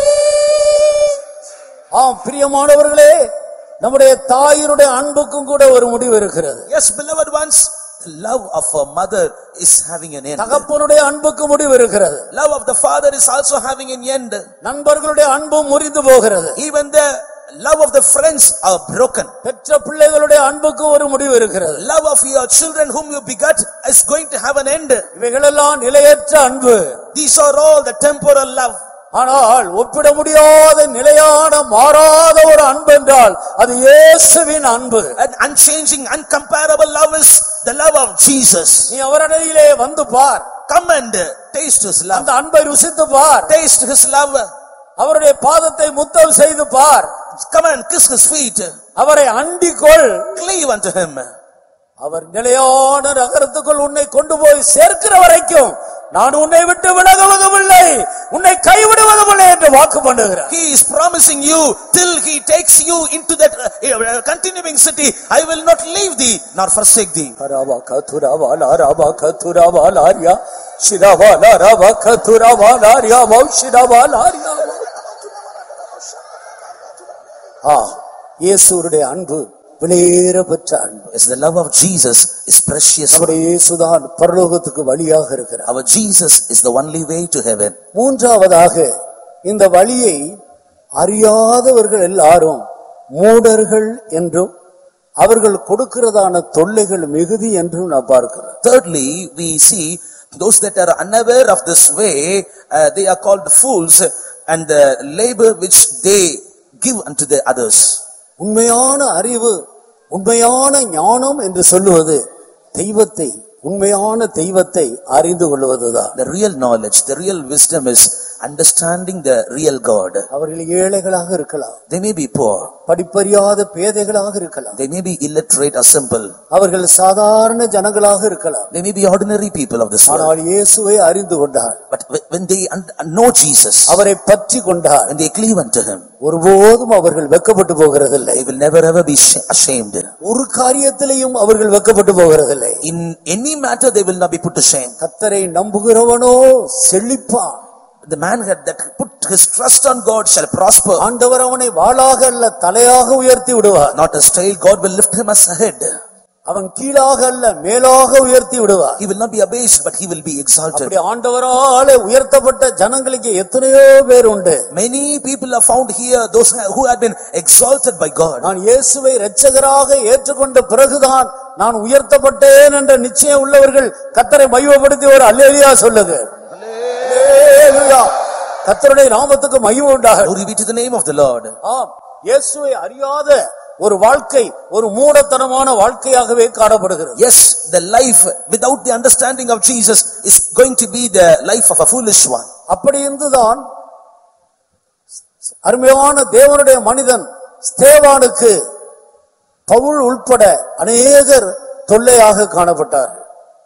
[SPEAKER 1] ஆம் பிரியமானவர்களே நம்முடைய தாயினுடைய அன்புக்கும் கூட ஒரு முடிவு இருக்கிறது
[SPEAKER 2] Yes, beloved ones, the love of a mother is having an end.
[SPEAKER 1] தகப்பனுடைய அன்புக்கு முடிவு இருக்கிறது
[SPEAKER 2] Love of the father is also having an end.
[SPEAKER 1] நண்பர்களுடைய அன்பும் முறிந்து போகிறது
[SPEAKER 2] Even the love of the friends are broken.
[SPEAKER 1] பெற்ற பிள்ளைகளுடைய அன்புக்கு ஒரு முடிவு இருக்கிறது
[SPEAKER 2] Love of your children whom you begot is going to have an end.
[SPEAKER 1] இவைகளெல்லாம் நிலையற்ற அன்பு
[SPEAKER 2] These are all the temporal love.
[SPEAKER 1] ஆனால் ஒப்பிட முடியாத நிலையான மாறாத ஒரு அன்பு என்றால் அது இயேசுவின் அன்பு
[SPEAKER 2] An unchanging, uncomparable love is the love of Jesus.
[SPEAKER 1] நீ அவரடையிலே வந்து பார்
[SPEAKER 2] Come and taste his love.
[SPEAKER 1] அந்த அன்பை ருசித்து பார்
[SPEAKER 2] Taste his love.
[SPEAKER 1] அவருடைய பாதத்தை முத்தம் செய்து பார்
[SPEAKER 2] Come and kiss his feet.
[SPEAKER 1] அவரை அண்டிக்கொள்
[SPEAKER 2] Cleave unto him.
[SPEAKER 1] அவர் நிலையான நகரத்துக்குள் உன்னை கொண்டு போய் சேர்க்கிற வரைக்கும் நான் உன்னை விட்டு விலகுவதும் இல்லை உன்னை கைவிடுவதும் இல்லை என்று வாக்கு பண்ணுகிறார்
[SPEAKER 2] He is promising you till he takes you into that uh, uh, continuing city. I will not leave thee nor forsake thee.
[SPEAKER 1] Arafah கதுரபா லாரபா கதுரபா லாரியா ஷிரவா ரவ கதுரவா லாரியாமோ ஷிரவா லாரியாமோ ஆ இயேசுடைய அன்பு விலையேற பெற்ற அன்பு
[SPEAKER 2] Yes, the love of Jesus is precious.
[SPEAKER 1] நம்முடைய இயேசுதான் பரலோகத்துக்கு வழியாக இருக்கிறார்
[SPEAKER 2] Our Jesus is the only way to heaven.
[SPEAKER 1] மூன்றாவதாக இந்த வழியை அறியாதவர்கள் எல்லாரும் மூடர்கள் என்றும் அவர்கள் கொடுக்கிறதான தொல்லைகள் மிகுதி என்றும் நான் பார்க்கிறேன்
[SPEAKER 2] Thirdly, we see those that are unaware of this way, uh, they are called fools and the labor which they give unto the others.
[SPEAKER 1] உண்மையான அறிவு உண்மையான ஞானம் என்று சொல்லுவது தெய்வத்தை உண்மையான தெய்வத்தை அறிந்து கொள்வதுதான்
[SPEAKER 2] The real knowledge, the real wisdom is understanding the real God.
[SPEAKER 1] அவர்கள் ஏழைகளாக இருக்கலாம்
[SPEAKER 2] They may be poor,
[SPEAKER 1] படிப்பறியாத பேதைகளாக இருக்கலாம்
[SPEAKER 2] they may be illiterate or simple,
[SPEAKER 1] அவர்கள் சாதாரண ஜனங்களாக இருக்கலாம்
[SPEAKER 2] they may be ordinary people of this world.
[SPEAKER 1] ஆனால் இயேசுவை அறிந்து கொண்டார்
[SPEAKER 2] But wh- when they un- know Jesus,
[SPEAKER 1] அவரை பற்றி கொண்டார்
[SPEAKER 2] when they cleave unto him,
[SPEAKER 1] ஒருபோதும் அவர்கள் வெக்கப்பட்டு போகிறதில்லை
[SPEAKER 2] they will never ever be sh- ashamed.
[SPEAKER 1] ஒரு காரியத்திலையும் அவர்கள் வெக்கப்பட்டு போகிறதில்லை
[SPEAKER 2] In any matter, they will not be put to shame.
[SPEAKER 1] கத்தரை நம்புகிறவனோ செழிப்பான்
[SPEAKER 2] The man had- that put his trust on God shall prosper.
[SPEAKER 1] ஆண்டவர் அவனை வாளாக அல்ல தலையாக உயர்த்தி விடுவார்
[SPEAKER 2] Not as tail, God will lift him as a head.
[SPEAKER 1] அவன் கீழாக அல்ல மேலாக உயர்த்தி விடுவார்
[SPEAKER 2] He will not be abased, but he will be exalted.
[SPEAKER 1] அப்படி ஆண்டவராலே உயர்த்தப்பட்ட ஜனங்களுக்கு எத்தனையோ பேர் உண்டு
[SPEAKER 2] Many people are found here, those who have been exalted by God.
[SPEAKER 1] நான் இயேசுவை இரட்சகராக ஏற்றுக்கொண்ட பிறகுதான் நான் உயர்த்தப்பட்டேன் என்ற நிச்சயம் உள்ளவர்கள் கத்தரை மையப்படுத்தி ஒரு அல்லேலியா சொல்லுங்க அல்லேலூயா. கர்த்தருடைய நாமத்துக்கு மகிமை உண்டாக
[SPEAKER 2] Glory be to the name of the Lord.
[SPEAKER 1] ஆம் இயேசுவை அறியாத ஒரு வாழ்க்கை ஒரு மூடத்தனமான வாழ்க்கையாகவே காணப்படுகிறது
[SPEAKER 2] Yes, the life without the understanding of Jesus is going to be the life of a foolish one.
[SPEAKER 1] அப்படி இருந்துதான் அருமையான தேவனுடைய மனிதன் ஸ்தேவானுக்கு பவுல் உட்பட அநேகர் தொல்லையாக காணப்பட்டார்கள்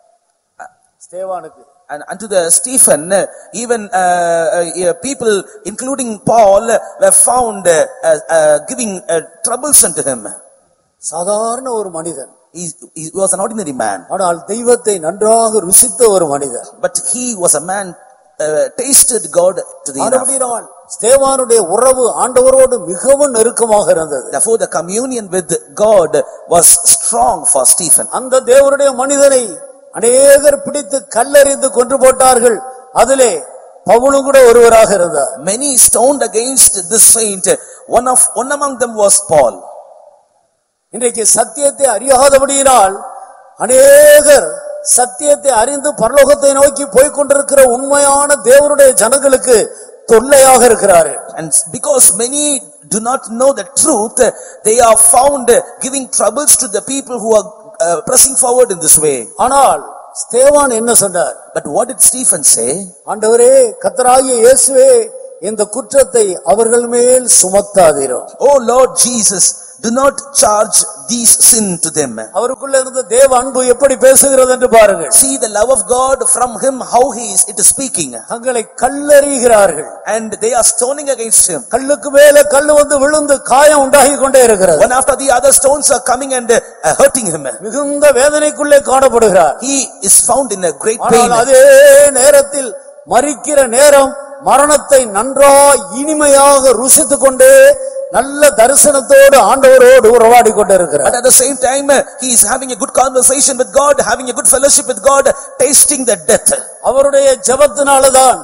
[SPEAKER 1] ஸ்தேவானுக்கு
[SPEAKER 2] And unto the Stephen, uh, even uh, uh, yeah, people, including Paul, uh, were found uh, uh, uh, giving uh, troubles unto him.
[SPEAKER 1] சாதாரண ஒரு மனிதன்
[SPEAKER 2] He, he was an ordinary man,
[SPEAKER 1] ஆனால் தெய்வத்தை நன்றாக ருசித்த ஒரு மனிதன்
[SPEAKER 2] but he was a man uh, tasted God to the enough.
[SPEAKER 1] மறுபடியும் ஸ்தேவானுடைய உறவு ஆண்டவரோடு மிகவும் நெருக்கமாக இருந்தது
[SPEAKER 2] Therefore, the communion with God was strong for Stephen.
[SPEAKER 1] அந்த தேவனுடைய மனிதனை அநேகர் பிடித்து கல்லறிந்து கொன்று போட்டார்கள் அதிலே பவுலும் கூட ஒருவராக இருந்தார்
[SPEAKER 2] Many stoned against this saint. One of one among them was Paul.
[SPEAKER 1] இன்றைக்கு சத்தியத்தை அறியாதபடியினால் அநேகர் சத்தியத்தை அறிந்து பரலோகத்தை நோக்கி போய்க் கொண்டிருக்கிற உண்மையான தேவனுடைய ஜனங்களுக்கு தொல்லையாக இருக்கிறார்கள்
[SPEAKER 2] And because many do not know the truth, they are found giving troubles to the people who are uh, pressing forward in this way.
[SPEAKER 1] ஆனால் ஸ்தேவான் என்ன சொன்னார்
[SPEAKER 2] But what did Stephen say?
[SPEAKER 1] ஆண்டவரே கத்தராகிய இயேசுவே இந்த குற்றத்தை அவர்கள் மேல் சுமத்தாதீரும்
[SPEAKER 2] Oh Lord Jesus, do not charge these sin to them.
[SPEAKER 1] அவருக்குள்ள இருந்த தேவ அன்பு எப்படி பேசுகிறது என்று பாருங்கள்
[SPEAKER 2] See the love of God from him, how he is, it is speaking.
[SPEAKER 1] தங்களை கல்லறிகிறார்கள்
[SPEAKER 2] And they are stoning against him.
[SPEAKER 1] கல்லுக்கு மேல கல்லு வந்து விழுந்து காயம் உண்டாகி கொண்டே இருக்கிறது
[SPEAKER 2] One after the other stones are coming and uh, hurting him.
[SPEAKER 1] மிகுந்த வேதனைக்குள்ளே காணப்படுகிறார்
[SPEAKER 2] He is found in a great
[SPEAKER 1] ஆனால்
[SPEAKER 2] pain.
[SPEAKER 1] அதே நேரத்தில் மறிக்கிற நேரம் மரணத்தை நன்றாய் இனிமையாக ருசித்துக் கொண்டே நல்ல தரிசனத்தோடு ஆண்டவரோடு உறவாடி
[SPEAKER 2] But
[SPEAKER 1] கொண்டிருக்கிறார்
[SPEAKER 2] at the same time, uh, he is having a good conversation with God, having a good fellowship with God, tasting the death.
[SPEAKER 1] அவருடைய ஜெபத்தினாலதான்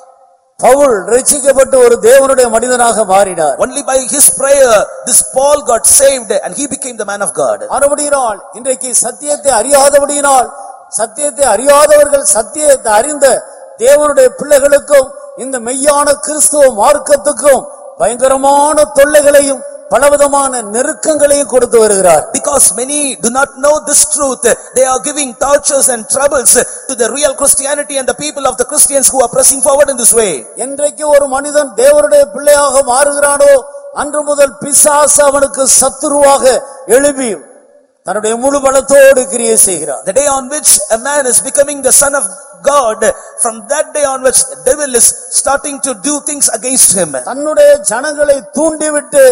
[SPEAKER 1] பவுல் ரட்சிக்கப்பட்டு ஒரு தேவனுடைய மனிதனாக மாறினார்
[SPEAKER 2] Only by his prayer, this Paul got saved and he became the man of God.
[SPEAKER 1] மறுபடியினால் இன்றைக்கு சத்தியத்தை அறியாதபடியினால் சத்தியத்தை அறியாதவர்கள் சத்தியத்தை அறிந்த தேவனுடைய பிள்ளைகளுக்கும் இந்த மெய்யான கிறிஸ்துவ மார்க்கத்துக்கும் பயங்கரமான தொல்லைகளையும் பலவிதமான நெருக்கங்களையும் கொடுத்து வருகிறார்
[SPEAKER 2] Because many do not know this truth, they are giving tortures and troubles to the real Christianity and the people of the Christians who are pressing forward in this way.
[SPEAKER 1] என்றைக்கு ஒரு மனிதன் தேவனுடைய பிள்ளையாக மாறுகிறானோ அன்று முதல் பிசாசு அவனுக்கு சத்துருவாக எழுப்பி தன்னுடைய முழு பலத்தோடு கிரியை செய்கிறார்
[SPEAKER 2] The day on which a man is becoming the son of God, from that day on which the devil is starting to do things against him.
[SPEAKER 1] தன்னுடைய ஜனங்களை தூண்டிவிட்டு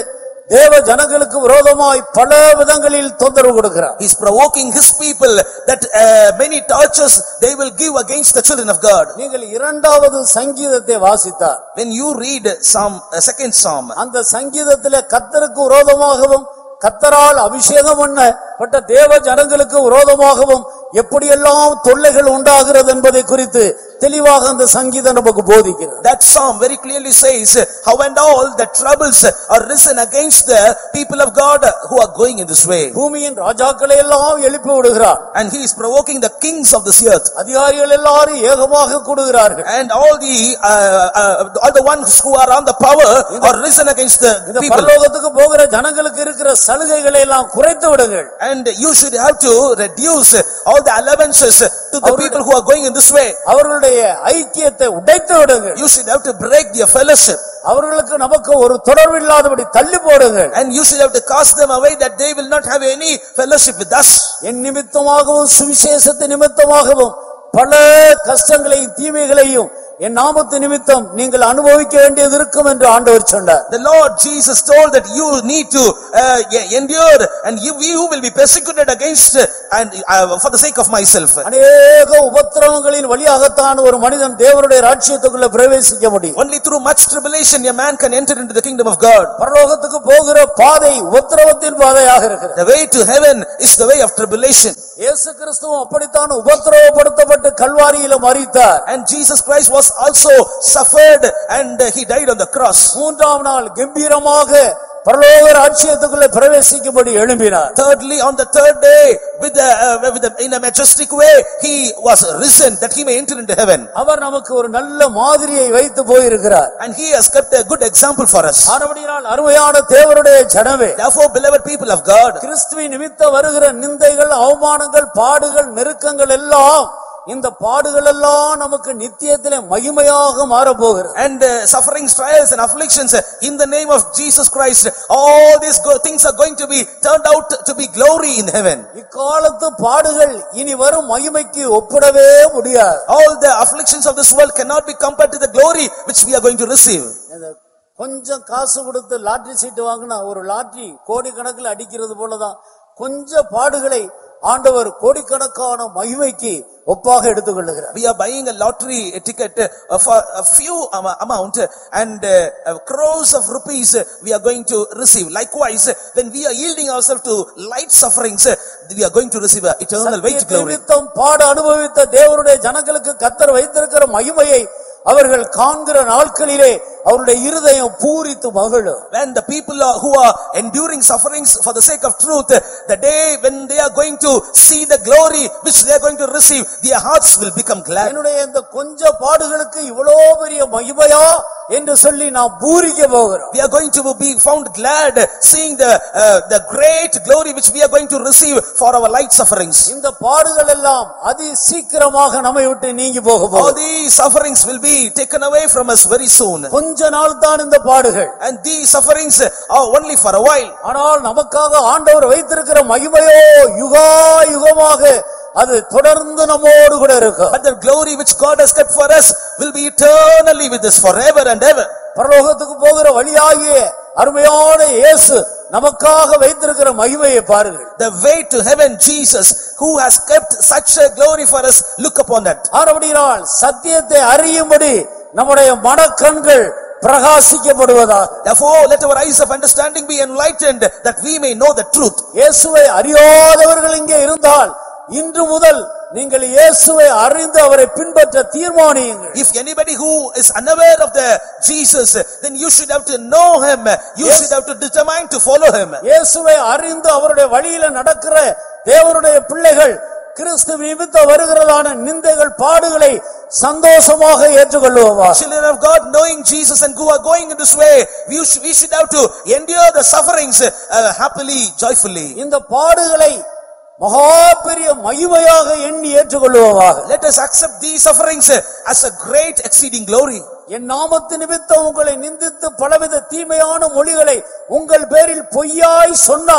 [SPEAKER 1] தேவ ஜனங்களுக்கு விரோதமாய் பல விதங்களில் தொந்தரவு கொடுக்கிறார்
[SPEAKER 2] He's provoking his people that uh, many tortures they will give against the children of God.
[SPEAKER 1] நீங்கள் இரண்டாவது சங்கீதத்தை வாசித்தார்
[SPEAKER 2] When you read Psalm, uh, second Psalm,
[SPEAKER 1] அந்த சங்கீதத்திலே கத்தருக்கு விரோதமாகவும் கத்தரால் அபிஷேகம் பண்ணப்பட்ட தேவ ஜனங்களுக்கு விரோதமாகவும் எப்படியெல்லாம் தொல்லைகள் உண்டாகிறது என்பதை குறித்து தெளிவாக அந்த சங்கீதம் நமக்கு போதிக்கிறது
[SPEAKER 2] that Psalm very clearly says how and all the troubles are risen against the people of God who are going in this way.
[SPEAKER 1] பூமியின் ராஜாக்களை எல்லாம் எழுப்பி விடுகிறார்
[SPEAKER 2] And he is provoking the kings of this earth.
[SPEAKER 1] அதிகாரிகள் எல்லாரும் ஏகமாக கூடுகிறார்கள்
[SPEAKER 2] And all the, uh, uh, all the ones who are on the power are risen against the
[SPEAKER 1] இந்த
[SPEAKER 2] people.
[SPEAKER 1] பரலோகத்துக்கு போகிற ஜனங்களுக்கு இருக்கிற சலுகைகளை எல்லாம் குறைத்து விடுங்கள்
[SPEAKER 2] And you should have to reduce all the allowances to the people who are going in this way.
[SPEAKER 1] அவர்களுடைய ஐக்கியத்தை உடைத்து விடுங்கள்
[SPEAKER 2] You should have to break their fellowship.
[SPEAKER 1] அவர்களுக்கு நமக்கு ஒரு தொடர்பில்லாதபடி தள்ளி போடுங்கள்
[SPEAKER 2] And you should have to cast them away that they will not have any fellowship with us.
[SPEAKER 1] என் நிமித்தமாகவும் சுவிசேஷத்து நிமித்தமாகவும் பல கஷ்டங்களையும் தீமைகளையும் என் நாமத்து நிமித்தம் நீங்கள் அனுபவிக்க வேண்டியது இருக்கும் என்று ஆண்டவர் சொன்னார்
[SPEAKER 2] The Lord Jesus told that you need to uh, endure and you, you will be persecuted against uh, and uh, for the sake of myself.
[SPEAKER 1] அநேக உபத்திரவங்களின் வழியாகத்தான் ஒரு மனிதன் தேவனுடைய ராஜ்யத்துக்குள்ள பிரவேசிக்க முடியும்
[SPEAKER 2] Only through much tribulation a man can enter into the kingdom of God.
[SPEAKER 1] பரலோகத்துக்கு போகிற பாதை உபத்திரவத்தின் பாதையாக இருக்கிறது
[SPEAKER 2] The way to heaven is the way of tribulation.
[SPEAKER 1] இயேசு கிறிஸ்துவும் அப்படித்தான் உபத்திரவப்படுத்தப்பட்டு கல்வாரியில மறித்தார்
[SPEAKER 2] And Jesus Christ was also suffered and uh, he died on the cross.
[SPEAKER 1] மூன்றாம் நாள் கம்பீரமாக பரலோக ராஜ்யத்துக்குள்ள பிரவேசிக்கும்படி எழும்பினார்
[SPEAKER 2] Thirdly, on the third day, with the, uh, with the, in a majestic way, he was risen that he may enter into heaven.
[SPEAKER 1] அவர் நமக்கு ஒரு நல்ல மாதிரியை வைத்து போயிருக்கிறார்
[SPEAKER 2] And he has kept a good example for us.
[SPEAKER 1] ஆனபடியால் அருமையான தேவருடைய ஜனமே
[SPEAKER 2] Therefore, beloved people of God,
[SPEAKER 1] கிறிஸ்துவின் நிமித்த வருகிற நிந்தைகள் அவமானங்கள் பாடுகள் நெருக்கங்கள் எல்லாம் இந்த பாடுகள் எல்லாம் நமக்கு நித்தியத்திலே மகிமையாக மாறப்போகிறது
[SPEAKER 2] and uh, sufferings, trials and afflictions uh, in the name of Jesus Christ, all these go- things are going to be turned out to be glory in heaven.
[SPEAKER 1] இக்காலத்து பாடுகள் இனி வரும் மகிமைக்கு ஒப்பிடவே முடியாது
[SPEAKER 2] All the afflictions of this world cannot be compared to the glory which we are going to receive.
[SPEAKER 1] இந்த கொஞ்சம் காசு கொடுத்து lottery சீட்டு வாங்கினா ஒரு லாட்டரி கோடிக்கணக்கில் அடிக்கிறது போலதான் கொஞ்ச பாடுகளை ஆண்டவர் கோடிக்கணக்கான மகிமைக்கு ஒப்பாக எடுத்துக்கொள்ளுகிறார்
[SPEAKER 2] We are buying a lottery ticket uh, for a few am- amount uh, and uh, uh, crores of rupees uh, we are going to receive. Likewise, uh, when we are yielding ourselves to light sufferings, uh, we are going to receive a eternal weight glory.
[SPEAKER 1] நிமித்தம் பாடு அனுபவித்த தேவனுடைய ஜனங்களுக்கு கத்தர் வைத்திருக்கிற மகிமையை அவர்கள் காண்கிற நாட்களிலே அவருடைய இருதயம் பூரித்து மகிழும்
[SPEAKER 2] When the people are, who are enduring sufferings for the sake of truth, the day when they are going to see the glory which they are going to receive, their hearts will become glad.
[SPEAKER 1] என்னுடைய இந்த கொஞ்ச பாடுகளுக்கு இவ்வளோ பெரிய மகிமையா என்று சொல்லி நாம் பூரிக்க போகிறோம்
[SPEAKER 2] We are going to be found glad seeing the, uh, the great glory which we are going to receive for our light sufferings.
[SPEAKER 1] இந்த பாடுகள் எல்லாம் அதி சீக்கிரமாக நம்மை விட்டு நீங்கி போக
[SPEAKER 2] All
[SPEAKER 1] போகுது
[SPEAKER 2] these sufferings will be taken away from us very soon.
[SPEAKER 1] கொஞ்ச நாள் தான் இந்த பாடுகள்
[SPEAKER 2] And these sufferings are only for a while.
[SPEAKER 1] ஆனால் நமக்காக ஆண்டவர் வைத்திருக்கிற மகிமையோ யுகா யுகமாக அது தொடர்ந்து நம்மோடு கூட இருக்கும்
[SPEAKER 2] But the glory which God has kept for us will be eternally with us forever and ever.
[SPEAKER 1] பரலோகத்துக்கு போகிற வழியாகிய அருமையான இயேசு நமக்காக வைத்திருக்கிற மகிமையை பாருங்கள்
[SPEAKER 2] The way to heaven, Jesus, who has kept such a glory for us, look upon that.
[SPEAKER 1] ஆனபடியால் சத்தியத்தை அறியும்படி நம்முடைய மனக்கண்கள் பிரகாசிக்கப்படுவதாக
[SPEAKER 2] Therefore, let our eyes of understanding be enlightened that we may know the truth.
[SPEAKER 1] இயேசுவை அறியாதவர்கள் இங்கே இருந்தால் இன்று முதல் நீங்கள் இயேசுவை அறிந்து அவரை பின்பற்ற தீர்மானியுங்கள்
[SPEAKER 2] If anybody who is unaware of the Jesus, then you should have to know him. You
[SPEAKER 1] Yes.
[SPEAKER 2] should have to determine to follow him.
[SPEAKER 1] இயேசுவை அறிந்து அவருடைய வழியில நடக்கிற தேவனுடைய பிள்ளைகள் கிறிஸ்து நிமித்த வருகிறதான நிந்தைகள் பாடுகளை சந்தோஷமாக ஏற்றுக்கொள்ளுவா
[SPEAKER 2] Children of God, knowing Jesus and who are going in this way, we should, we should have to endure the sufferings uh, happily, joyfully.
[SPEAKER 1] இந்த பாடுகளை மகா பெரிய மகிமையாக எண்ணி ஏற்றுக்கொள்ளுவாக
[SPEAKER 2] Let us accept these sufferings uh, as a great exceeding glory.
[SPEAKER 1] என் நாமத்து நிமித்தம் உங்களை நிந்தித்து பலவித தீமையான மொழிகளை உங்கள் பேரில் பொய்யாய் சொன்னால்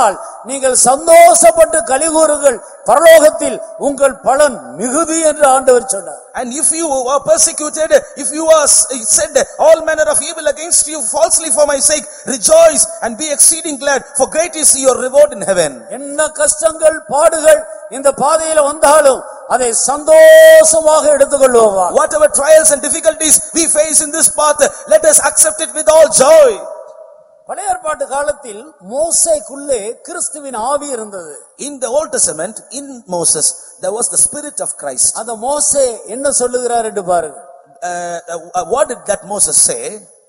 [SPEAKER 1] நீங்கள் சந்தோஷப்பட்டு கலிகூறுங்கள் பரலோகத்தில் உங்கள் பலன் மிகுதி என்று ஆண்டவர் சொன்னார்
[SPEAKER 2] And if you are persecuted, if you are s- said all manner of evil against you falsely for my sake, rejoice and be exceeding glad, for great is your reward in heaven.
[SPEAKER 1] என்ன கஷ்டங்கள் பாடுகள் இந்த பாதையில வந்தாலும் அதை சந்தோஷமாக எடுத்துக்கொள்வோமா
[SPEAKER 2] Whatever trials and difficulties we face in this path, let us accept it with all joy.
[SPEAKER 1] பழைய ஏற்பாட்டு காலத்தில் மோசைக்குள்ளே கிறிஸ்துவின் ஆவி இருந்தது
[SPEAKER 2] In the Old Testament, in Moses, there was the Spirit of Christ.
[SPEAKER 1] அந்த மோசே என்ன சொல்லுகிறார் என்று பாருங்க
[SPEAKER 2] Uh, uh, what did that Moses say?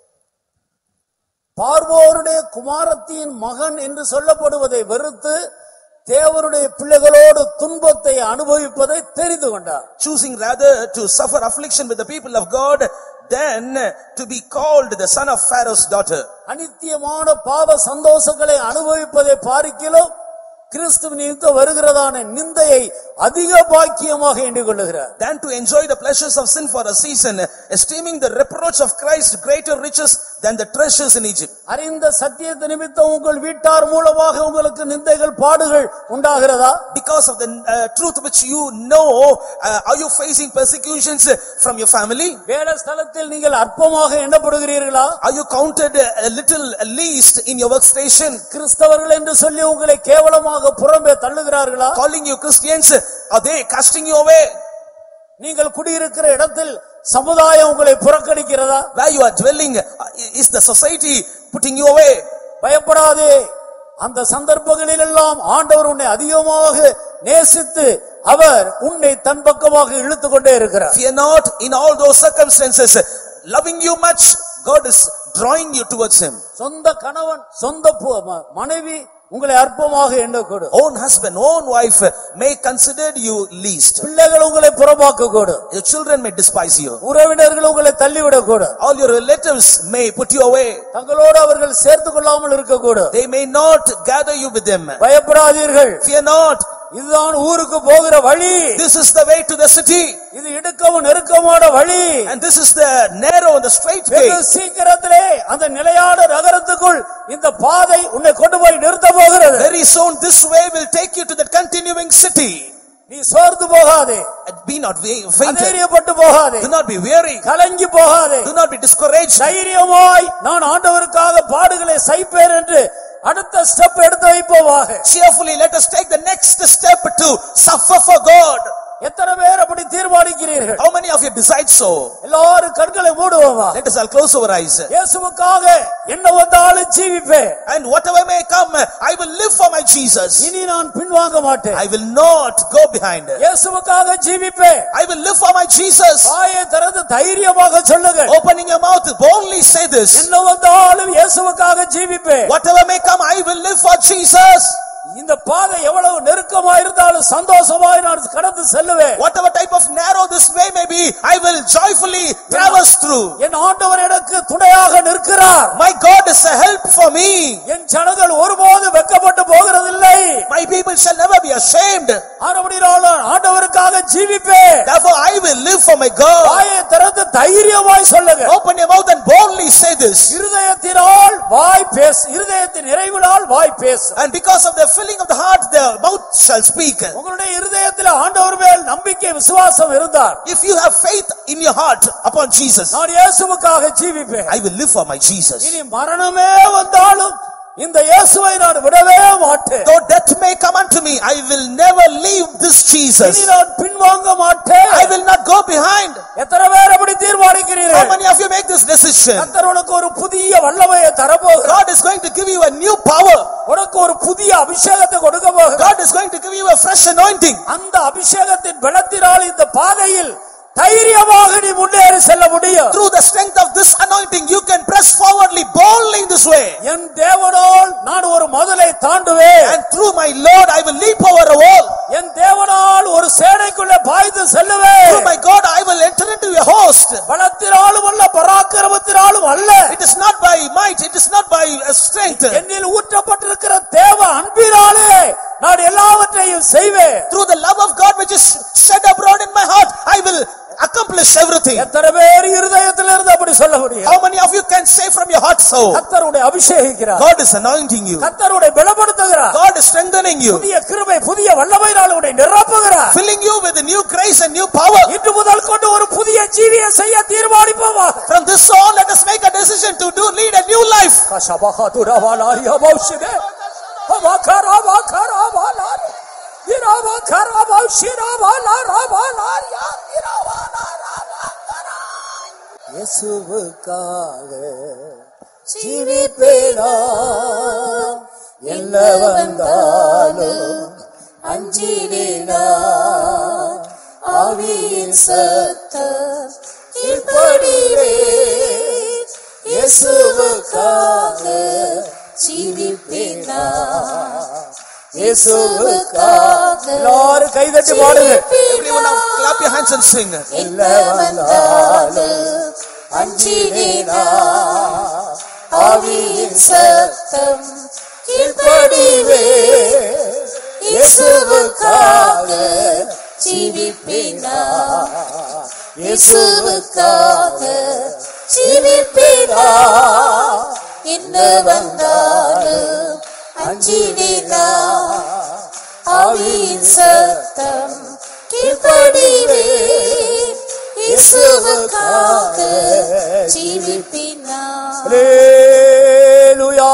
[SPEAKER 1] பார்வோருடைய குமாரத்தின் மகன் என்று சொல்லப்படுவதை வெறுத்து தேவருடைய பிள்ளைகளோடு துன்பத்தை அனுபவிப்பதை தெரிந்து கொண்டார்
[SPEAKER 2] Choosing rather to suffer affliction with the people of God than to be called the son of Pharaoh's daughter.
[SPEAKER 1] அனித்தியமான பாவ சந்தோஷங்களை அனுபவிப்பதை பார்க்கிலும் கிறிஸ்துவின் நிமித்த வருகிறதான நிந்தையை அதிக பாக்கியமாக எண்ணிக் கொள்ளுகிறார்
[SPEAKER 2] Than to enjoy the pleasures of sin for a season, esteeming the reproach of Christ greater riches than the treasures in Egypt.
[SPEAKER 1] அறிந்த சத்தியத்தை நிமித்தம் உங்கள் வீட்டார் மூலமாக உங்களுக்கு நிந்தைகள் பாடுகள் உண்டாகிறதா
[SPEAKER 2] Because of the uh, truth which you know, uh, are you facing persecutions from your family?
[SPEAKER 1] வேலை ஸ்தலத்தில் நீங்கள் அற்பமாக எண்ணப்படுகிறீர்களா
[SPEAKER 2] Are you counted a little least in your workstation?
[SPEAKER 1] கிறிஸ்தவர்கள் என்று சொல்லி உங்களை கேவலமாக புறம்பே தள்ளுகிறார்களா
[SPEAKER 2] Calling you Christians, are they casting you away?
[SPEAKER 1] நீங்கள் குடியிருக்கிற இடத்தில் சமுதாயம் உங்களை புறக்கணிக்கிறதா
[SPEAKER 2] Where you are dwelling, uh, is the society putting you away?
[SPEAKER 1] பயப்படாதே அந்த சந்தர்ப்பங்களில் எல்லாம் ஆண்டவர் உன்னை அதிகமாக நேசித்து அவர் உன்னை தன் பக்கமாக இழுத்து கொண்டே இருக்கிறார்
[SPEAKER 2] Fear not in all those circumstances, loving you much, God is drawing you towards Him.
[SPEAKER 1] சொந்த கணவன் சொந்த பு- ம- மனைவி உங்களை அற்பமாக எண்ணக்கூடும்
[SPEAKER 2] Own husband, own wife may consider you least.
[SPEAKER 1] பிள்ளைகள் உங்களை புறம்பாக்க கூடும்
[SPEAKER 2] Your children may despise you.
[SPEAKER 1] உறவினர்கள் உங்களை தள்ளிவிடக்கூடும்
[SPEAKER 2] All your relatives may put you away.
[SPEAKER 1] தங்களோடு அவர்கள் சேர்த்து கொள்ளாமல் இருக்கக்கூடும்
[SPEAKER 2] They may not gather you with them.
[SPEAKER 1] பயப்படாதீர்கள்
[SPEAKER 2] Fear not.
[SPEAKER 1] இதுதான் ஊருக்கு போகிற வழி
[SPEAKER 2] This is the way to the city.
[SPEAKER 1] இது இடுக்கவும் நெருக்கமான வழி
[SPEAKER 2] And this is the narrow and the straight
[SPEAKER 1] வெகு
[SPEAKER 2] way.
[SPEAKER 1] சீக்கிரத்திலே அந்த நிலையான நகரத்துக்குள் இந்த பாதை உன்னை கொண்டு போய் நிறுத்த போகிறது
[SPEAKER 2] Very soon this way will take you to that continuing city.
[SPEAKER 1] நீ சோர்ந்து போகாதே
[SPEAKER 2] And be not wa- fainted.
[SPEAKER 1] அதைரியப்பட்டு போகாதே
[SPEAKER 2] Do not be weary.
[SPEAKER 1] கலங்கி போகாதே
[SPEAKER 2] Do not be discouraged.
[SPEAKER 1] தைரியமாய் நான் ஆண்டவருக்காக பாடுகளை சைப்பேன் என்று அடுத்த ஸ்டெப் எடுத்து வைப்போமாக
[SPEAKER 2] Cheerfully let us take the next step to suffer for God.
[SPEAKER 1] எத்தனை பேர் அப்படி தீர்மானிக்கிறீர்கள்
[SPEAKER 2] How many of you decide so?
[SPEAKER 1] எல்லாரும் கண்களை மூடுவோமா
[SPEAKER 2] Let us all close our eyes.
[SPEAKER 1] இயேசுவுக்காக என்ன வந்தாலும் ஜீவிப்பேன்
[SPEAKER 2] And whatever may come, I will live for my Jesus.
[SPEAKER 1] இனி நான் பின்வாங்க மாட்டேன்
[SPEAKER 2] I will not go behind.
[SPEAKER 1] இயேசுவுக்காக ஜீவிப்பேன்
[SPEAKER 2] I will live for my Jesus.
[SPEAKER 1] வாயை திறந்து தைரியமாக சொல்லுங்க
[SPEAKER 2] Opening your mouth, boldly say this.
[SPEAKER 1] என்ன வந்தாலும் இயேசுவுக்காக ஜீவிப்பேன்
[SPEAKER 2] Whatever may come, I will live for Jesus.
[SPEAKER 1] இந்த பாதை எவ்வளவு நெருக்கமா இருந்தாலும் சந்தோஷமாய் நான் கடந்து செல்லுவேன்
[SPEAKER 2] Whatever type of narrow this way may be, I will joyfully traverse through.
[SPEAKER 1] என் ஆண்டவர் எனக்கு துணையாக நிற்கிறார்
[SPEAKER 2] My God is a help for me.
[SPEAKER 1] என் ஜனங்கள் ஒருபோது வெக்கப்பட்டு போகிறதில்லை
[SPEAKER 2] My people shall never be ashamed.
[SPEAKER 1] ஆனபடினாலும் ஆண்டவருக்காக ஜீவிப்பேன்
[SPEAKER 2] Therefore, I will live for my God.
[SPEAKER 1] வாயை திறந்து தைரியமாய் சொல்லுங்க
[SPEAKER 2] Open your mouth and boldly say this.
[SPEAKER 1] இருதயத்தினால் வாய் பேசு இருதயத்தின் நிறைவினால் வாய் பேசு
[SPEAKER 2] And because of the filling of the heart, the mouth shall speak.
[SPEAKER 1] உங்களுடைய இருதயத்தில் ஆண்டவர் மேல் நம்பிக்கை விசுவாசம் இருந்தார்
[SPEAKER 2] If you have faith in your heart upon Jesus,
[SPEAKER 1] நான் இயேசுவுக்காக ஜீவிப்பேன்
[SPEAKER 2] I will live for my Jesus.
[SPEAKER 1] இனி மரணமே வந்தாலும் இந்த இயேசுவை நான் விடவே மாட்டேன்
[SPEAKER 2] Though death may come unto me, I will never leave this
[SPEAKER 1] இனி
[SPEAKER 2] Jesus.
[SPEAKER 1] நான் பின்வாங்க மாட்டேன்
[SPEAKER 2] I will not go behind.
[SPEAKER 1] எத்தனை பேர் அப்படி
[SPEAKER 2] How
[SPEAKER 1] தீர்மானிக்கிறீர்கள்
[SPEAKER 2] many of you make this decision?
[SPEAKER 1] கர்த்தர் உனக்கு ஒரு புதிய வல்லமையை தரப்போகிறார்
[SPEAKER 2] God is going to give you a new power.
[SPEAKER 1] உனக்கு ஒரு புதிய அபிஷேகத்தை கொடுக்க போகிறார்
[SPEAKER 2] God is going to give you a fresh anointing.
[SPEAKER 1] அந்த அபிஷேகத்தின் பலத்தினால் இந்த பாதையில் தைரியமாக நீ முன்னேறி செல்ல முடியும்
[SPEAKER 2] Through the strength of this anointing, you can press forwardly, boldly in this way.
[SPEAKER 1] என் தேவனால் நான் ஒரு மதுளை தாண்டுவேன்
[SPEAKER 2] And through my Lord, I will leap over a wall.
[SPEAKER 1] என் தேவனால் ஒரு சேனைக்குள்ளே பாய்ந்து செல்லுவேன்
[SPEAKER 2] Through my God, I will enter into a host.
[SPEAKER 1] பலத்தினாலும் அல்ல பராக்கிரமத்தினாலும் அல்ல
[SPEAKER 2] It is not by might, it is not by uh, strength.
[SPEAKER 1] என்னில் ஊற்றப்பட்டிருக்கிற தேவ அன்பினாலே நான் எல்லாவற்றையும் செய்வேன்
[SPEAKER 2] Through the love of God which is shed abroad in my heart, I will accomplish finish everything.
[SPEAKER 1] எத்தனை பேர் இருதயத்திலிருந்து அப்படி சொல்ல முடியும்
[SPEAKER 2] How many of you can say from your heart so?
[SPEAKER 1] கத்தருடைய அபிஷேகிக்கிறார்
[SPEAKER 2] God is anointing you.
[SPEAKER 1] கத்தருடைய பலப்படுத்துகிறார்
[SPEAKER 2] God is strengthening you.
[SPEAKER 1] புதிய கிருபை புதிய வல்லமையினால் உன்னை நிரப்புகிறார்
[SPEAKER 2] Filling you with the new grace and new power.
[SPEAKER 1] இன்று முதல் கொண்டு ஒரு புதிய ஜீவியை செய்ய தீர்மானிப்போமா
[SPEAKER 2] From this on, let us make a decision to do lead a new life.
[SPEAKER 1] கஷபகதுரவாலாரிய பௌஷிதே அவகரவகரவாலாரி இரவகரவௌஷிரவாலாரவாலாரியா இரவாலாரவகரா. இயேசுவுக்காக ஜீவிப்பேனா என்ன வந்தாலும் அஞ்சினேனா ஆவியின் சத்தம் கீழ்ப்படிவே இயேசுவுக்காக ஜீவிப்பேனா இயேசுவுக்காக எல்லாரும் கைதட்டி பாடுங்க
[SPEAKER 2] Everyone now clap your hands and sing.
[SPEAKER 1] என்ன வந்தாலும் அஞ்சினேனா ஆவியின் சத்தம் கீழ்ப்படிவே இயேசுவுக்காக ஜீவிப்பேனா இயேசுவுக்காக ஜீவிப்பேனா என்ன வந்தாலும் அஞ்சினேனா ஆவியின் சத்தம் கீழ்ப்படிவே இயேசுவுக்காக ஜீவிப்பினா அல்லேலூயா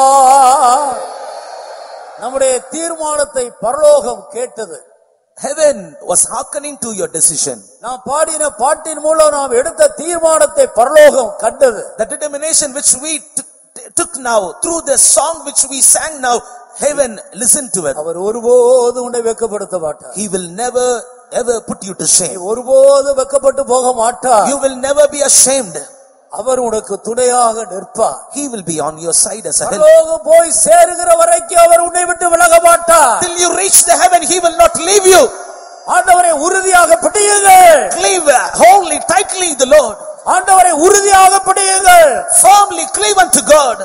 [SPEAKER 1] நம்முடைய தீர்மானத்தை பரலோகம் கேட்டது
[SPEAKER 2] Heaven was hearkening to your decision.
[SPEAKER 1] நாம் பாடின பாட்டின் மூலம் நாம் எடுத்த தீர்மானத்தை பரலோகம் கண்டது
[SPEAKER 2] The determination which we t- t- took now, through the song which we sang now, heaven listened to it.
[SPEAKER 1] அவர் ஒருபோது உன்னை வெட்கப்படுத்த மாட்டார்
[SPEAKER 2] He will never ever put you to
[SPEAKER 1] நீ
[SPEAKER 2] shame.
[SPEAKER 1] ஒருபோது வெட்கப்பட்டு போக மாட்டார்
[SPEAKER 2] You will never be ashamed.
[SPEAKER 1] அவர் உனக்கு துணையாக நிற்பார்
[SPEAKER 2] He will be on your side as a help.
[SPEAKER 1] பரலோகம் போய் சேருகிற வரைக்கும் அவர் உன்னை விட்டு விலக மாட்டார்
[SPEAKER 2] Till you reach the heaven, he will not leave you.
[SPEAKER 1] ஆண்டவரை உறுதியாக பிடியுங்கள்
[SPEAKER 2] Cleave wholly, tightly the Lord.
[SPEAKER 1] ஆண்டவரை உறுதியாக பிடியுங்கள்
[SPEAKER 2] Firmly cleave unto God.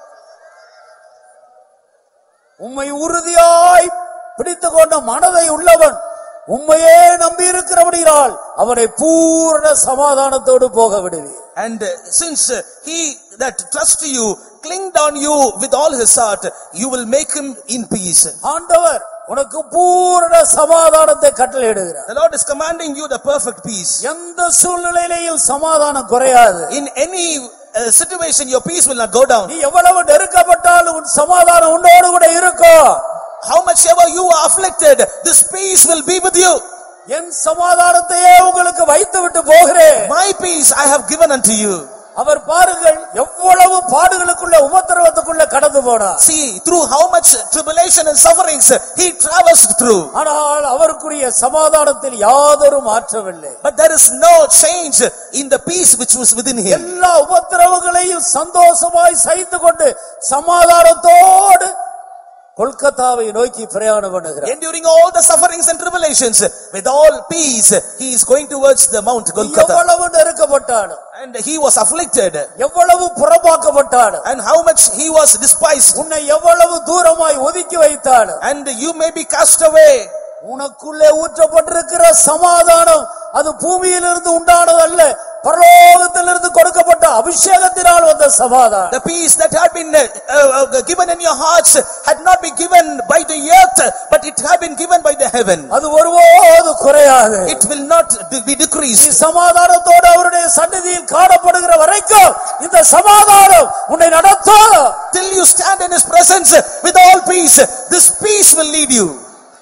[SPEAKER 1] உம்மை உறுதியாய் பிடித்துக் கொண்ட மனதை உள்ளவன் உம்மையே நம்பி இருக்கிறபடியால் அவனை பூரண சமாதானத்தோடு போக விடுவீர்
[SPEAKER 2] And uh, since uh, he that trusts you, clinged on you with all his heart, you will make him in peace.
[SPEAKER 1] ஆண்டவர் உனக்கு பூரண சமாதானத்தை கட்டளையிடுகிறார்
[SPEAKER 2] The Lord is commanding you the perfect peace.
[SPEAKER 1] எந்த சூழ்நிலையிலையும் சமாதானம் குறையாது
[SPEAKER 2] In any uh, situation, your peace will not go down.
[SPEAKER 1] நீ எவ்வளவு நெருக்கப்பட்டாலும் உன் சமாதானம் உன்னோடு கூட இருக்கும்
[SPEAKER 2] How much ever you are afflicted, this peace will be with you.
[SPEAKER 1] என் சமாதானத்தையே உங்களுக்கு வைத்து விட்டு போகிறேன்
[SPEAKER 2] My peace I have given unto you.
[SPEAKER 1] அவர் பாருங்கள் எவ்வளவு பாடுகளுக்குள்ள உபத்திரவத்துக்குள்ள கடந்து போனார்
[SPEAKER 2] See, through how much tribulation and sufferings he traversed through.
[SPEAKER 1] ஆனால் அவருக்குரிய சமாதானத்தில் யாதொரு மாற்றமில்லை
[SPEAKER 2] But there is no change in the peace which was within him.
[SPEAKER 1] எல்லா உபத்திரவங்களையும் சந்தோஷமாய் சகித்து கொண்டு சமாதானத்தோடு கொல்கத்தாவை நோக்கி பிரயாணம் பண்ணுகிறார்
[SPEAKER 2] Enduring all the sufferings and tribulations, with all peace, he is going towards the Mount Golgotha.
[SPEAKER 1] எவ்வளவு நெருக்கப்பட்டாலும்
[SPEAKER 2] And he was afflicted.
[SPEAKER 1] எவ்வளவு புறம்பாக்கப்பட்டாலும்
[SPEAKER 2] And how much he was despised.
[SPEAKER 1] உன்னை எவ்வளவு தூரமாய் ஒதுக்கி வைத்தாலும்
[SPEAKER 2] And you may be cast away.
[SPEAKER 1] உனக்குள்ளே ஊற்றப்பட்டிருக்கிற சமாதானம் அது பூமியிலிருந்து உண்டானது அல்ல பரலோகத்திலிருந்து கொடுக்கப்பட்ட அபிஷேகத்தினால் வந்த சமாதானம்
[SPEAKER 2] The peace that had been uh, uh, given in your hearts had not been given by the earth, but it had been given by the heaven.
[SPEAKER 1] அது ஒருபோது குறையாது
[SPEAKER 2] It will not de- be
[SPEAKER 1] நீ
[SPEAKER 2] decreased.
[SPEAKER 1] சமாதானத்தோடு அவருடைய சந்நிதியில் காணப்படுகிற வரைக்கும் இந்த சமாதானம் உன்னை நடத்தும்
[SPEAKER 2] Till you stand in his presence with all peace, this peace will lead you.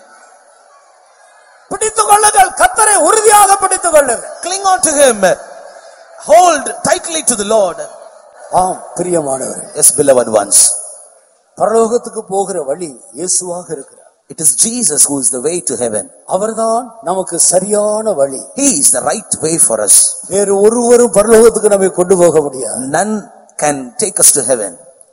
[SPEAKER 1] பிடித்துக் கொள்ளுங்கள் கத்தரை உறுதியாக பிடித்துக் கொள்ளுங்கள்
[SPEAKER 2] Cling on to him. Hold tightly to the Lord.
[SPEAKER 1] ஆம் பிரியமானவர்
[SPEAKER 2] Yes, beloved ones.
[SPEAKER 1] பரலோகத்துக்கு போகிற வழி இயேசுவாக இருக்கிறார்
[SPEAKER 2] It is Jesus who is the way to heaven.
[SPEAKER 1] அவர்தான் நமக்கு சரியான வழி
[SPEAKER 2] He is the right way for us.
[SPEAKER 1] வேறு ஒருவரும் பரலோகத்துக்கு நம்மை கொண்டு போக முடியாது
[SPEAKER 2] None can take us to heaven.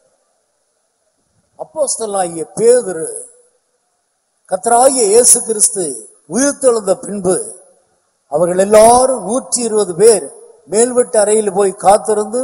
[SPEAKER 1] அப்போஸ்தலனாகிய பேதுரு கர்த்தராகிய இயேசு கிறிஸ்து உயிர்த்தெழுந்த பின்பு அவர்கள் எல்லாரும் நூற்றி இருபது பேர் மேல்வெட்டு அறையில் போய் காத்திருந்து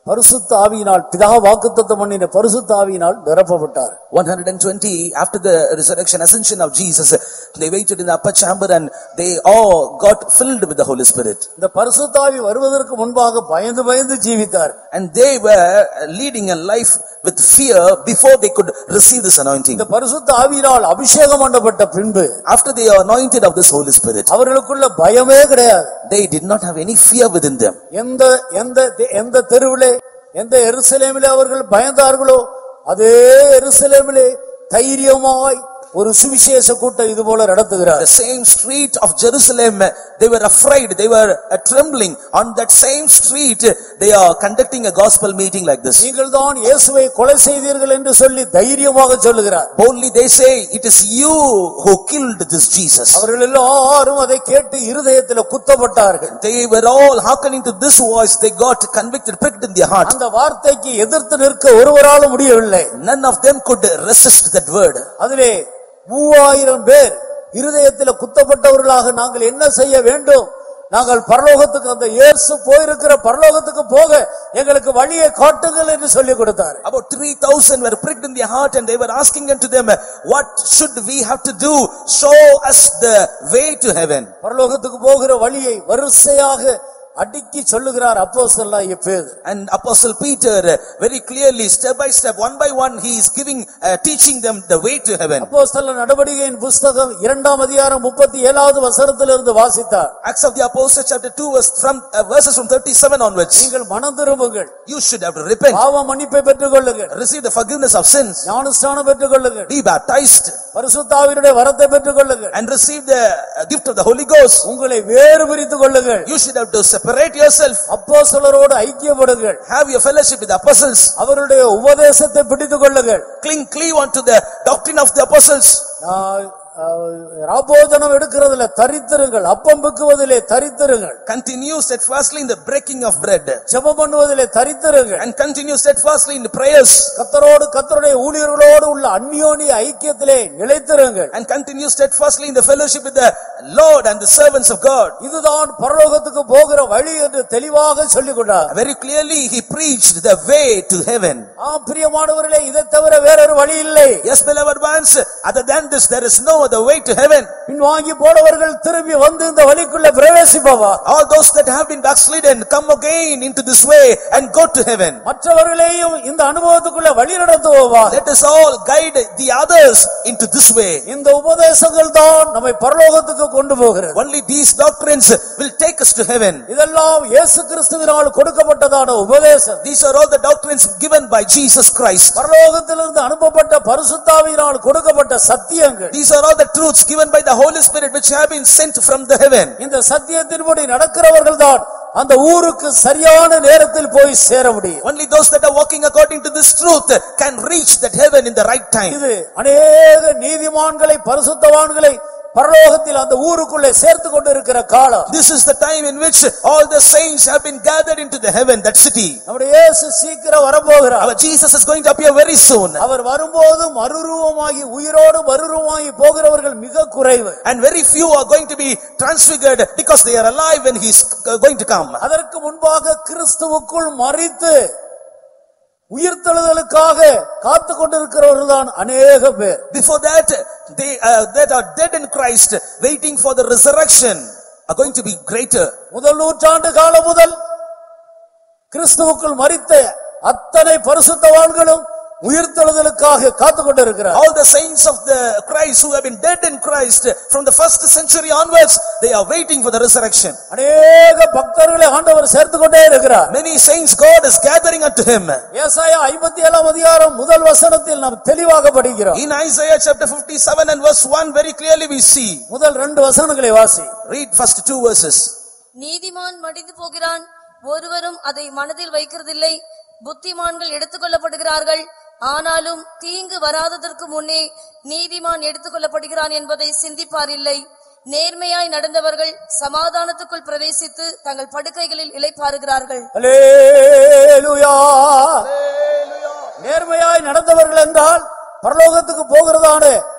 [SPEAKER 1] பரிசுத்த ஆவியினால் பிதா வாக்குத்தத்தம் பண்ணின பரிசுத்த ஆவியினால் நிரப்பப்பட்டார்
[SPEAKER 2] 120 after the resurrection ascension of Jesus, they waited in the upper chamber and they all got filled with the Holy Spirit.
[SPEAKER 1] இந்த பரிசுத்த ஆவி வருவதற்கு முன்பாக பயந்து பயந்து ஜீவித்தார்
[SPEAKER 2] And they were leading a life with fear before they could receive this anointing.
[SPEAKER 1] இந்த பரிசுத்த ஆவியினால் அபிஷேகம் பண்ணப்பட்ட பின்பு
[SPEAKER 2] After they are anointed of this Holy Spirit,
[SPEAKER 1] அவர்களுக்குள்ள பயமே கிடையாது
[SPEAKER 2] they did not have any fear within them.
[SPEAKER 1] எந்த எந்த எந்த தெருவிலே எந்த எருசலேமிலே அவர்கள் பயந்தார்களோ அதே எருசலேமிலே தைரியமாய் ஒரு சுவிசேஷ கூட்டம் இது போல நடத்துகிறார்
[SPEAKER 2] The same street of Jerusalem, they were afraid, they were uh, trembling. On that same street, they are conducting a gospel meeting like this.
[SPEAKER 1] நீங்கள் தான் இயேசுவை கொலை செய்தீர்கள் என்று சொல்லி தைரியமாக சொல்லுகிறார்
[SPEAKER 2] Boldly they say, it is you who killed this Jesus.
[SPEAKER 1] அவர்கள் எல்லாரும் அதை கேட்டு இருதயத்தில் குத்தப்பட்டார்கள்
[SPEAKER 2] They were all hearkening to this voice, they got convicted, pricked in their heart.
[SPEAKER 1] அந்த வார்த்தைக்கு எதிர்த்து நிற்க ஒருவராலும் முடியவில்லை
[SPEAKER 2] None of them could resist that word.
[SPEAKER 1] அதிலே மூவாயிரம் பேர் இருதயத்தில் குத்தப்பட்டவர்களாக நாங்கள் என்ன செய்ய வேண்டும் நாங்கள் பரலோகத்துக்கு அந்த இயேசு போயிருக்கிற பரலோகத்துக்கு போக எங்களுக்கு வழியை காட்டுங்கள் என்று சொல்லிக் கொடுத்தார்
[SPEAKER 2] About 3000 were pricked in their heart and they were asking unto them, what should we have to do? Show us the way to heaven.
[SPEAKER 1] பரலோகத்துக்கு போகிற வழியை வரிசையாக அடுக்கி சொல்லுகிறார் அப்போஸ்தலனாகிய பேதுரு
[SPEAKER 2] And Apostle Peter, uh, very clearly, step by step, one by one, he is giving, uh, teaching them the way to heaven.
[SPEAKER 1] அப்போஸ்தல நடவடிக்கையின் புஸ்தகம் இரண்டாம் அதிகாரம் முப்பத்தி ஏழாவது வசனத்திலிருந்து வாசித்தார்
[SPEAKER 2] Acts of the Apostles, chapter 2, verse from, uh, verses from 37 onwards.
[SPEAKER 1] நீங்கள் மனம் திரும்புங்கள்
[SPEAKER 2] You should have to repent,
[SPEAKER 1] பாவ மன்னிப்பை பெற்றுக் கொள்ளுங்கள்
[SPEAKER 2] receive the forgiveness of sins,
[SPEAKER 1] ஞானஸ்தானம் பெற்றுக் கொள்ளுங்கள்
[SPEAKER 2] be baptized,
[SPEAKER 1] பரிசுத்தாவினுடைய வரத்தை பெற்றுக் கொள்ளுங்கள்
[SPEAKER 2] and receive the uh, gift of the Holy Ghost.
[SPEAKER 1] உங்களை வேறு பிரித்துக் கொள்ளுங்கள்
[SPEAKER 2] You should have to separate yourself,
[SPEAKER 1] அப்போஸ்தலரோடு ஐக்கியப்படுங்கள்
[SPEAKER 2] have your fellowship with the apostles,
[SPEAKER 1] அவருடைய உபதேசத்தை பிடித்துக் கொள்ளுங்கள்
[SPEAKER 2] cling, cleave unto the doctrine of the apostles.
[SPEAKER 1] ஆஹ், ஆஹ், ராபோஜனம் எடுக்கிறதுல தரித்திருங்கள் அப்பம் பிக்குவதிலே தரித்திருங்கள்
[SPEAKER 2] Continue steadfastly in the breaking of bread,
[SPEAKER 1] ஜெபம் பண்ணுவதிலே தரித்திருங்கள்
[SPEAKER 2] and continue steadfastly in the prayers,
[SPEAKER 1] கத்தரோடு கத்தருடைய ஊழியர்களோடு உள்ள அந்யோன்ய ஐக்கியத்திலே நிலைத்திருங்கள்
[SPEAKER 2] and continue steadfastly in the fellowship with the Lord and the servants of God.
[SPEAKER 1] இதுதான் பரலோகத்துக்கு போகிற வழி என்று தெளிவாக சொல்லிக் கொண்டார்
[SPEAKER 2] Very clearly, he preached the way to heaven.
[SPEAKER 1] ஆம் பிரியமானவர்களே இதை தவிர வேறொரு வழி இல்லை
[SPEAKER 2] Yes, beloved ones, other than this, there is no other way to heaven.
[SPEAKER 1] பின்வாங்கி போனவர்கள் திரும்பி வந்து இந்த வழிக்குள்ள பிரவேசிப்பவா
[SPEAKER 2] All those that have been backslidden, come again into this way and go to heaven.
[SPEAKER 1] மற்றவர்களையும் இந்த அனுபவத்துக்குள்ள வழி நடத்துவா
[SPEAKER 2] Let us all guide the others into this way.
[SPEAKER 1] இந்த உபதேசங்கள் தான் நம்மை பரலோகத்துக்கு கொண்டு போகிறது
[SPEAKER 2] Only these doctrines will take us to heaven.
[SPEAKER 1] இதெல்லாம் இயேசு கிறிஸ்துவினால் கொடுக்கப்பட்டதான உபதேசம்
[SPEAKER 2] These are all the doctrines given by Jesus Christ.
[SPEAKER 1] பரலோகத்திலிருந்து அனுப்பப்பட்ட பரிசுத்தாவியினால் கொடுக்கப்பட்ட சத்தியங்கள்
[SPEAKER 2] These are all the truths given by the Holy Spirit which have been sent from the heaven.
[SPEAKER 1] இந்த சத்தியத்தின்படி நடக்கிறவர்கள் தான் அந்த ஊருக்கு சரியான நேரத்தில் போய் சேர முடியும்
[SPEAKER 2] Only those that are walking according to this truth can reach that heaven in the right time.
[SPEAKER 1] இது அநேக நீதிமான்களை பரிசுத்தவான்களை பரலோகத்தில் அந்த ஊருக்குள்ளே சேர்த்து கொண்டு இருக்கிற காலம்
[SPEAKER 2] This is the time in which all the saints have been gathered into the heaven, that city.
[SPEAKER 1] நம்முடைய இயேசு சீக்கிரம் வரப்போகிறார்
[SPEAKER 2] Our Jesus is going to appear very soon.
[SPEAKER 1] அவர் வரும்போது மறுரூபமாகி உயிரோடு மறுரூபமாகி போகிறவர்கள் மிக குறைவு
[SPEAKER 2] And very few are going to be transfigured because they are alive when he is uh, going to come.
[SPEAKER 1] அதற்கு முன்பாக கிறிஸ்துவுக்குள் மறித்து உயிர்த்தெழுதலுக்காக காத்து கொண்டிருக்கிறவர்கள் தான் அநேக பேர்
[SPEAKER 2] Before that, they uh, that are dead in Christ, waiting for the resurrection, are going to be greater.
[SPEAKER 1] முதல் நூற்றாண்டு காலம் முதல் கிறிஸ்துவுக்குள் மறித்த அத்தனை பரிசுத்தவான்களும் உயிர்த்தெழுதலுக்காக காத்து கொண்டிருக்கிறார்
[SPEAKER 2] All the saints of the Christ who have been dead in Christ from the first century onwards, they are waiting for the resurrection.
[SPEAKER 1] அநேக பக்தர்களை ஆண்டவர் சேர்த்து கொண்டே இருக்கிறார்
[SPEAKER 2] Many saints God is gathering unto him.
[SPEAKER 1] ஏசாயா ஐம்பத்தி ஏழாம் அதிகாரம் முதல் வசனத்தில் நாம் தெளிவாக படிக்கிறோம்
[SPEAKER 2] In Isaiah chapter 57 and verse 1, very clearly we see.
[SPEAKER 1] முதல் ரெண்டு வசனங்களை வாசி
[SPEAKER 2] Read first two verses.
[SPEAKER 3] நீதிமான் மடிந்து போகிறான் ஒருவரும் அதை மனதில் வைக்கிறதில்லை புத்திமான்கள் எடுத்துக்கொள்ளப்படுகிறார்கள் ஆனாலும் தீங்கு வராததற்கு முன்னே நீதிமான் எடுத்துக்கொள்ளப்படுகிறான் என்பதை சிந்திப்பாரில்லை நேர்மையாய் நடந்தவர்கள் சமாதானத்துக்குள் பிரவேசித்து தங்கள் படுக்கைகளில் இளைப்பாறுகிறார்கள்
[SPEAKER 1] அல்லேலூயா நேர்மையாய் நடந்தவர்கள் என்றால் பரலோகத்துக்கு போகிறதான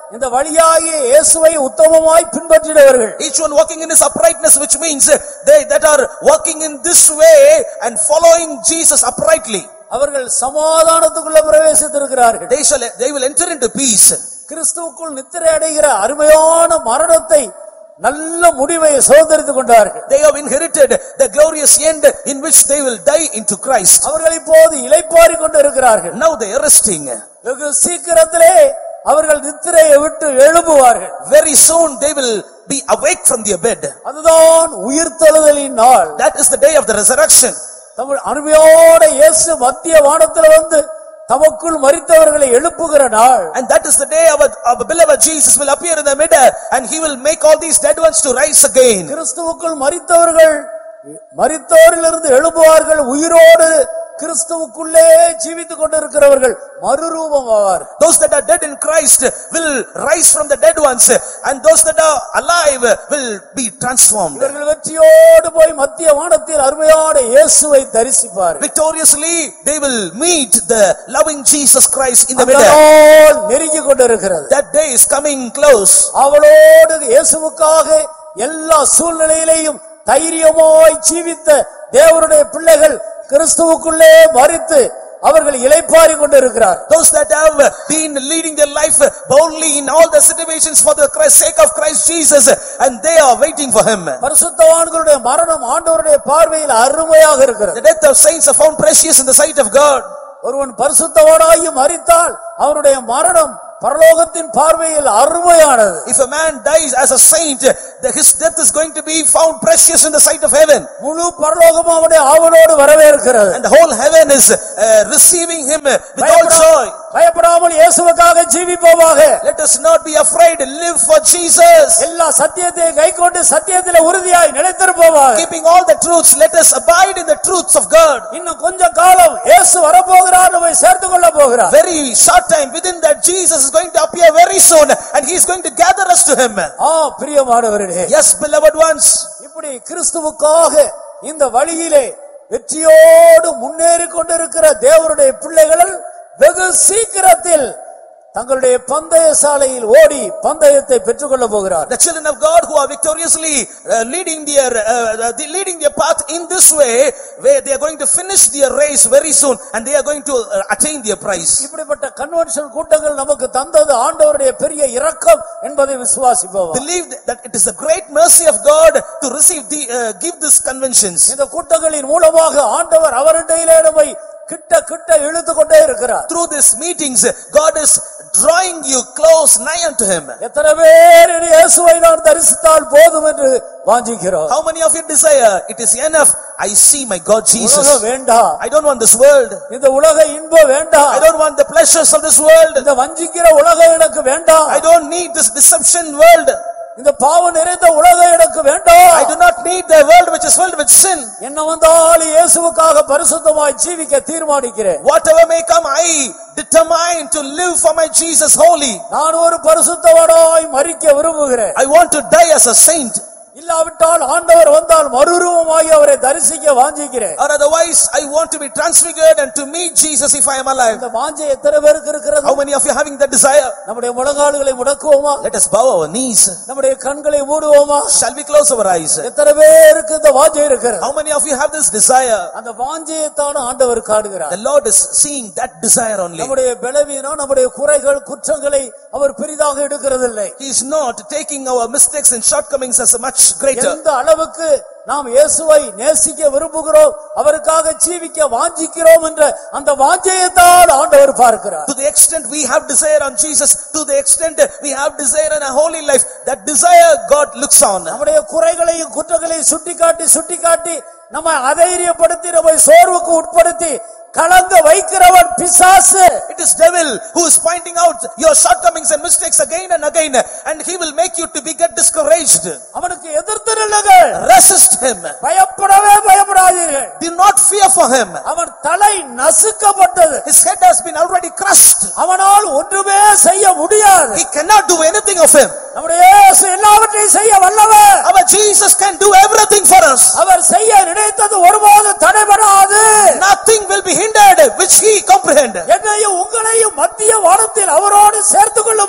[SPEAKER 1] இந்த வழியாகிய இயேசுவை உத்தமமாய் பின்பற்றினவர்கள்
[SPEAKER 2] Each one walking in his uprightness, which means uh, they that are walking in this way and following Jesus uprightly,
[SPEAKER 1] அவர்கள் சமாதானத்துக்குள்ள பிரவேசித்திருக்கிறார்கள்
[SPEAKER 2] they shall, they will enter into peace.
[SPEAKER 1] கிறிஸ்துவுக்குள் நித்திரை அடைகிற அருமையான மரணத்தை நல்ல முடிவை சுதந்திரித்துக் கொண்டார்கள்
[SPEAKER 2] They have inherited the glorious end in which they will die into Christ.
[SPEAKER 1] அவர்கள் இப்போது இளைப்பாறிக் கொண்டு இருக்கிறார்கள்
[SPEAKER 2] Now they are resting.
[SPEAKER 1] வெகு சீக்கிரத்திலே அவர்கள் நித்திரையை விட்டு எழும்புவார்கள்
[SPEAKER 2] Very soon they will be awake from their bed.
[SPEAKER 1] அதுதான் உயிர்த்தெழுதலின் நாள்
[SPEAKER 2] That is the day of the resurrection.
[SPEAKER 1] Tamil அருமையோட இயேசு மத்திய வானத்துல வந்து தமக்குள் மரித்தவர்களை எழுப்புகிற நாள்
[SPEAKER 2] And that is the day our, our beloved Jesus will appear in the middle and he will make all these dead ones to rise again.
[SPEAKER 1] கிறிஸ்துவுக்குள் மரித்தவர்கள் மரித்தோரிலிருந்து எழும்புவார்கள் உயிரோடு கிறிஸ்துவுக்குள்ளே ஜீவித்துக் கொண்டிருக்கிறவர்கள் மறுரூபமாவார்
[SPEAKER 2] Those that are dead in Christ will rise from the dead ones and those that are alive will be transformed.
[SPEAKER 1] இவர்கள் வெற்றியோடு போய் மத்திய வானத்தில் அருமையான இயேசுவை தரிசிப்பார்கள்
[SPEAKER 2] Victoriously, they will meet the loving Jesus Christ in the
[SPEAKER 1] அந்த
[SPEAKER 2] middle.
[SPEAKER 1] நாள் நெருங்கிக் கொண்டிருக்கிறது
[SPEAKER 2] That day is coming close.
[SPEAKER 1] அவளோடு இயேசுவுக்காக எல்லா சூழ்நிலையிலையும் தைரியமாய் ஜீவித்த தேவனுடைய பிள்ளைகள் கிறிஸ்துவுக்குள்ளே மறித்து அவர்கள் இளைப்பாறி கொண்டிருக்கிறார்
[SPEAKER 2] Those that have been leading their life boldly in all the situations for the Christ- sake of Christ Jesus and they are waiting for him.
[SPEAKER 1] பரிசுத்தவான்களுடைய மரணம் ஆண்டவருடைய பார்வையில் அருமையாக இருக்கிறது
[SPEAKER 2] The death of saints are found precious in the sight of God.
[SPEAKER 1] ஒருவன் பரிசுத்தவானாகி மறித்தால் அவனுடைய மரணம் பரலோகத்தின் பார்வையில் அருமையானது
[SPEAKER 2] If a man dies as a saint, the- his death is going to be found precious in the sight of heaven.
[SPEAKER 1] முழு பரலோகம் அவனுடைய ஆவலோடு வரவேற்கிறது
[SPEAKER 2] And the whole heaven is uh, receiving him with all joy.
[SPEAKER 1] பயப்படாமல் இயேசுவுக்காக ஜீவிப்போமாக
[SPEAKER 2] Let us not be afraid, live for Jesus.
[SPEAKER 1] எல்லா சத்தியத்தையும் கைக்கொண்டு சத்தியத்திலே உறுதியாய் நிலைத்திருப்போமாக
[SPEAKER 2] Keeping all the truths, let us abide in the truths of God.
[SPEAKER 1] இன்னும் கொஞ்ச காலம் இயேசு வரப்போகிறார் நம்மை சேர்த்துக் கொள்ள போகிறார்
[SPEAKER 2] Very short time, within that Jesus is going to appear very soon and he is going to gather us to him.
[SPEAKER 1] ஆ பிரியமானவர்களே
[SPEAKER 2] Yes, beloved ones.
[SPEAKER 1] இப்படி கிறிஸ்துவுக்காக இந்த வழியிலே வெற்றியோடு முன்னேறி கொண்டிருக்கிற தேவனுடைய பிள்ளைகள் வெகு சீக்கிரத்தில் தங்களுடைய பந்தய சாலையில் ஓடி பந்தயத்தை பெற்றுக்கொள்ள போகிறார்
[SPEAKER 2] The children of God who are victoriously uh, leading their, uh, the- leading their path in this way, where they are going to finish their race very soon and they are going to uh, attain their prize.
[SPEAKER 1] இப்படிப்பட்ட convention கூட்டங்கள் நமக்கு தந்தது ஆண்டவருடைய பெரிய இரக்கம் என்பதை விசுவாசிப்போம்
[SPEAKER 2] Believe that it is a great mercy of God to receive the, uh, give these conventions.
[SPEAKER 1] இந்த கூட்டங்களின் மூலமாக ஆண்டவர் அவருடைய நம்மை கிட்ட கிட்ட இழுத்து கொண்டே இருக்கிறார்
[SPEAKER 2] Through these meetings, God is drawing you close nigh unto Him.
[SPEAKER 1] எத்தனை பேர் இனி இயேசுவை நான் தரிசித்தால் போதும் என்று வாஞ்சிக்கிறோம்
[SPEAKER 2] How many of you desire, it is enough, I see my God
[SPEAKER 1] உலகம்
[SPEAKER 2] Jesus.
[SPEAKER 1] வேண்டாம்
[SPEAKER 2] I don't want this world.
[SPEAKER 1] இந்த உலக இன்பம் வேண்டாம்
[SPEAKER 2] I don't want the pleasures of this world.
[SPEAKER 1] இந்த வஞ்சிக்கிற உலகம் எனக்கு வேண்டாம்
[SPEAKER 2] I don't need this deception world.
[SPEAKER 1] இந்த பாவம் நிறைந்த உலகம் எனக்கு வேண்டாம்
[SPEAKER 2] I do not need the world which is filled with sin.
[SPEAKER 1] என்ன வந்தாலும் இயேசுவுக்காக பரிசுத்தமாய் ஜீவிக்க தீர்மானிக்கிறேன்
[SPEAKER 2] Whatever may come, I determine to live for my Jesus holy.
[SPEAKER 1] நான் ஒரு பரிசுத்தவனாய் மறிக்க விரும்புகிறேன்
[SPEAKER 2] I want to die as a saint.
[SPEAKER 1] இல்லாவிட்டால் ஆண்டவர் வந்தால் மறுரூபமாகி அவரை தரிசிக்க வாஞ்சிக்கிறேன்
[SPEAKER 2] Or otherwise, I want to be transfigured and to meet Jesus if I am alive.
[SPEAKER 1] இந்த வாஞ்சை எத்தனை பேருக்கு இருக்கிறது
[SPEAKER 2] How many of you having that desire?
[SPEAKER 1] நம்முடைய முழங்கால்களை முடக்குவோமா
[SPEAKER 2] Let us bow our knees.
[SPEAKER 1] நம்முடைய கண்களை மூடுவோமா
[SPEAKER 2] Shall we close our eyes?
[SPEAKER 1] எத்தனை பேருக்கு இந்த வாஞ்சை இருக்கிறது
[SPEAKER 2] How many of you have this desire?
[SPEAKER 1] அந்த வாஞ்சையைத்தான் ஆண்டவர் காடுகிறார்
[SPEAKER 2] The Lord is seeing that desire only.
[SPEAKER 1] நம்முடைய பலவீனம் நம்முடைய குறைகள் குற்றங்களை அவர் பெரிதாக எடுக்கிறதில்லை
[SPEAKER 2] He is not taking our mistakes and shortcomings as much greater.
[SPEAKER 1] எந்த அளவுக்கு நாம் இயேசுவை நேசிக்க விரும்புகிறோம் அவருக்காக ஜீவிக்க வாஞ்சிக்கிறோம் என்ற அந்த வாஞ்சையைத்தான் ஆண்டவர் பார்க்கிறார்
[SPEAKER 2] To the extent we have desire on Jesus, to the extent we have desire in a holy life, that desire God looks on.
[SPEAKER 1] நம்முடைய குறைகளையும் குற்றங்களையும் சுட்டிக்காட்டி சுட்டிக்காட்டி நம்மை அதைரியப்படுத்தி நம்மை சோர்வுக்கு உட்படுத்தி கலங்க வைக்கிறவன் பிசாசு
[SPEAKER 2] It is devil who is pointing out your shortcomings and mistakes again and again and he will make you to be get discouraged.
[SPEAKER 1] அவனுக்கு எதிர்த்து நில்லுங்கள்
[SPEAKER 2] Resist him.
[SPEAKER 1] பயப்படவே பயப்படாதீர்கள்
[SPEAKER 2] Do not fear for him.
[SPEAKER 1] அவன் தலை நசுக்கப்பட்டது
[SPEAKER 2] His head has been already crushed.
[SPEAKER 1] அவனால் ஒன்றுமே செய்ய முடியாது
[SPEAKER 2] He cannot do anything of him.
[SPEAKER 1] நம்முடைய இயேசு எல்லாவற்றையும் செய்ய வல்லவர்
[SPEAKER 2] Our Jesus can do everything for us.
[SPEAKER 1] அவர் செய்ய நினைத்தது ஒருபோது தடைபடாது
[SPEAKER 2] Nothing will be hindered which he comprehend.
[SPEAKER 1] என்னையும் உங்களையும் மத்திய வானத்தில் அவரோடு சேர்த்துக் கொள்ளும்படி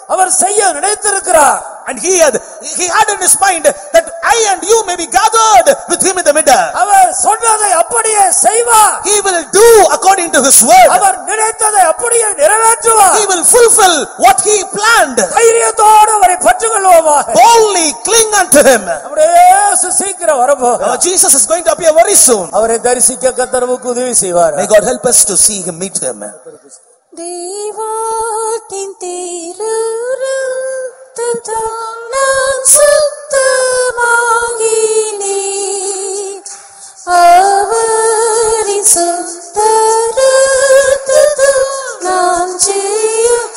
[SPEAKER 1] அவர் செய்ய நினைத்திருக்கிறார்
[SPEAKER 2] And he had, he had in his mind that I and you may be gathered with him in the middle.
[SPEAKER 1] அவர் சொன்னதை அப்படியே செய்வார்
[SPEAKER 2] He will do according to his word.
[SPEAKER 1] அவர் நினைத்ததை அப்படியே நிறைவேற்றுவார்
[SPEAKER 2] He will fulfill what he planned.
[SPEAKER 1] தைரியத்தோடு அவரை பற்றுக்கொள்வோமாக
[SPEAKER 2] Boldly cling unto him.
[SPEAKER 1] அப்படியே இயேசு சீக்கிரம் வரப்போகிறார்
[SPEAKER 2] Our Jesus is going to appear very soon.
[SPEAKER 1] அவரை தரிசிக்க கத்தரவுக்கு உதவி செய்வார்
[SPEAKER 2] May God help us to see him, meet him.
[SPEAKER 3] தெய்வாட்டின் தேருத்தத்தால் நான் சுத்தமாகினேன். அவரின் சுத்தரத்தத்தால் நான் ஜெயம்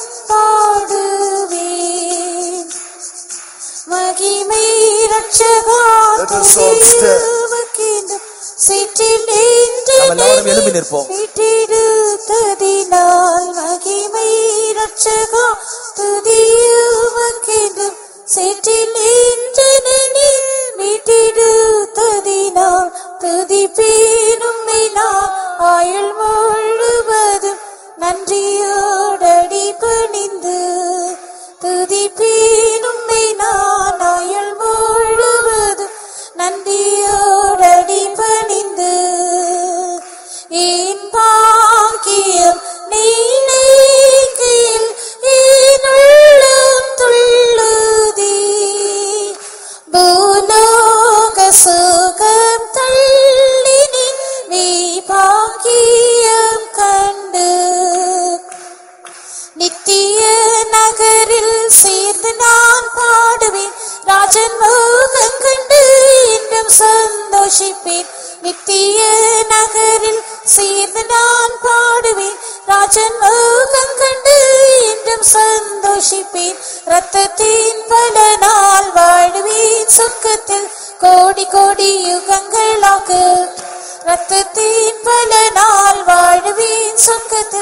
[SPEAKER 3] பாடுவேன். மகிமை ரட்சகா
[SPEAKER 2] Let us all stand.
[SPEAKER 3] துதியுமக்கென்று சிற்றில் நின்று
[SPEAKER 2] நாம் எல்லாரும் எழும்பி நிற்போம்.
[SPEAKER 3] மீட்டெடுத்ததினால் மகிமை ரட்சகா துதியுமக்கென்றும் சேற்றில் நின்றனி மீட்டெடுத்ததினால் துதிப்பேனும் நான் ஆயுள் முழுவதும் நன்றியோடடி பணிந்து துதிப்பேனும் நான் ஆயுள் முழுவதும் நன்றியோடடி பணிந்து என் பாக்கியம் நீனைக்கையில் என் உள்ளம் துள்ளுதே பூலோக சுகம் தள்ளினின் நீ பாக்கியம் கண்டு நித்திய நகரில் சேர்ந்து நான் பாடுவேன் ராஜன் மோகம் கண்டு என்றும் சந்தோஷிப்பேன் நித்திய நகரில் சேர்ந்து நான் பாடுவேன் ராஜன் மோகம் கண்டு என்றும் சந்தோஷிப்பேன் ரத்தத்தின் பல நாள் வாழ்வேன் சொர்க்கத்தில் கோடி கோடி யுகங்களாக ரத்தத்தின் பல நாள் வாழ்வேன் சொர்க்கத்தில்